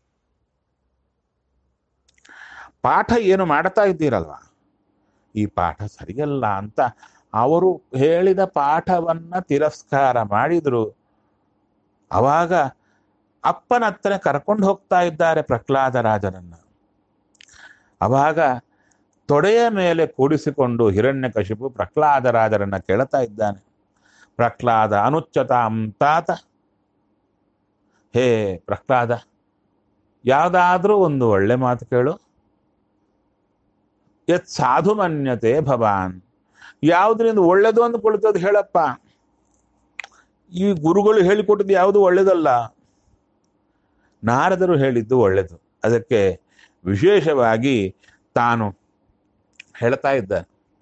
ಪಾಠ ಏನು ಮಾಡ್ತಾ ಇದ್ದೀರಲ್ವಾ ಈ ಪಾಠ ಸರಿಯಲ್ಲ ಅಂತ ಅವರು ಹೇಳಿದ ಪಾಠವನ್ನ ತಿರಸ್ಕಾರ ಮಾಡಿದ್ರು ಅವಾಗ ಅಪ್ಪನ ಹತ್ರ ಕರ್ಕೊಂಡು ಹೋಗ್ತಾ ಇದ್ದಾರೆ ಪ್ರಹ್ಲಾದ ರಾಜರನ್ನ ಅವಾಗ ತೊಡೆಯ ಮೇಲೆ ಕೂಡಿಸಿಕೊಂಡು ಹಿರಣ್ಯಕಶಿಪು ಪ್ರಹ್ಲಾದ ರಾಜರನ್ನ ಕೇಳ್ತಾ ಇದ್ದಾನೆ ಪ್ರಹ್ಲಾದ ಅನುಚ್ಚತಾಂ ತಾತ ಹೇ ಪ್ರಹ್ಲಾದ ಯಾವುದಾದ್ರೂ ಒಂದು ಒಳ್ಳೆ ಮಾತು ಕೇಳು ಯತ್ ಸಾಧು ಮನ್ಯತೆ ಭವಾನ್ ಯಾವುದರಿಂದ ಒಳ್ಳೇದು ಅಂದ್ಕೊಳ್ತದೆ ಹೇಳಪ್ಪ ಈ ಗುರುಗಳು ಹೇಳಿಕೊಟ್ಟಿದ್ದು ಯಾವುದು ಒಳ್ಳೇದಲ್ಲ ನಾರದರು ಹೇಳಿದ್ದು ಒಳ್ಳೆಯದು ಅದಕ್ಕೆ ವಿಶೇಷವಾಗಿ ತಾನು ಹೇಳ್ತಾ ಇದ್ದ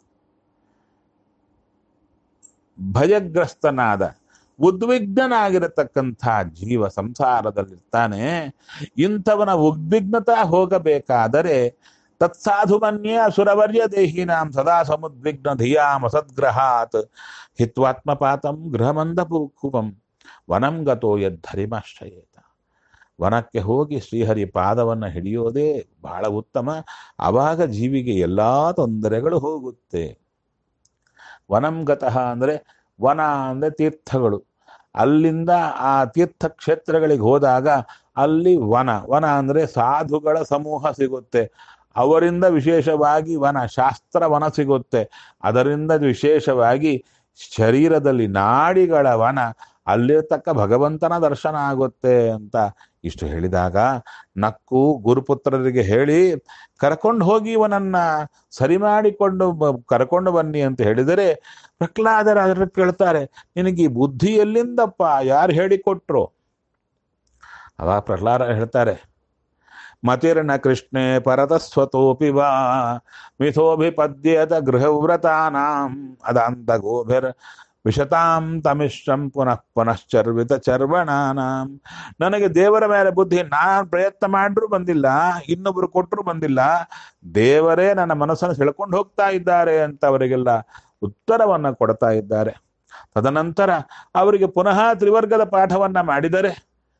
ಭಯಗ್ರಸ್ತನಾದ ಉದ್ವಿಗ್ನನಾಗಿರತಕ್ಕಂಥ ಜೀವ ಸಂಸಾರದಲ್ಲಿರ್ತಾನೆ ಇಂಥವನ ಉದ್ವಿಗ್ನತಾ ಹೋಗಬೇಕಾದರೆ ತತ್ಸಾಧು ಮನ್ಯೇ ಅಸುರವರ್ಯ ದೇಹಿನಾಂ ಸದಾ ಸಮುದ್ವಿಗ್ನ ಧಿಯಾಮ ಸದ್ಗ್ರಹಾತ್ ಹಿತ್ವಾತ್ಮಪಾತಂ ಗೃಹಮಂದ ಪೂಕುಪಂ ವನಂ ಗತೋ ಯದ್ಧರಿಮಾಶ್ರಯೇತ ವನಕ್ಕೆ ಹೋಗಿ ಶ್ರೀಹರಿ ಪಾದವನ್ನು ಹಿಡಿಯೋದೇ ಬಹಳ ಉತ್ತಮ ಆವಾಗ ಜೀವಿಗೆ ಎಲ್ಲ ತೊಂದರೆಗಳು ಹೋಗುತ್ತೆ ವನಂ ಗತಃ ಅಂದರೆ ವನ ಅಂದರೆ ತೀರ್ಥಗಳು ಅಲ್ಲಿಂದ ಆ ತೀರ್ಥ ಕ್ಷೇತ್ರಗಳಿಗೆ ಹೋದಾಗ ಅಲ್ಲಿ ವನ ವನ ಅಂದರೆ ಸಾಧುಗಳ ಸಮೂಹ ಸಿಗುತ್ತೆ ಅವರಿಂದ ವಿಶೇಷವಾಗಿ ವನ ಶಾಸ್ತ್ರ ವನ ಸಿಗುತ್ತೆ ಅದರಿಂದ ವಿಶೇಷವಾಗಿ ಶರೀರದಲ್ಲಿ ನಾಡಿಗಳ ವನ ಅಲ್ಲಿರ್ತಕ್ಕ ಭಗವಂತನ ದರ್ಶನ ಆಗುತ್ತೆ ಅಂತ ಇಷ್ಟು ಹೇಳಿದಾಗ ನಕ್ಕು ಗುರುಪುತ್ರರಿಗೆ ಹೇಳಿ ಕರ್ಕೊಂಡು ಹೋಗಿ ಇವನನ್ನ ಸರಿ ಮಾಡಿಕೊಂಡು ಬ- ಕರ್ಕೊಂಡು ಬನ್ನಿ ಅಂತ ಹೇಳಿದರೆ ಪ್ರಹ್ಲಾದರಾಜರು ಕೇಳ್ತಾರೆ ನಿನಗೆ ಈ ಬುದ್ಧಿ ಎಲ್ಲಿಂದಪ್ಪ ಯಾರು ಹೇಳಿಕೊಟ್ರು ಅವಾಗ ಪ್ರಹ್ಲಾದ ಹೇಳ್ತಾರೆ ಮತಿರ್ನ ಕೃಷ್ಣೆ ಪರತಸ್ವತೋಪಿ ವಾ ಮಿಥೋಭಿಪದ್ಯೇತ ಗೃಹವ್ರತಾನಾಂ ಅದಾಂತ ಗೋಭಿರ್ ವಿಶತಾಂ ತಮಿಶ್ರಂ ಪುನಃ ಪುನಶ್ಚರ್ವಿತ ಚರ್ವಣಾನಾಂ ನನಗೆ ದೇವರ ಮೇಲೆ ಬುದ್ಧಿ ನಾನು ಪ್ರಯತ್ನ ಮಾಡ್ರೂ ಬಂದಿಲ್ಲ ಇನ್ನೊಬ್ರು ಕೊಟ್ಟರು ಬಂದಿಲ್ಲ ದೇವರೇ ನನ್ನ ಮನಸ್ಸನ್ನು ಸೆಳ್ಕೊಂಡು ಹೋಗ್ತಾ ಇದ್ದಾರೆ ಅಂತ ಅವರಿಗೆಲ್ಲ ಉತ್ತರವನ್ನ ಕೊಡ್ತಾ ಇದ್ದಾರೆ ತದನಂತರ ಅವರಿಗೆ ಪುನಃ ತ್ರಿವರ್ಗದ ಪಾಠವನ್ನ ಮಾಡಿದರೆ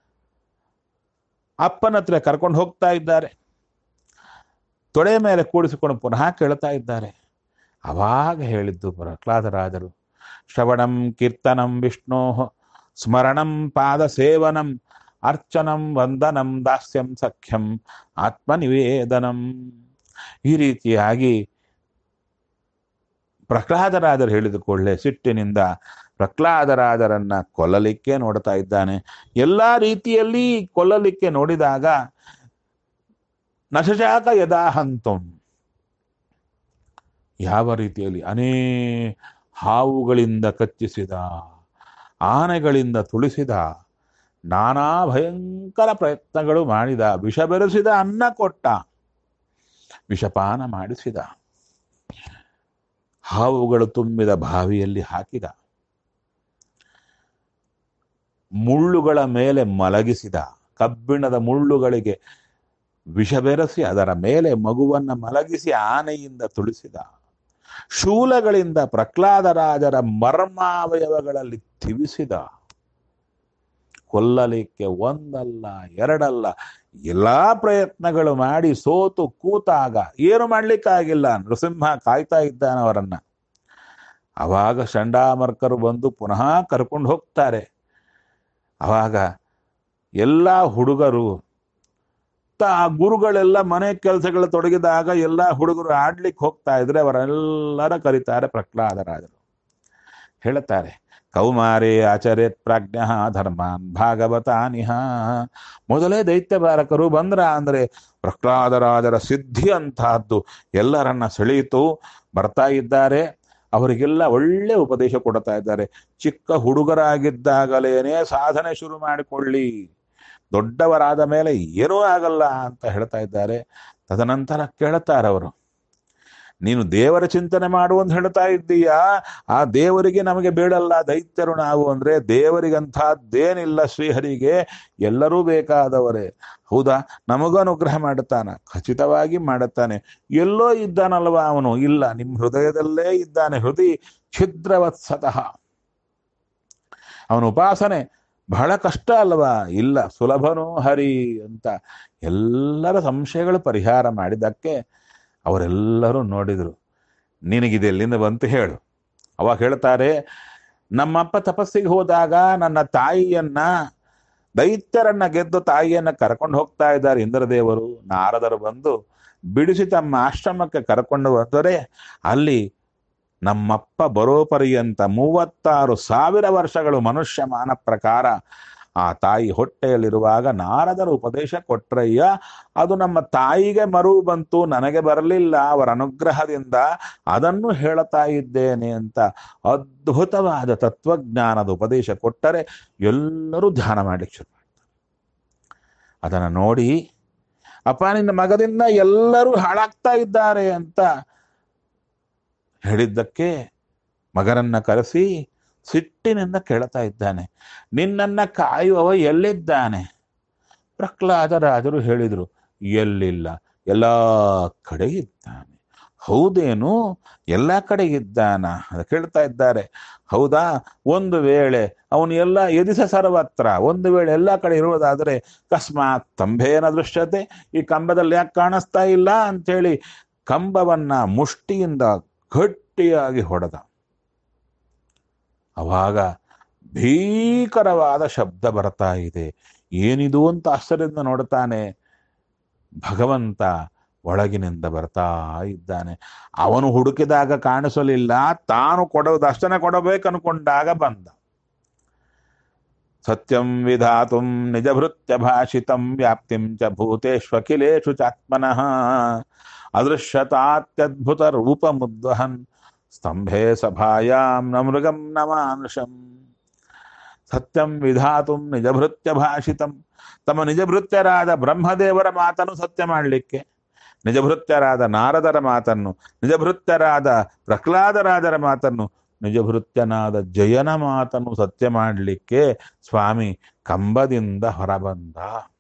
ಅಪ್ಪನ ಹತ್ರ ಕರ್ಕೊಂಡು ಹೋಗ್ತಾ ಇದ್ದಾರೆ ತೊಡೆ ಮೇಲೆ ಕೂಡಿಸಿಕೊಂಡು ಪುನಃ ಕೇಳ್ತಾ ಇದ್ದಾರೆ ಅವಾಗ ಹೇಳಿದ್ದು ಪ್ರಹ್ಲಾದರಾಜರು ಶ್ರವಣಂ ಕೀರ್ತನಂ ವಿಷ್ಣೋ ಸ್ಮರಣಂ ಪಾದ ಸೇವನಂ ಅರ್ಚನಂ ವಂದನಂ ದಾಸ್ಯಂ ಸಖ್ಯಂ ಆತ್ಮನಿವೇದನಂ ಈ ರೀತಿಯಾಗಿ ಪ್ರಹ್ಲಾದರಾಜರು ಹೇಳಿದ ಕೂಡಲೇ ಸಿಟ್ಟಿನಿಂದ ಪ್ರಹ್ಲಾದರಾಜರನ್ನ ಕೊಲ್ಲಲಿಕ್ಕೆ ನೋಡ್ತಾ ಇದ್ದಾನೆ ಎಲ್ಲಾ ರೀತಿಯಲ್ಲಿ ಕೊಲ್ಲಲಿಕ್ಕೆ ನೋಡಿದಾಗ ನಶಶಾಕ ಯದಾಹಂತಂ ಯಾವ ರೀತಿಯಲ್ಲಿ ಅನೇ ಹಾವುಗಳಿಂದ ಕಚ್ಚಿಸಿದ ಆನೆಗಳಿಂದ ತುಳಿಸಿದ ನಾನಾ ಭಯಂಕರ ಪ್ರಯತ್ನಗಳು ಮಾಡಿದ ವಿಷ ಬೆರೆಸಿದ ಅನ್ನ ಕೊಟ್ಟ ವಿಷಪಾನ ಮಾಡಿಸಿದ ಹಾವುಗಳು ತುಂಬಿದ ಬಾವಿಯಲ್ಲಿ ಹಾಕಿದ ಮುಳ್ಳುಗಳ ಮೇಲೆ ಮಲಗಿಸಿದ ಕಬ್ಬಿಣದ ಮುಳ್ಳುಗಳಿಗೆ ವಿಷ ಬೆರೆಸಿ ಅದರ ಮೇಲೆ ಮಗುವನ್ನ ಮಲಗಿಸಿ ಆನೆಯಿಂದ ತುಳಿಸಿದ ಶೂಲಗಳಿಂದ ಪ್ರಹ್ಲಾದರಾಜರ ಮರ್ಮಾವಯವಗಳಲ್ಲಿ ತಿವಿಸಿದ ಕೊಲ್ಲಲಿಕ್ಕೆ ಒಂದಲ್ಲ ಎರಡಲ್ಲ ಎಲ್ಲಾ ಪ್ರಯತ್ನಗಳು ಮಾಡಿ ಸೋತು ಕೂತಾಗ ಏನು ಮಾಡ್ಲಿಕ್ಕಾಗಿಲ್ಲ ನೃಸಿಂಹ ಕಾಯ್ತಾ ಇದ್ದಾನ ಅವರನ್ನ ಅವಾಗ ಚಂಡಾಮರ್ಕರು ಬಂದು ಪುನಃ ಕರ್ಕೊಂಡು ಹೋಗ್ತಾರೆ ಅವಾಗ ಎಲ್ಲ ಹುಡುಗರು ತ- ಆ ಗುರುಗಳೆಲ್ಲ ಮನೆ ಕೆಲಸಗಳು ತೊಡಗಿದಾಗ ಎಲ್ಲ ಹುಡುಗರು ಆಡ್ಲಿಕ್ಕೆ ಹೋಗ್ತಾ ಇದ್ರೆ ಅವರೆಲ್ಲರ ಕರೀತಾರೆ ಪ್ರಹ್ಲಾದರಾಜರು ಹೇಳುತ್ತಾರೆ ಕೌಮಾರೇ ಆಚರೇತ್ ಪ್ರಾಜ್ಞ ಧರ್ಮಾನ್ ಭಾಗವತಾನಿಹ ಮೊದಲೇ ದೈತ್ಯ ಬಾರಕರು ಬಂದ್ರ ಅಂದ್ರೆ ಪ್ರಹ್ಲಾದರಾಜರ ಸಿದ್ಧಿ ಅಂತಹದ್ದು ಎಲ್ಲರನ್ನ ಸೆಳೆಯಿತು ಬರ್ತಾ ಇದ್ದಾರೆ ಅವರಿಗೆಲ್ಲ ಒಳ್ಳೆ ಉಪದೇಶ ಕೊಡ್ತಾ ಇದ್ದಾರೆ ಚಿಕ್ಕ ಹುಡುಗರಾಗಿದ್ದಾಗಲೇನೆ ಸಾಧನೆ ಶುರು ಮಾಡಿಕೊಳ್ಳಿ ದೊಡ್ಡವರಾದ ಮೇಲೆ ಏನೂ ಆಗಲ್ಲ ಅಂತ ಹೇಳ್ತಾ ಇದ್ದಾರೆ ತದನಂತರ ಕೇಳುತ್ತಾರೆ ಅವರು ನೀನು ದೇವರ ಚಿಂತನೆ ಮಾಡು ಅಂತ ಹೇಳ್ತಾ ಇದ್ದೀಯಾ ಆ ದೇವರಿಗೆ ನಮಗೆ ಬೇಡಲ್ಲ ದೈತ್ಯರು ನಾವು ಅಂದ್ರೆ ದೇವರಿಗಂಥದ್ದೇನಿಲ್ಲ ಶ್ರೀಹರಿಗೆ ಎಲ್ಲರೂ ಬೇಕಾದವರೇ ಹೌದಾ ನಮಗೂ ಅನುಗ್ರಹ ಮಾಡುತ್ತಾನ ಖಚಿತವಾಗಿ ಮಾಡುತ್ತಾನೆ ಎಲ್ಲೋ ಇದ್ದಾನಲ್ವಾ ಅವನು ಇಲ್ಲ ನಿಮ್ಮ ಹೃದಯದಲ್ಲೇ ಇದ್ದಾನೆ ಹೃದಯ ಛಿದ್ರವತ್ಸತಃ ಅವನ ಉಪಾಸನೆ ಬಹಳ ಕಷ್ಟ ಅಲ್ವಾ ಇಲ್ಲ ಸುಲಭನೂ ಹರಿ ಅಂತ ಎಲ್ಲರ ಸಂಶಯಗಳು ಪರಿಹಾರ ಮಾಡಿದ್ದಕ್ಕೆ ಅವರೆಲ್ಲರೂ ನೋಡಿದರು ನಿನಗಿದೆ ಎಲ್ಲಿಂದ ಬಂತು ಹೇಳು ಅವಾಗ ಹೇಳ್ತಾರೆ ನಮ್ಮಪ್ಪ ತಪಸ್ಸಿಗೆ ಹೋದಾಗ ನನ್ನ ತಾಯಿಯನ್ನ ದೈತ್ಯರನ್ನ ಗೆದ್ದು ತಾಯಿಯನ್ನ ಕರ್ಕೊಂಡು ಹೋಗ್ತಾ ಇದ್ದಾರೆ ಇಂದ್ರದೇವರು ನಾರದರು ಬಂದು ಬಿಡಿಸಿ ತಮ್ಮ ಆಶ್ರಮಕ್ಕೆ ಕರ್ಕೊಂಡು ಬಂದರೆ ಅಲ್ಲಿ ನಮ್ಮಪ್ಪ ಬರೋ ಪರ್ಯಂತ ಮೂವತ್ತಾರು ಸಾವಿರ ವರ್ಷಗಳು ಮನುಷ್ಯ ಮಾನ ಪ್ರಕಾರ ಆ ತಾಯಿ ಹೊಟ್ಟೆಯಲ್ಲಿರುವಾಗ ನಾರದರ ಉಪದೇಶ ಕೊಟ್ರಯ್ಯ ಅದು ನಮ್ಮ ತಾಯಿಗೆ ಮರುವು ಬಂತು ನನಗೆ ಬರಲಿಲ್ಲ ಅವರ ಅನುಗ್ರಹದಿಂದ ಅದನ್ನು ಹೇಳ್ತಾ ಇದ್ದೇನೆ ಅಂತ ಅದ್ಭುತವಾದ ತತ್ವಜ್ಞಾನದ ಉಪದೇಶ ಕೊಟ್ಟರೆ ಎಲ್ಲರೂ ಧ್ಯಾನ ಮಾಡ್ಲಿಕ್ಕೆ ಶುರು ಮಾಡ್ತಾರೆ ಅದನ್ನು ನೋಡಿ ಅಪ್ಪ ನಿನ್ನ ಮಗದಿಂದ ಎಲ್ಲರೂ ಹಾಳಾಗ್ತಾ ಇದ್ದಾರೆ ಅಂತ ಹೇಳಿದ್ದಕ್ಕೆ ಮಗನನ್ನ ಕರೆಸಿ ಸಿಟ್ಟಿನಿಂದ ಕೇಳ್ತಾ ಇದ್ದಾನೆ ನಿನ್ನನ್ನ ಕಾಯುವವ ಎಲ್ಲಿದ್ದಾನೆ ಪ್ರಹ್ಲಾದರಾಜರು ಹೇಳಿದರು ಎಲ್ಲಿಲ್ಲ ಎಲ್ಲ ಕಡೆ ಇದ್ದಾನೆ ಹೌದೇನು ಎಲ್ಲ ಕಡೆ ಇದ್ದಾನ ಅದು ಕೇಳ್ತಾ ಇದ್ದಾರೆ ಹೌದಾ ಒಂದು ವೇಳೆ ಅವನು ಎಲ್ಲ ಎದಿಸ ಸರ್ವತ್ರ ಒಂದು ವೇಳೆ ಎಲ್ಲ ಕಡೆ ಇರುವುದಾದರೆ ಅಕಸ್ಮಾತ್ ಕಂಬೇನ ದೃಶ್ಯತೆ ಈ ಕಂಬದಲ್ಲಿ ಯಾಕೆ ಕಾಣಿಸ್ತಾ ಇಲ್ಲ ಅಂತೇಳಿ ಕಂಬವನ್ನ ಮುಷ್ಟಿಯಿಂದ ಗಟ್ಟಿಯಾಗಿ ಹೊಡೆದ ಅವಾಗ ಭೀಕರವಾದ ಶಬ್ದ ಬರ್ತಾ ಇದೆ ಏನಿದು ಅಂತ ಆಶ್ಚರ್ಯದಿಂದ ನೋಡ್ತಾನೆ ಭಗವಂತ ಒಳಗಿನಿಂದ ಬರ್ತಾ ಇದ್ದಾನೆ ಅವನು ಹುಡುಕಿದಾಗ ಕಾಣಿಸಲಿಲ್ಲ ತಾನು ಕೊಡೋ ದರ್ಶನ ಕೊಡಬೇಕನ್ಕೊಂಡಾಗ ಬಂದ ಸತ್ಯಂ ವಿಧಾತುಂ ನಿಜಭೃತ್ಯ ಭಾಷಿತಂ ವ್ಯಾಪ್ತಿಂ ಚ ಭೂತೇಷ್ವಖಿಲೇಷು ಚಾತ್ಮನಃ ಅದೃಶ್ಯತಾತ್ಯದ್ಭುತ ರೂಪಮುದ್ವಹನ್ ಸ್ತಂಭೆ ಸಭಾಯಾಂ ನ ಮೃಗಂ ನ ಮಾನುಷಂ ಸತ್ಯಂ ವಿಧಾತುಂ ನಿಜಭೃತ್ಯ ಭಾಷಿತಂ ತಮ್ಮ ನಿಜಭೃತ್ಯರಾದ ಬ್ರಹ್ಮದೇವರ ಮಾತನ್ನು ಸತ್ಯ ಮಾಡಲಿಕ್ಕೆ ನಿಜಭೃತ್ಯರಾದ ನಾರದರ ಮಾತನ್ನು ನಿಜಭೃತ್ಯರಾದ ಪ್ರಹ್ಲಾದರಾಜರ ಮಾತನ್ನು ನಿಜಭೃತ್ಯನಾದ ಜಯನ ಮಾತನ್ನು ಸತ್ಯ ಮಾಡಲಿಕ್ಕೆ ಸ್ವಾಮಿ ಕಂಬದಿಂದ ಹೊರಬಂದ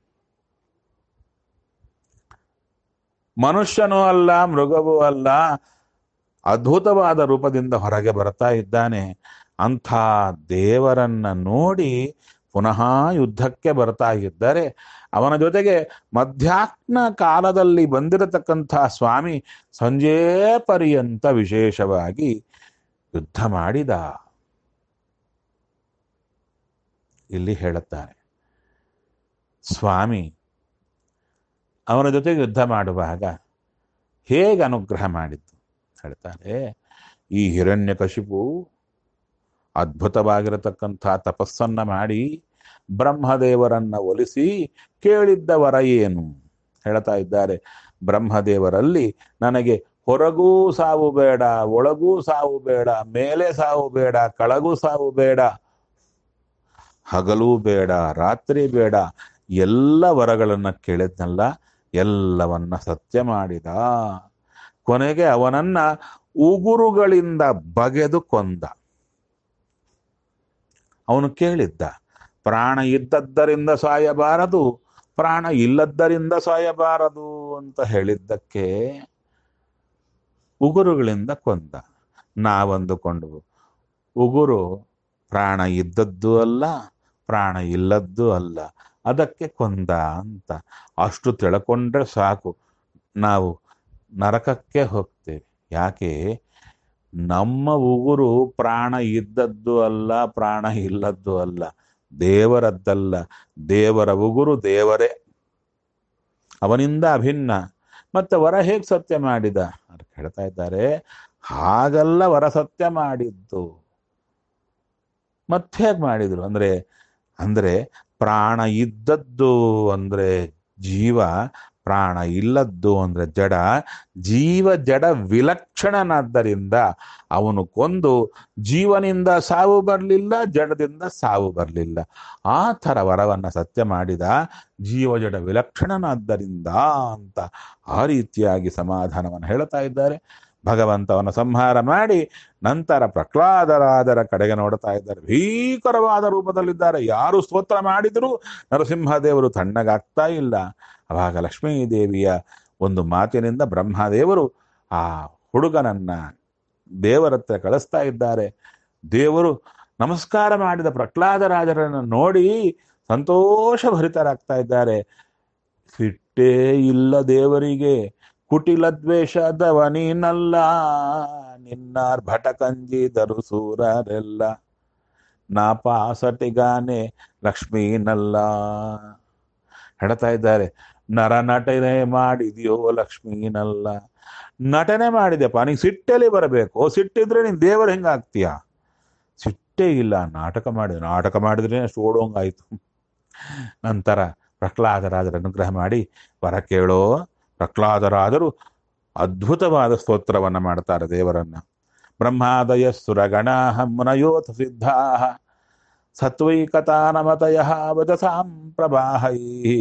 ಮನುಷ್ಯನೂ ಅಲ್ಲ ಮೃಗವೂ ಅಲ್ಲ ಅದ್ಭುತವಾದ ರೂಪದಿಂದ ಹೊರಗೆ ಬರ್ತಾ ಇದ್ದಾನೆ ಅಂಥ ದೇವರನ್ನ ನೋಡಿ ಪುನಃ ಯುದ್ಧಕ್ಕೆ ಬರ್ತಾ ಇದ್ದರೆ ಅವನ ಜೊತೆಗೆ ಮಧ್ಯಾಹ್ನ ಕಾಲದಲ್ಲಿ ಬಂದಿರತಕ್ಕಂಥ ಸ್ವಾಮಿ ಸಂಜೆ ಪರ್ಯಂತ ವಿಶೇಷವಾಗಿ ಯುದ್ಧ ಮಾಡಿದ ಇಲ್ಲಿ ಹೇಳುತ್ತಾರೆ ಸ್ವಾಮಿ ಅವನ ಜೊತೆಗೆ ಯುದ್ಧ ಮಾಡುವಾಗ ಹೇಗೆ ಅನುಗ್ರಹ ಮಾಡಿದ್ದು ಹೇಳ್ತಾರೆ ಈ ಹಿರಣ್ಯಕಶಿಪು ಅದ್ಭುತವಾಗಿರತಕ್ಕಂಥ ತಪಸ್ಸನ್ನ ಮಾಡಿ ಬ್ರಹ್ಮದೇವರನ್ನ ಒಲಿಸಿ ಕೇಳಿದ್ದ ವರ ಏನು ಹೇಳ್ತಾ ಇದ್ದಾರೆ ಬ್ರಹ್ಮದೇವರಲ್ಲಿ ನನಗೆ ಹೊರಗೂ ಸಾವು ಬೇಡ ಒಳಗೂ ಸಾವು ಬೇಡ ಮೇಲೆ ಸಾವು ಬೇಡ ಕೆಳಗೂ ಸಾವು ಬೇಡ ಹಗಲೂ ಬೇಡ ರಾತ್ರಿ ಬೇಡ ಎಲ್ಲ ವರಗಳನ್ನ ಕೇಳಿದ್ನಲ್ಲ ಎಲ್ಲವನ್ನ ಸತ್ಯ ಮಾಡಿದ ಕೊನೆಗೆ ಅವನನ್ನ ಉಗುರುಗಳಿಂದ ಬಗೆದು ಕೊಂದ ಅವನು ಕೇಳಿದ್ದ ಪ್ರಾಣ ಇದ್ದದ್ದರಿಂದ ಸಾಯಬಾರದು ಪ್ರಾಣ ಇಲ್ಲದ್ದರಿಂದ ಸಾಯಬಾರದು ಅಂತ ಹೇಳಿದ್ದಕ್ಕೆ ಉಗುರುಗಳಿಂದ ಕೊಂದ ನಾವಂದುಕೊಂಡು ಉಗುರು ಪ್ರಾಣ ಇದ್ದದ್ದು ಅಲ್ಲ ಪ್ರಾಣ ಇಲ್ಲದ್ದು ಅಲ್ಲ ಅದಕ್ಕೆ ಕೊಂದ ಅಂತ ಅಷ್ಟು ತಿಳ್ಕೊಂಡ್ರೆ ಸಾಕು ನಾವು ನರಕಕ್ಕೆ ಹೋಗ್ತೇವೆ ಯಾಕೆ ನಮ್ಮ ಉಗುರು ಪ್ರಾಣ ಇದ್ದದ್ದು ಅಲ್ಲ ಪ್ರಾಣ ಇಲ್ಲದ್ದು ಅಲ್ಲ ದೇವರದ್ದಲ್ಲ ದೇವರ ಉಗುರು ದೇವರೇ ಅವನಿಂದ ಅಭಿನ್ನ ಮತ್ತೆ ವರ ಹೇಗೆ ಸತ್ಯ ಮಾಡಿದ ಅಂತ ಹೇಳ್ತಾ ಇದ್ದಾರೆ ಹಾಗಲ್ಲ ವರ ಸತ್ಯ ಮಾಡಿದ್ದು ಮತ್ತೆ ಹೇಗೆ ಮಾಡಿದ್ರು ಅಂದ್ರೆ ಅಂದ್ರೆ ಪ್ರಾಣ ಇದ್ದದ್ದು ಅಂದ್ರೆ ಜೀವ ಪ್ರಾಣ ಇಲ್ಲದ್ದು ಅಂದ್ರೆ ಜಡ ಜೀವ ಜಡ ವಿಲಕ್ಷಣನಾದ್ದರಿಂದ ಅವನು ಕೊಂದು ಜೀವನಿಂದ ಸಾವು ಬರಲಿಲ್ಲ ಜಡದಿಂದ ಸಾವು ಬರಲಿಲ್ಲ ಆ ಥರ ವರವನ್ನ ಸತ್ಯ ಮಾಡಿದ ಜೀವ ಜಡ ವಿಲಕ್ಷಣನಾದ್ದರಿಂದ ಅಂತ ಆ ರೀತಿಯಾಗಿ ಸಮಾಧಾನವನ್ನು ಹೇಳ್ತಾ ಇದ್ದಾರೆ ಭಗವಂತವನ ಸಂಹಾರ ಮಾಡಿ ನಂತರ ಪ್ರಹ್ಲಾದರಾದರ ಕಡೆಗೆ ನೋಡ್ತಾ ಇದ್ದಾರೆ ಭೀಕರವಾದ ರೂಪದಲ್ಲಿದ್ದಾರೆ ಯಾರು ಸ್ತೋತ್ರ ಮಾಡಿದರೂ ನರಸಿಂಹದೇವರು ತಣ್ಣಗಾಗ್ತಾ ಇಲ್ಲ ಅವಾಗ ಲಕ್ಷ್ಮೀ ದೇವಿಯ ಒಂದು ಮಾತಿನಿಂದ ಬ್ರಹ್ಮದೇವರು ಆ ಹುಡುಗನನ್ನ ದೇವರ ಹತ್ರ ಕಳಿಸ್ತಾ ಇದ್ದಾರೆ ದೇವರು ನಮಸ್ಕಾರ ಮಾಡಿದ ಪ್ರಹ್ಲಾದರಾಜರನ್ನು ನೋಡಿ ಸಂತೋಷ ಭರಿತರಾಗ್ತಾ ಇದ್ದಾರೆ ಸಿಟ್ಟೇ ಇಲ್ಲ ದೇವರಿಗೆ ಕುಟಿಲ ದ್ವೇಷದವ ನೀನಲ್ಲ ನಿನ್ನಾರ್ ಭಟಕಂಜಿ ಧರುಸೂರರೆಲ್ಲ ನಾಪಾಸಟಿಗಾನೆ ಲಕ್ಷ್ಮೀನಲ್ಲ ಹೇಳ್ತಾ ಇದ್ದಾರೆ ನರ ನಟನೆ ಮಾಡಿದ್ಯೋ ಲಕ್ಷ್ಮೀನಲ್ಲ ನಟನೆ ಮಾಡಿದೆಪ್ಪ ನೀನ್ ಸಿಟ್ಟಲ್ಲಿ ಬರಬೇಕು ಸಿಟ್ಟಿದ್ರೆ ನೀನ್ ದೇವರು ಹೆಂಗಾಗ್ತೀಯ ಸಿಟ್ಟೇ ಇಲ್ಲ ನಾಟಕ ಮಾಡಿದ ನಾಟಕ ಮಾಡಿದ್ರೆ ಅಷ್ಟು ಓಡೋಂಗಾಯ್ತು ನಂತರ ಪ್ರಹ್ಲಾದರಾಜರ ಅನುಗ್ರಹ ಮಾಡಿ ವರ ಕೇಳೋ ಪ್ರಹ್ಲಾದರಾದರು ಅದ್ಭುತವಾದ ಸ್ತೋತ್ರವನ್ನ ಮಾಡ್ತಾರೆ ದೇವರನ್ನ ಬ್ರಹ್ಮಾದಯ ಸುರಗಣಾ ಮುನಯೋಥ ಸಿದ್ಧಾ ಸತ್ವೈಕತಾನಮತಯ ವದಸಾಂ ಪ್ರವಾಹೈ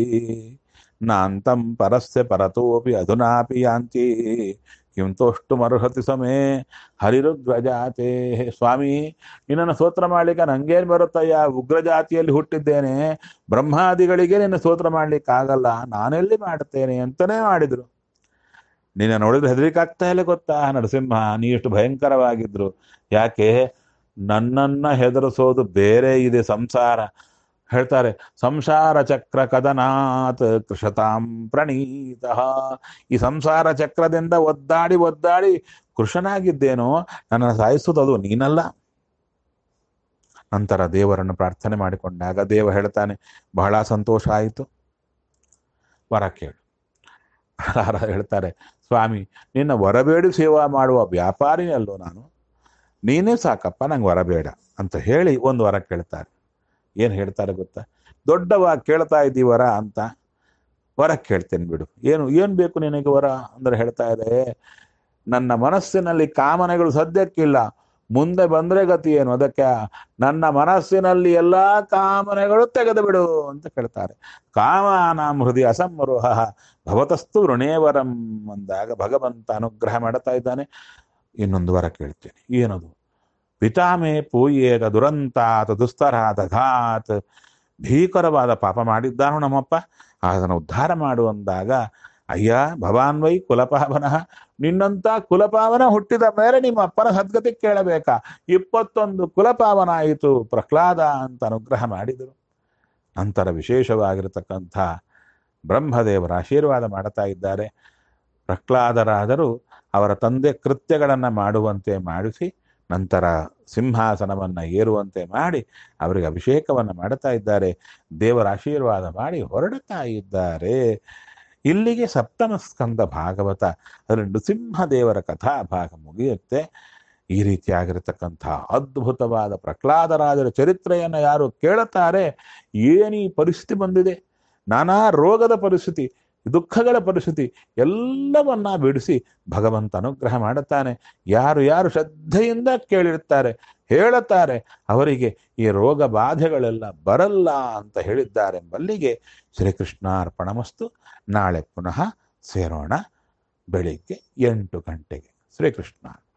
ನಾಂತಂ ಪರಸ್ಯ ಪರತೋಪಿ ಅಧುನಾಪಿ ಯಾಂತಿ ಕಿಂ ತೋಷ್ಟುಮರ್ಹತಿ ಸಮೇ ಹರಿರುಗ್ರಜಾತೆ ಸ್ವಾಮಿ ನಿನ್ನನ್ನು ಸ್ತೋತ್ರ ಮಾಡ್ಲಿಕ್ಕೆ ನಂಗೇನ್ ಬರುತ್ತಯ್ಯ ಉಗ್ರಜಾತಿಯಲ್ಲಿ ಹುಟ್ಟಿದ್ದೇನೆ ಬ್ರಹ್ಮಾದಿಗಳಿಗೆ ನಿನ್ನ ಸ್ತೋತ್ರ ಮಾಡ್ಲಿಕ್ಕಾಗಲ್ಲ ನಾನೆಲ್ಲಿ ಮಾಡುತ್ತೇನೆ ಅಂತಲೇ ಮಾಡಿದ್ರು ನಿನ್ನ ನೋಡಿದ್ರೆ ಹೆದರಿಕೆ ಆಗ್ತಾ ಇಲ್ಲ ಗೊತ್ತಾ ನರಸಿಂಹ ನೀ ಎಷ್ಟು ಭಯಂಕರವಾಗಿದ್ರು ಯಾಕೆ ನನ್ನನ್ನ ಹೆದರಿಸೋದು ಬೇರೆ ಇದೆ ಸಂಸಾರ ಹೇಳ್ತಾರೆ ಸಂಸಾರ ಚಕ್ರ ಕದನಾತ್ ಕೃಷತಾಂ ಪ್ರಣೀತ ಈ ಸಂಸಾರ ಚಕ್ರದಿಂದ ಒದ್ದಾಡಿ ಒದ್ದಾಡಿ ಕೃಷನಾಗಿದ್ದೇನೋ ನನ್ನ ಸಾಯಿಸುವುದು ನೀನಲ್ಲ ನಂತರ ದೇವರನ್ನು ಪ್ರಾರ್ಥನೆ ಮಾಡಿಕೊಂಡಾಗ ದೇವ ಹೇಳ್ತಾನೆ ಬಹಳ ಸಂತೋಷ ಆಯಿತು ವರ ಕೇಳು ಪ್ರಹ್ಲಾದ ಹೇಳ್ತಾರೆ ಸ್ವಾಮಿ ನಿನ್ನ ವರಬೇಡಿ ಸೇವಾ ಮಾಡುವ ವ್ಯಾಪಾರಿನೇ ಅಲ್ಲೋ ನಾನು ನೀನೇ ಸಾಕಪ್ಪ ನಂಗೆ ವರ ಬೇಡ ಅಂತ ಹೇಳಿ ಒಂದು ವರ ಕೇಳ್ತಾರೆ ಏನು ಹೇಳ್ತಾರೆ ಗೊತ್ತಾ ದೊಡ್ಡವ ಕೇಳ್ತಾ ಇದ್ದೀ ವರ ಅಂತ ವರ ಕೇಳ್ತೇನೆ ಬಿಡು ಏನು ಏನು ಬೇಕು ನಿನಗೆ ವರ ಅಂದ್ರೆ ಹೇಳ್ತಾ ಇದೆ ನನ್ನ ಮನಸ್ಸಿನಲ್ಲಿ ಕಾಮನೆಗಳು ಸದ್ಯಕ್ಕಿಲ್ಲ ಮುಂದೆ ಬಂದ್ರೆ ಗತಿ ಏನು ಅದಕ್ಕೆ ನನ್ನ ಮನಸ್ಸಿನಲ್ಲಿ ಎಲ್ಲಾ ಕಾಮನೆಗಳು ತೆಗೆದು ಬಿಡು ಅಂತ ಕೇಳ್ತಾರೆ ಕಾಮಾನಾಂ ಹೃದಯ ಅಸಮರೋಹ ಭವತಸ್ತು ಋಣೇವರಂ ಅಂದಾಗ ಭಗವಂತ ಅನುಗ್ರಹ ಮಾಡ್ತಾ ಇದ್ದಾನೆ ಇನ್ನೊಂದು ವರ ಕೇಳ್ತೇನೆ ಏನದು ಪಿತಾಮೆ ಪೂಯೇದ ದುರಂತಾತ್ ದುಸ್ತರಾದ ಘಾತ್ ಭೀಕರವಾದ ಪಾಪ ಮಾಡಿದ್ದಾನು ನಮ್ಮಪ್ಪ ಅದನ್ನು ಉದ್ಧಾರ ಮಾಡು ಅಂದಾಗ ಅಯ್ಯ ಭವಾನ್ವೈ ಕುಲಪಾವನ ನಿನ್ನಂತ ಕುಲಪಾವನ ಹುಟ್ಟಿದ ಮೇಲೆ ನಿಮ್ಮ ಅಪ್ಪನ ಸದ್ಗತಿ ಕೇಳಬೇಕಾ ಇಪ್ಪತ್ತೊಂದು ಕುಲಪಾವನ ಆಯಿತು ಪ್ರಹ್ಲಾದ ಅಂತ ಅನುಗ್ರಹ ಮಾಡಿದರು ನಂತರ ವಿಶೇಷವಾಗಿರತಕ್ಕಂಥ ಬ್ರಹ್ಮದೇವರ ಆಶೀರ್ವಾದ ಮಾಡ್ತಾ ಇದ್ದಾರೆ ಪ್ರಹ್ಲಾದರಾದರೂ ಅವರ ತಂದೆ ಕೃತ್ಯಗಳನ್ನು ಮಾಡುವಂತೆ ಮಾಡಿಸಿ ನಂತರ ಸಿಂಹಾಸನವನ್ನು ಏರುವಂತೆ ಮಾಡಿ ಅವರಿಗೆ ಅಭಿಷೇಕವನ್ನು ಮಾಡುತ್ತಾ ಇದ್ದಾರೆ ದೇವರ ಆಶೀರ್ವಾದ ಮಾಡಿ ಹೊರಡುತ್ತಾ ಇದ್ದಾರೆ ಇಲ್ಲಿಗೆ ಸಪ್ತಮ ಸ್ಕಂದ ಭಾಗವತ ಅದರಲ್ಲಿ ನೃಸಿಂಹದೇವರ ಕಥಾ ಭಾಗ ಮುಗಿಯುತ್ತೆ ಈ ರೀತಿಯಾಗಿರತಕ್ಕಂಥ ಅದ್ಭುತವಾದ ಪ್ರಹ್ಲಾದರಾಜರ ಚರಿತ್ರೆಯನ್ನು ಯಾರು ಕೇಳುತ್ತಾರೆ ಏನೀ ಪರಿಸ್ಥಿತಿ ಬಂದಿದೆ ನಾನಾ ರೋಗದ ಪರಿಸ್ಥಿತಿ ದುಃಖಗಳ ಪರಿಸ್ಥಿತಿ ಎಲ್ಲವನ್ನ ಬಿಡಿಸಿ ಭಗವಂತ ಅನುಗ್ರಹ ಮಾಡುತ್ತಾನೆ ಯಾರು ಯಾರು ಶ್ರದ್ಧೆಯಿಂದ ಕೇಳಿರ್ತಾರೆ ಹೇಳುತ್ತಾರೆ ಅವರಿಗೆ ಈ ರೋಗ ಬಾಧೆಗಳೆಲ್ಲ ಬರಲ್ಲ ಅಂತ ಹೇಳಿದ್ದಾರೆಂಬಲ್ಲಿಗೆ ಶ್ರೀಕೃಷ್ಣಾರ್ಪಣಮಸ್ತು ನಾಳೆ ಪುನಃ ಸೇರೋಣ ಬೆಳಿಗ್ಗೆ ಎಂಟು ಗಂಟೆಗೆ ಶ್ರೀಕೃಷ್ಣ